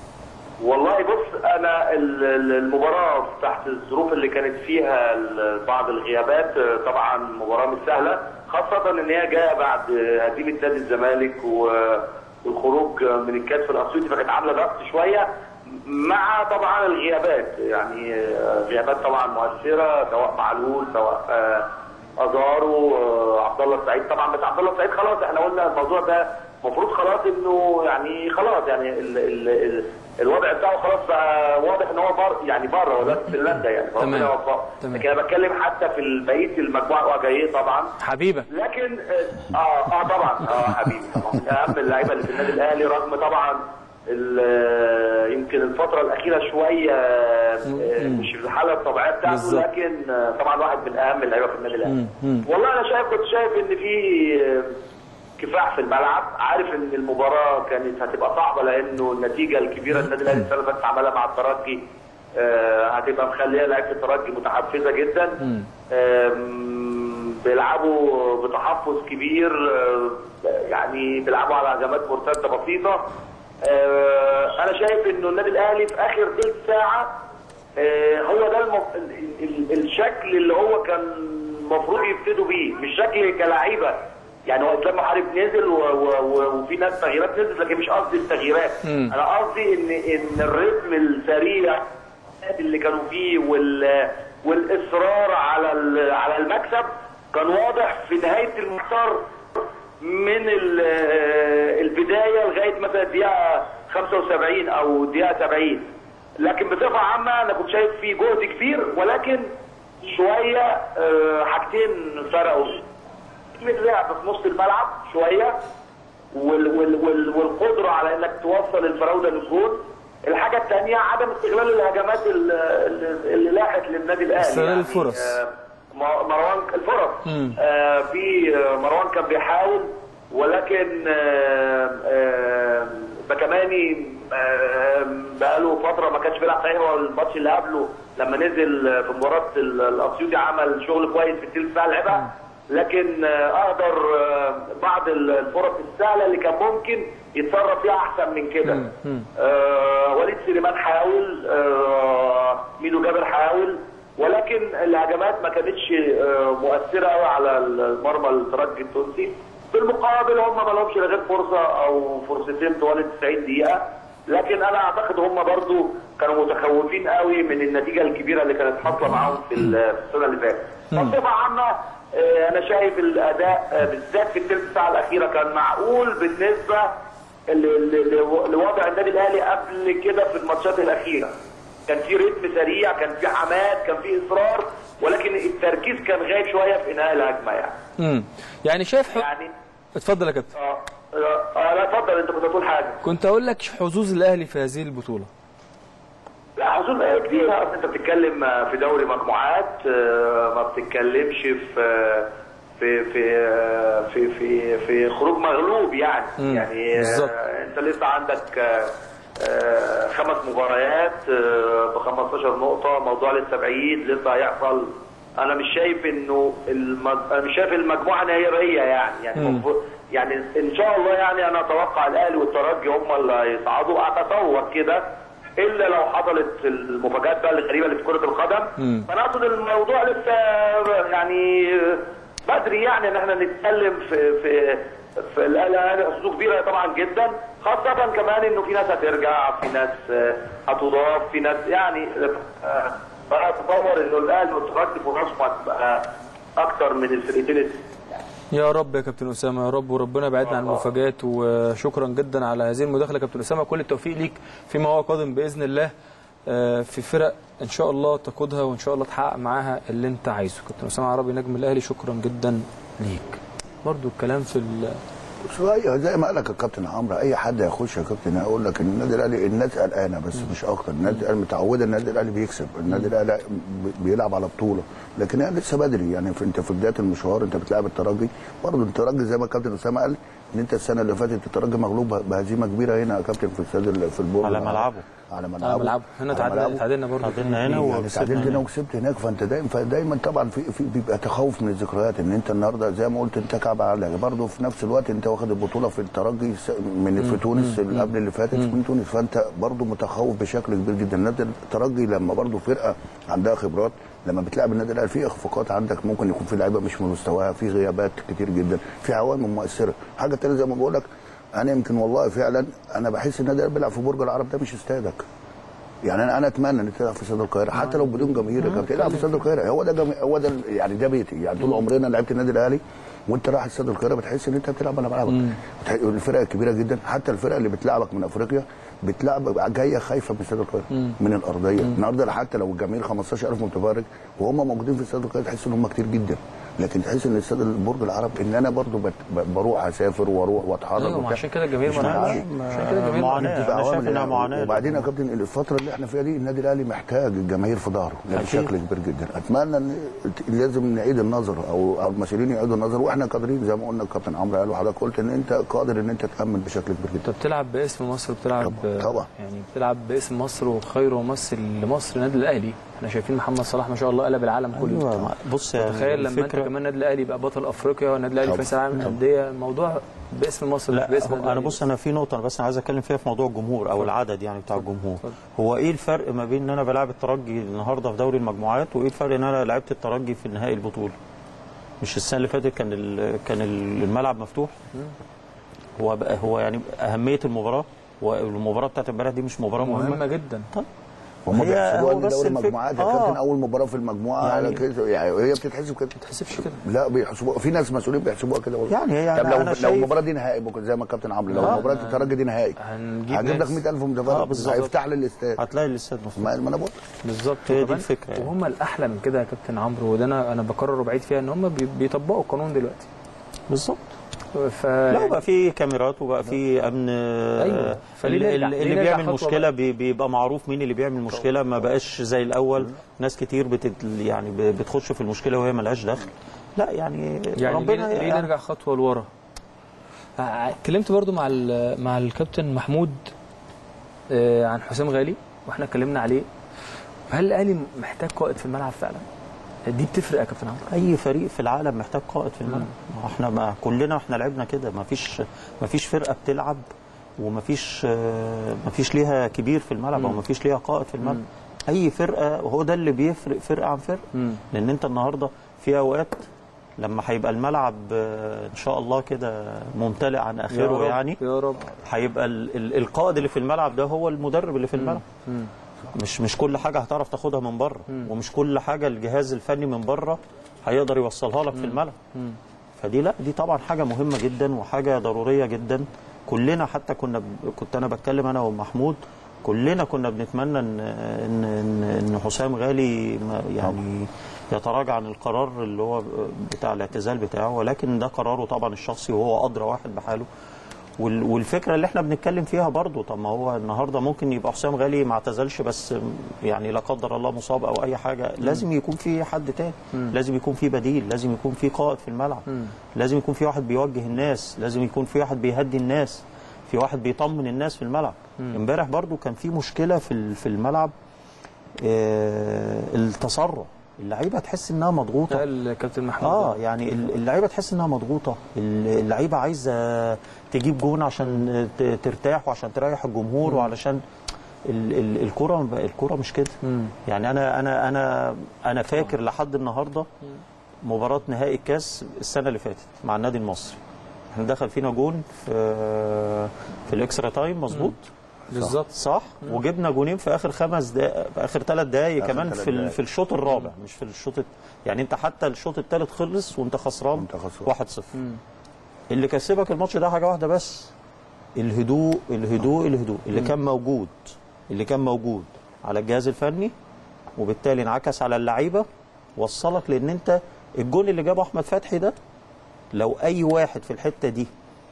والله بص انا ال- ال- المباراه تحت الظروف اللي كانت فيها ال- بعض الغيابات آه، طبعا مباراه مش سهله خاصه ان هي جايه بعد آه، هزيمه نادي الزمالك و- والخروج من الكاس الاسيوطي فكانت عامله ضغط شويه مع طبعا الغيابات يعني آه، غيابات طبعا مؤثره سواء معلول سواء آه، ازارو آه، عبد الله السعيد طبعا بس عبد الله السعيد خلاص احنا قلنا الموضوع ده المفروض خلاص انه يعني خلاص يعني ال ال ال الوضع بتاعه خلاص بقى واضح ان هو بر يعني بره ولا في فنلندا يعني تمام. ربنا يوفقه. تمام. لكن انا بتكلم حتى في بقيه المجموعه واجاييه طبعا حبيبه لكن اه اه طبعا اه حبيبي طبعا من اهم اللعيبه اللي في النادي الاهلي رغم طبعا ال- يمكن الفتره الاخيره شويه آه، مش في الحاله الطبيعيه بتاعته بالظبط. لكن آه، طبعا واحد من اهم اللعيبه في النادي الاهلي والله انا شايف كنت شايف ان في آه، كفاح في الملعب عارف ان المباراه كانت هتبقى صعبه لانه النتيجه الكبيره النادي الاهلي السنه اللي فاتت عملها مع الترجي آه، هتبقى مخليه لعيبه الترجي متحفزه جدا آم، بيلعبوا بتحفظ كبير آه، يعني بيلعبوا على هجمات مرتده بسيطه آه، انا شايف انه النادي الاهلي في اخر ثلث ساعه آه، هو ده المف... ال- ال- ال- الشكل اللي هو كان المفروض يبتدوا بيه مش شكل كلاعيبه يعني هو اسلام محارب نزل و... و... و... وفي ناس تغييرات نزلت لكن مش قصدي التغييرات انا قصدي ان ان الريتم السريع اللي كانوا فيه وال... والاصرار على ال... على المكسب كان واضح في نهايه المسار من ال- البدايه لغايه مثلا الدقيقه 75 او الدقيقه 70 لكن بصفه عامه انا كنت شايف في جهد كبير ولكن شويه آه، حاجتين فرقوا من اللعب في نص الملعب شويه وال وال وال والقدره على انك توصل الفراوده للجول الحاجه الثانيه عدم استغلال الهجمات ال- ال- اللي لاحت للنادي الاهلي استغلال الفرص. آه، م- مروان الفرص آه في آه، مروان كان بيحاول ولكن آه، آه، بكماني آه، بقاله فتره ما كانش بيلعب صحيح هو الماتش اللي قبله لما نزل آه، في مباراه ال- الاسيوطي عمل شغل كويس في الثلث ساعه لعبها لكن آه، اقدر آه، بعض ال- الفرص السهله اللي كان ممكن يتصرف فيها احسن من كده آه وليد سليمان حاول آه ميدو جابر حاول ولكن الهجمات ما كانتش آه مؤثره قوي على المرمى الترجي التونسي في المقابل هم ما لهمش غير فرصه او فرصتين طوال 90 دقيقه لكن انا اعتقد هم برضو كانوا متخوفين قوي من النتيجه الكبيره اللي كانت حاصله معاهم في ال- في السنه اللي فاتت بصفه عامه آه، انا شايف الاداء آه، بالذات في الثلث ساعه الاخيره كان معقول بالنسبه ل- ل- ل- لوضع النادي الاهلي قبل كده في الماتشات الاخيره كان في رتم سريع كان في حماس كان في اصرار ولكن التركيز كان غايب شويه في انهاء الهجمه يعني امم يعني شايف ح... يعني اتفضل يا كابتن اه اه آه، لا اتفضل انت كنت هتقول حاجه كنت اقول لك حظوظ الاهلي في هذه البطوله لا حظوظ كتير اصل انت بتتكلم في دوري مجموعات آه، ما بتتكلمش في آه، في في آه، في في في خروج مغلوب يعني مم، يعني بالظبط. آه، انت لسه عندك آه، آه، خمس مباريات ب 15 نقطة موضوع لسه بعيد لسه هيحصل أنا مش شايف إنه المج... أنا مش شايف المجموعة نهائية يعني يعني المفروض- يعني إن شاء الله يعني أنا أتوقع الأهلي والترجي هم اللي هيصعدوا أتصور كده إلا لو حصلت المفاجآت بقى الغريبة اللي في كرة القدم فأنا أقصد الموضوع لسه يعني بدري يعني إن إحنا نتكلم في في في الاهلي خصوص كبيره طبعا جدا خاصه كمان انه في ناس هترجع في ناس آه، هتضاف في ناس يعني آه، فانا اتصور انه الاهلي والترجي فرصهم هتبقى اكتر من الفرقتين الت- يا رب يا كابتن اسامه يا رب وربنا يبعدنا عن المفاجآت وشكرا جدا على هذه المداخله كابتن اسامه كل التوفيق ليك فيما هو قادم باذن الله آه، في فرق ان شاء الله تقودها وان شاء الله تحقق معاها اللي انت عايزه كابتن اسامه عربي نجم الاهلي شكرا جدا ليك برضو الكلام في ال- شويه زي ما قال لك الكابتن عمرو اي حد هيخش يا كابتن هيقول لك ان النادي الاهلي الناس قلقانه بس مش اكتر النادي الاهلي متعوده النادي الاهلي بيكسب النادي الاهلي بي- بيلعب على بطوله لكن هي لسه بدري يعني في انت في بدايه المشوار انت بتلعب الترجي برضه الترجي زي ما الكابتن اسامه قال ان انت السنه اللي فاتت الترجي مغلوب بهزيمه كبيره هنا يا كابتن في استاد ال- في البورد على ملعبه. على ملعبه على ملعبه هنا على تعادلنا ملعبه. تعادلنا برضو تعادلنا هنا يعني وكسبنا تعادلت هنا هنا. وكسبت هناك فانت دايما فدايما طبعا في, في بيبقى تخوف من الذكريات ان انت النهارده زي ما قلت انت كعب على برضه في نفس الوقت انت واخد البطوله في الترجي س- من في تونس اللي قبل اللي فاتت من تونس فانت برضه متخوف بشكل كبير جدا النادي الترجي لما برضه فرقه عندها خبرات لما بتلعب النادي الاهلي في اخفاقات عندك ممكن يكون في لعيبه مش من مستواها في غيابات كتير جدا في عوامل مؤثره حاجه تانية زي ما بقول لك انا يمكن والله فعلا انا بحس النادي الاهلي بيلعب في برج العرب ده مش استادك يعني انا انا اتمنى ان تلعب في استاد القاهره حتى لو بدون جماهير يا كابتن العب في استاد القاهره هو ده جمي... هو ده ال- يعني ده بيتي يعني طول عمرنا لعبت النادي الاهلي وانت رايح استاد القاهره بتحس ان انت بتلعب على ملعبك بتح- الفرق الكبيره جدا حتى الفرق اللي بتلعبك من افريقيا بتلعب جايه خايفه من استاد القاهره من الارضيه النهارده حتى لو الجماهير 15000 متفرج وهم موجودين في استاد القاهره تحس ان هم كتير جدا لكن تحس ان استاد برج العرب ان انا برضو بت... ب- بروح اسافر واروح واتحرك ايوه ما وبتاع. عشان كده الجماهير مش ما معاش. عشان كده الجماهير معاناة. بتبقى أنا شايف عوامل إنها يعني. معاناة. وبعدين يا كابتن الفتره اللي احنا فيها دي النادي الاهلي محتاج الجماهير في ظهره بشكل كبير جدا اتمنى ان لازم نعيد النظر او او المسؤولين يعيدوا النظر واحنا قادرين زي ما قلنا الكابتن عمرو قال وحضرتك قلت ان انت قادر ان انت تامن بشكل كبير انت جدا بتلعب باسم مصر بتلعب طبعا- طبعا. يعني بتلعب باسم مصر وخير ممثل لمصر النادي الاهلي احنا شايفين محمد صلاح ما شاء الله قلب العالم كله ايوه بص يا تخيل لما انت الفكرة- كمان النادي الاهلي يبقى بطل افريقيا والنادي الاهلي طبعا. كاس العالم للانديه الموضوع باسم مصر مش لا باسم هو النادي انا الأهلي. بص انا في نقطه انا بس انا عايز اتكلم فيها في موضوع الجمهور او العدد يعني بتاع الجمهور اتفضل. هو ايه الفرق ما بين ان انا بلعب الترجي النهارده في دوري المجموعات وايه الفرق ان انا لعبت الترجي في نهائي البطوله مش السنه اللي فاتت كان ال- كان ال- الملعب مفتوح هو بقى هو يعني اهميه المباراه والمباراه بتاعت امبارح دي مش مباراه مهمه مهمه جدا هم هي- بيحسبوها هو ان بس دوري الفكرة- المجموعات يا آه. كابتن اول مباراه في المجموعه يعني- على كده يعني هي بتتحسب كده ما تحسبش كده لا بيحسبوها في ناس مسؤولين بيحسبوها كده والله يعني هي طب أنا- لو أنا لو شايف- المباراه دي نهائي بكره زي ما الكابتن عمرو لو آه. مباراه الترجي دي نهائي هنجيب هجيب لك ناس. 100000 آه، متفرج بالظبط. هيفتح لي الاستاد هتلاقي الاستاد مفتوح ما ما انا بقول بالظبط هي دي وكمان- الفكرة يعني. وهم الاحلى من كده يا كابتن عمرو وده انا انا بكرر وبعيد فيها ان هم بي- بيطبقوا القانون دلوقتي بالظبط ف لا وبقى في كاميرات وبقى في امن أيوة. فليه اللي, نرجع- اللي ليه اللي نرجع بيعمل خطوة مشكله بقى؟ بي- بيبقى معروف مين اللي بيعمل مشكله ما بقاش زي الاول ناس كتير بتت يعني ب- بتخش في المشكله وهي ملهاش دخل لا يعني, يعني ربنا ليه, ليه نرجع خطوه لورا ع- اتكلمت برضو مع ال- مع الكابتن محمود آه، عن حسام غالي واحنا اتكلمنا عليه هل الاهلي محتاج قائد في الملعب فعلا دي بتفرق يا كابتن عمرو اي فريق في العالم محتاج قائد في الملعب ما هو احنا ما كلنا احنا لعبنا كده ما فيش ما فيش فرقه بتلعب وما فيش آه، ما فيش ليها كبير في الملعب او ما فيش ليها قائد في الملعب اي فرقه هو ده اللي بيفرق فرقه عن فرقه مم. لان انت النهارده في اوقات لما هيبقى الملعب آه، ان شاء الله كده ممتلئ عن يا اخره رب يعني يا رب هيبقى ال- ال- القائد اللي في الملعب ده هو المدرب اللي في الملعب مم. مش مش كل حاجه هتعرف تاخدها من بره ومش كل حاجه الجهاز الفني من بره هيقدر يوصلها لك في الملعب فدي لا دي طبعا حاجه مهمه جدا وحاجه ضروريه جدا كلنا حتى كنا ب... كنت انا بتكلم انا ومحمود كلنا كنا بنتمنى ان ان ان, إن حسام غالي ما يعني يتراجع عن القرار اللي هو بتاع الاعتزال بتاعه ولكن ده قراره طبعا الشخصي وهو ادرى واحد بحاله وال- والفكره اللي احنا بنتكلم فيها برضو طب ما هو النهارده ممكن يبقى حسام غالي ما اعتزلش بس يعني لا قدر الله مصاب او اي حاجه لازم يكون في حد تاني لازم يكون في بديل لازم يكون في قائد في الملعب لازم يكون في واحد بيوجه الناس لازم يكون في واحد بيهدي الناس في واحد بيطمن الناس في الملعب امبارح برضو كان في مشكله في ال- في الملعب آه، التسرع اللعيبه تحس انها مضغوطه ده الكابتن محمود اه يعني ال- اللعيبه تحس انها مضغوطه ال- اللعيبه عايزه تجيب جون عشان ت- ترتاح وعشان تريح الجمهور وعلشان ال- ال- الكره الكره مش كده يعني انا انا انا انا فاكر لحد النهارده مباراه نهائي الكاس السنه اللي فاتت مع النادي المصري احنا دخل فينا جون في في الاكسترا تايم مظبوط بالظبط صح وجبنا جونين في اخر خمس دقائق في اخر ثلاث دقائق آخر كمان ثلاث في ال- دقايق. في الشوط الرابع مش في الشوط الت- يعني انت حتى الشوط الثالث خلص وانت خسران وانت خسران. 1-0 اللي كسبك الماتش ده حاجه واحده بس الهدوء الهدوء الهدوء اللي كان موجود اللي كان موجود على الجهاز الفني وبالتالي انعكس على اللعيبه وصلك لان انت الجون اللي جابه احمد فتحي ده لو اي واحد في الحته دي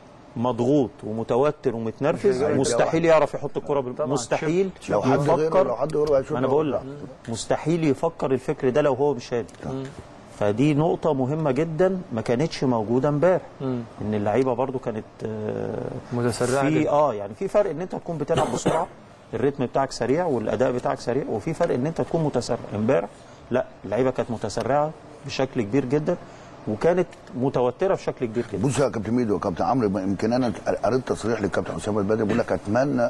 مضغوط ومتوتر ومتنرفز مش مستحيل يعرف يحط الكره بال- طبعاً. مستحيل لو حد غيره لو يفكر حد غيره هيشوف ما انا بقول لك مستحيل يفكر الفكر ده لو هو مش هادي فدي نقطة مهمة جدا ما كانتش موجودة امبارح ان اللعيبة برضو كانت آه، متسرعة في جدا. اه يعني في فرق ان انت تكون بتلعب بسرعة الريتم بتاعك سريع والاداء بتاعك سريع وفي فرق ان انت تكون متسرع امبارح لا اللعيبة كانت متسرعة بشكل كبير جدا وكانت متوترة بشكل كبير جدا بص يا كابتن ميدو كابتن عمرو يمكن انا قريت تصريح للكابتن حسام البدري بيقول لك اتمنى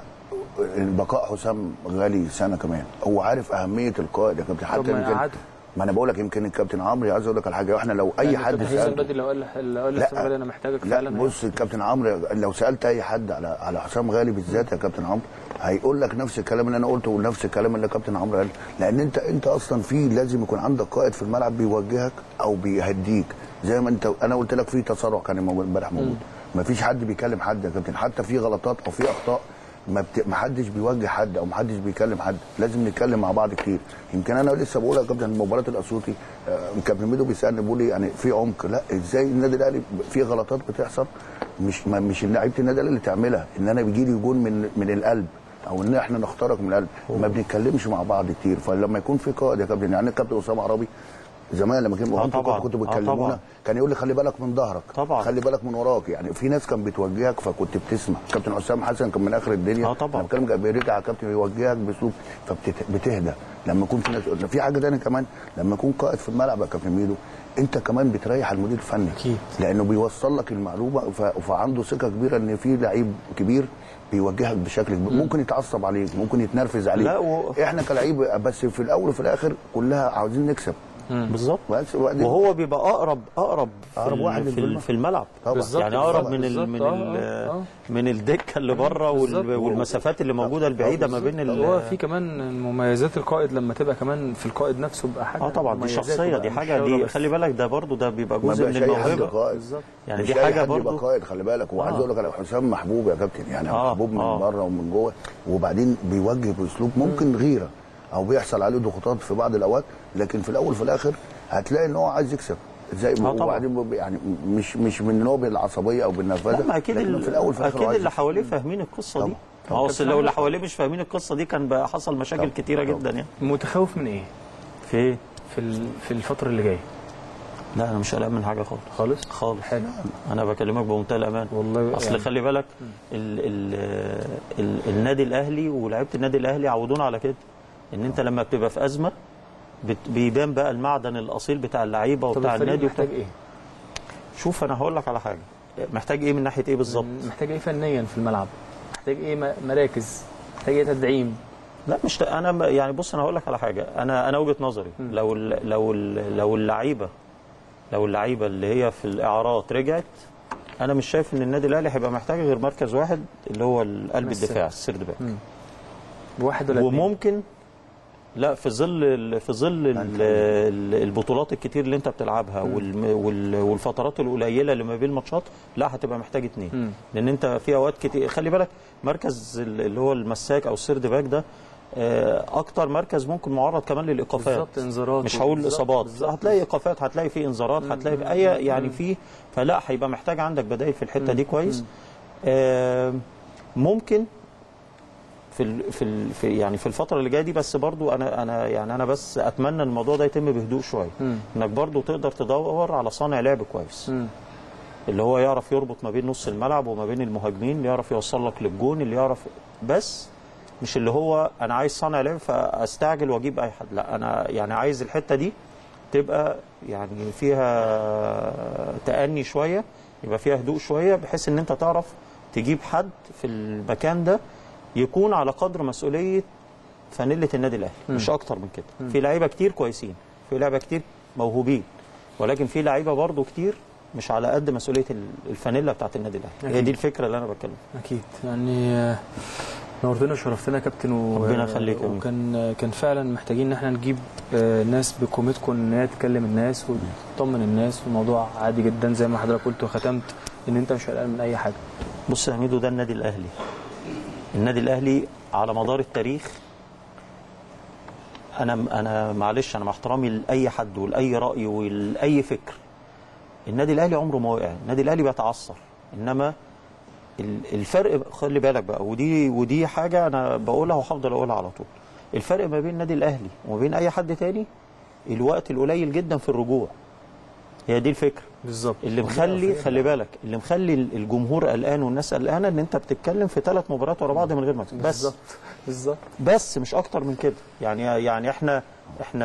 بقاء حسام غالي سنه كمان هو عارف اهميه القائد يا كابتن طب حتى ما يمكن يقعده. ما انا بقول لك يمكن الكابتن عمرو عايز اقول لك على حاجه احنا لو اي حد حسين سالته بدري لو قال لو قال لا لحسام غالي انا محتاجك لا فعلا بص الكابتن عمرو لو سالت اي حد على على حسام غالي بالذات يا كابتن عمرو هيقول لك نفس الكلام اللي انا قلته ونفس الكلام اللي كابتن عمرو قال لان انت انت اصلا في لازم يكون عندك قائد في الملعب بيوجهك او بيهديك زي ما انت انا قلت لك في تسرع كان موجود امبارح موجود ما فيش حد بيكلم حد يا كابتن حتى في غلطات او في اخطاء ما, بت... ما حدش بيوجه حد او ما حدش بيكلم حد لازم نتكلم مع بعض كتير يمكن انا لسه بقول يا كابتن مباراه الاسيوطي آه، كابتن ميدو بيسالني بيقول لي يعني في عمق لا ازاي النادي الاهلي في غلطات بتحصل مش ما مش لعيبه النادي الاهلي اللي تعملها ان انا بيجي لي جون من من القلب او ان احنا نخترق من القلب ما بنتكلمش مع بعض كتير فلما يكون في قائد يا كابتن يعني الكابتن اسامه عربي زمان لما كان آه كنتوا طبعاً. كنتوا آه بتكلمونا طبعاً. كان يقول لي خلي بالك من ظهرك طبعاً. خلي بالك من وراك يعني في ناس كان بتوجهك فكنت بتسمع كابتن حسام حسن كان من اخر الدنيا آه طبعاً. لما كان كان بيرجع كابتن يوجهك باسلوب فبتهدى لما يكون في ناس في حاجه ثانيه كمان لما يكون قائد في الملعب يا كابتن ميدو انت كمان بتريح المدير الفني أكيد. لانه بيوصل لك المعلومه ف- فعنده ثقه كبيره ان في لعيب كبير بيوجهك بشكل كبير ممكن يتعصب عليك ممكن يتنرفز عليك لا، و- احنا كلاعب بس في الاول وفي الاخر كلها عاوزين نكسب بالظبط بس وبعدين- وهو بيبقى اقرب اقرب في أقرب ال- واحد في, ال- للملعب. في الملعب طبعاً. بالظبط. يعني اقرب طبعاً. من ال بالظبط. من آه، ال آه، آه. من الدكه اللي بره وال- بالظبط. والمسافات اللي موجوده البعيده ما بين ال- هو في كمان مميزات القائد لما تبقى كمان في القائد نفسه بقى حاجه اه طبعا دي مميزات شخصيه بقى، دي مش حاجه شغلة دي بس. خلي بالك ده برضو ده بيبقى ما جزء من بقاش اي حد الموهبه قائد بالظبط. يعني مش دي أي حاجه حد يبقى برضو قائد خلي بالك وعايز آه. اقول لك على حسام محبوب يا كابتن يعني آه، محبوب من آه. بره ومن جوه وبعدين بيوجه باسلوب ممكن غيره او بيحصل عليه ضغوطات في بعض الاوقات لكن في الاول وفي الاخر هتلاقي ان هو عايز يكسب زي طبعاً. وبعدين ب- يعني مش مش من نوع بالعصبيه او بالنرفزه لا ما اكيد لكن ال- في الاول وفي الاخر اكيد هو عايز اللي يكسب. حواليه فاهمين القصه دي طبعاً. ما هو أصل لو اللي حواليه مش فاهمين القصه دي كان بقى حصل مشاكل طبعاً. كتيره طبعاً. جدا يعني متخوف من ايه في ايه؟ في ال- في الفتره اللي جايه لا انا مش قلقان من حاجه خالص خالص خالص حلو انا بكلمك بمنتهى الامان والله اصل يعني. خلي بالك ال ال ال النادي الاهلي ولاعيبه النادي الاهلي عودونا على كده ان انت لما بتبقى في ازمه بت بيبان بقى المعدن الاصيل بتاع اللعيبه طب وبتاع الفريق النادي وبتاع محتاج ايه شوف انا هقول لك على حاجه محتاج ايه من ناحيه ايه بالظبط محتاج ايه فنيا في الملعب محتاج ايه م- مراكز محتاج ايه تدعيم لا مش ت- انا م- يعني بص انا هقول لك على حاجه انا انا وجهه نظري لو ال لو ال لو اللعيبه لو اللعيبه اللي هي في الاعارات رجعت انا مش شايف ان النادي الاهلي هيبقى محتاج غير مركز واحد اللي هو قلب مساك. الدفاع السيرد باك واحد ولا اتنين؟ وممكن لا في ظل ال- في ظل ال- ال- البطولات الكتير اللي انت بتلعبها والم- وال- والفترات القليله اللي ما بين الماتشات لا هتبقى محتاج مم. اتنين لان انت في اوقات كتير خلي بالك مركز ال- اللي هو المساك او السيرد باك ده آه، اكتر مركز ممكن معرض كمان للايقافات بالظبط انذارات مش هقول بالظبط، اصابات بالظبط. هتلاقي ايقافات هتلاقي في انذارات هتلاقي في اي يعني في فلا هيبقى محتاج عندك بدائل في الحته دي كويس آه، ممكن في ال في ال في يعني في الفتره اللي جايه دي بس برضو انا انا يعني انا بس اتمنى ان الموضوع ده يتم بهدوء شويه مم. انك برضو تقدر تدور على صانع لعب كويس مم. اللي هو يعرف يربط ما بين نص الملعب وما بين المهاجمين اللي يعرف يوصل لك للجون اللي يعرف بس مش اللي هو انا عايز صانع لعب فاستعجل واجيب اي حد لا انا يعني عايز الحته دي تبقى يعني فيها تأني شويه يبقى فيها هدوء شويه بحيث ان انت تعرف تجيب حد في المكان ده يكون على قدر مسؤوليه فانيله النادي الاهلي مش اكتر من كده في لعيبه كتير كويسين في لعيبه كتير موهوبين ولكن في لعيبه برضو كتير مش على قد مسؤوليه ال- الفانيلا بتاعت النادي الاهلي هي أكيد. دي الفكره اللي انا بتكلم اكيد يعني آه، نورتنا وشرفتنا يا كابتن و... ربنا يخليك يا أمين. وكان كان فعلا محتاجين ان احنا نجيب آه، ناس بقيمتكم ان هي تكلم الناس وتطمن الناس والموضوع عادي جدا زي ما حضرتك قلت وختمت ان انت مش قلقان من اي حاجه بص يا ميدو ده النادي الاهلي النادي الاهلي على مدار التاريخ انا انا معلش انا مع احترامي لاي حد ولاي راي ولاي فكر النادي الاهلي عمره ما وقع النادي الاهلي بيتعثر انما ال- الفرق خلي بالك بقى ودي ودي حاجه انا بقولها وهفضل اقولها على طول الفرق ما بين النادي الاهلي وما بين اي حد تاني الوقت القليل جدا في الرجوع هي دي الفكره بالظبط اللي مخلي خلي بالك اللي مخلي الجمهور قلقان والناس قلقانه ان انت بتتكلم في ثلاث مباريات ورا بعض من غير مكسب بس بالظبط بالظبط بس مش اكتر من كده يعني يعني احنا احنا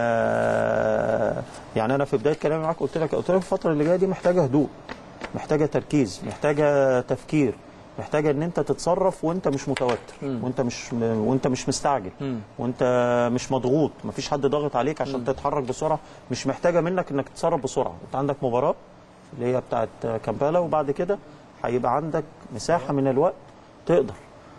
يعني انا في بدايه كلامي معاك قلت لك قلت لك الفتره اللي جايه دي محتاجه هدوء محتاجه تركيز محتاجه تفكير محتاجه ان انت تتصرف وانت مش متوتر مم. وانت مش وانت مش مستعجل مم. وانت مش مضغوط مفيش حد ضاغط عليك عشان تتحرك بسرعه مش محتاجه منك انك تتصرف بسرعه انت عندك مباراه اللي هي بتاعت كامبالا وبعد كده هيبقى عندك مساحه من الوقت تقدر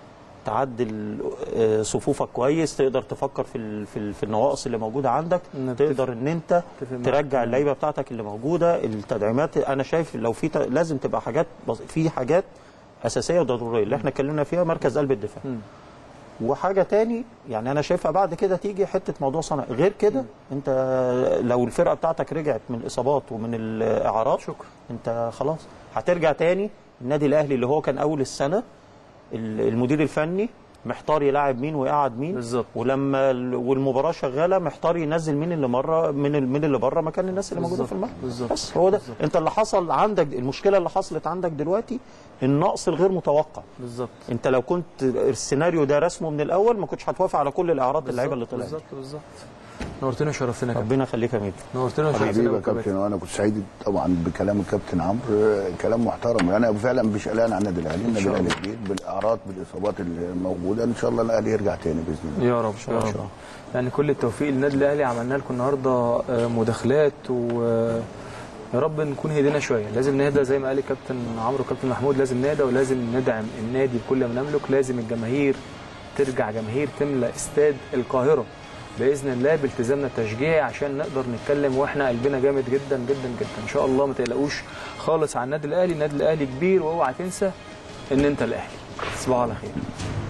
تعدل آه، صفوفك كويس تقدر تفكر في ال- في ال- في النواقص اللي موجوده عندك نتفق- تقدر ان انت نتفق معاك. ترجع اللعيبه بتاعتك اللي موجوده التدعيمات انا شايف لو في ت- لازم تبقى حاجات بس- في حاجات اساسيه وضروريه اللي احنا اتكلمنا فيها مركز قلب الدفاع مم. وحاجه تاني يعني انا شايفها بعد كده تيجي حته موضوع صنع غير كده انت لو الفرقه بتاعتك رجعت من الاصابات ومن الاعارات شكرا انت خلاص هترجع تاني النادي الاهلي اللي هو كان اول السنه ال- المدير الفني محتار يلاعب مين ويقعد مين بالظبط. ولما ال- والمباراه شغاله محتار ينزل مين اللي مره من ال- من اللي بره مكان الناس اللي موجوده في بالظبط. الملعب بالظبط. بس هو ده انت اللي حصل عندك المشكله اللي حصلت عندك دلوقتي النقص الغير متوقع بالظبط انت لو كنت السيناريو ده رسمه من الاول ما كنتش هتوافق على كل الاعراض اللعيبه اللي طلعت بالظبط بالظبط نورتنا وشرفتنا يا كابتن ربنا يخليك يا ميدو نورتنا حبيبي وشرفتنا يا يا كابتن وانا كنت سعيد طبعا بكلام الكابتن عمرو آه، كلام محترم انا فعلا مش قلقان على النادي الاهلي النادي الاهلي كبير بالاعراض بالاصابات اللي موجوده ان شاء الله الاهلي يرجع تاني باذن الله يا رب يا رب يعني كل التوفيق للنادي الاهلي عملنا لكم النهارده آه، مداخلات و آه، يا رب نكون هدينا شويه لازم نهدى زي ما قال الكابتن عمرو وكابتن محمود لازم نهدى ولازم ندعم النادي بكل ما نملك لازم الجماهير ترجع جماهير تملى استاد القاهره باذن الله بالتزامنا التشجيعي عشان نقدر نتكلم واحنا قلبنا جامد جدا جدا جدا ان شاء الله ما تقلقوش خالص على النادي الاهلي النادي الاهلي كبير واوعى تنسى ان انت الاهلي تصبحوا على خير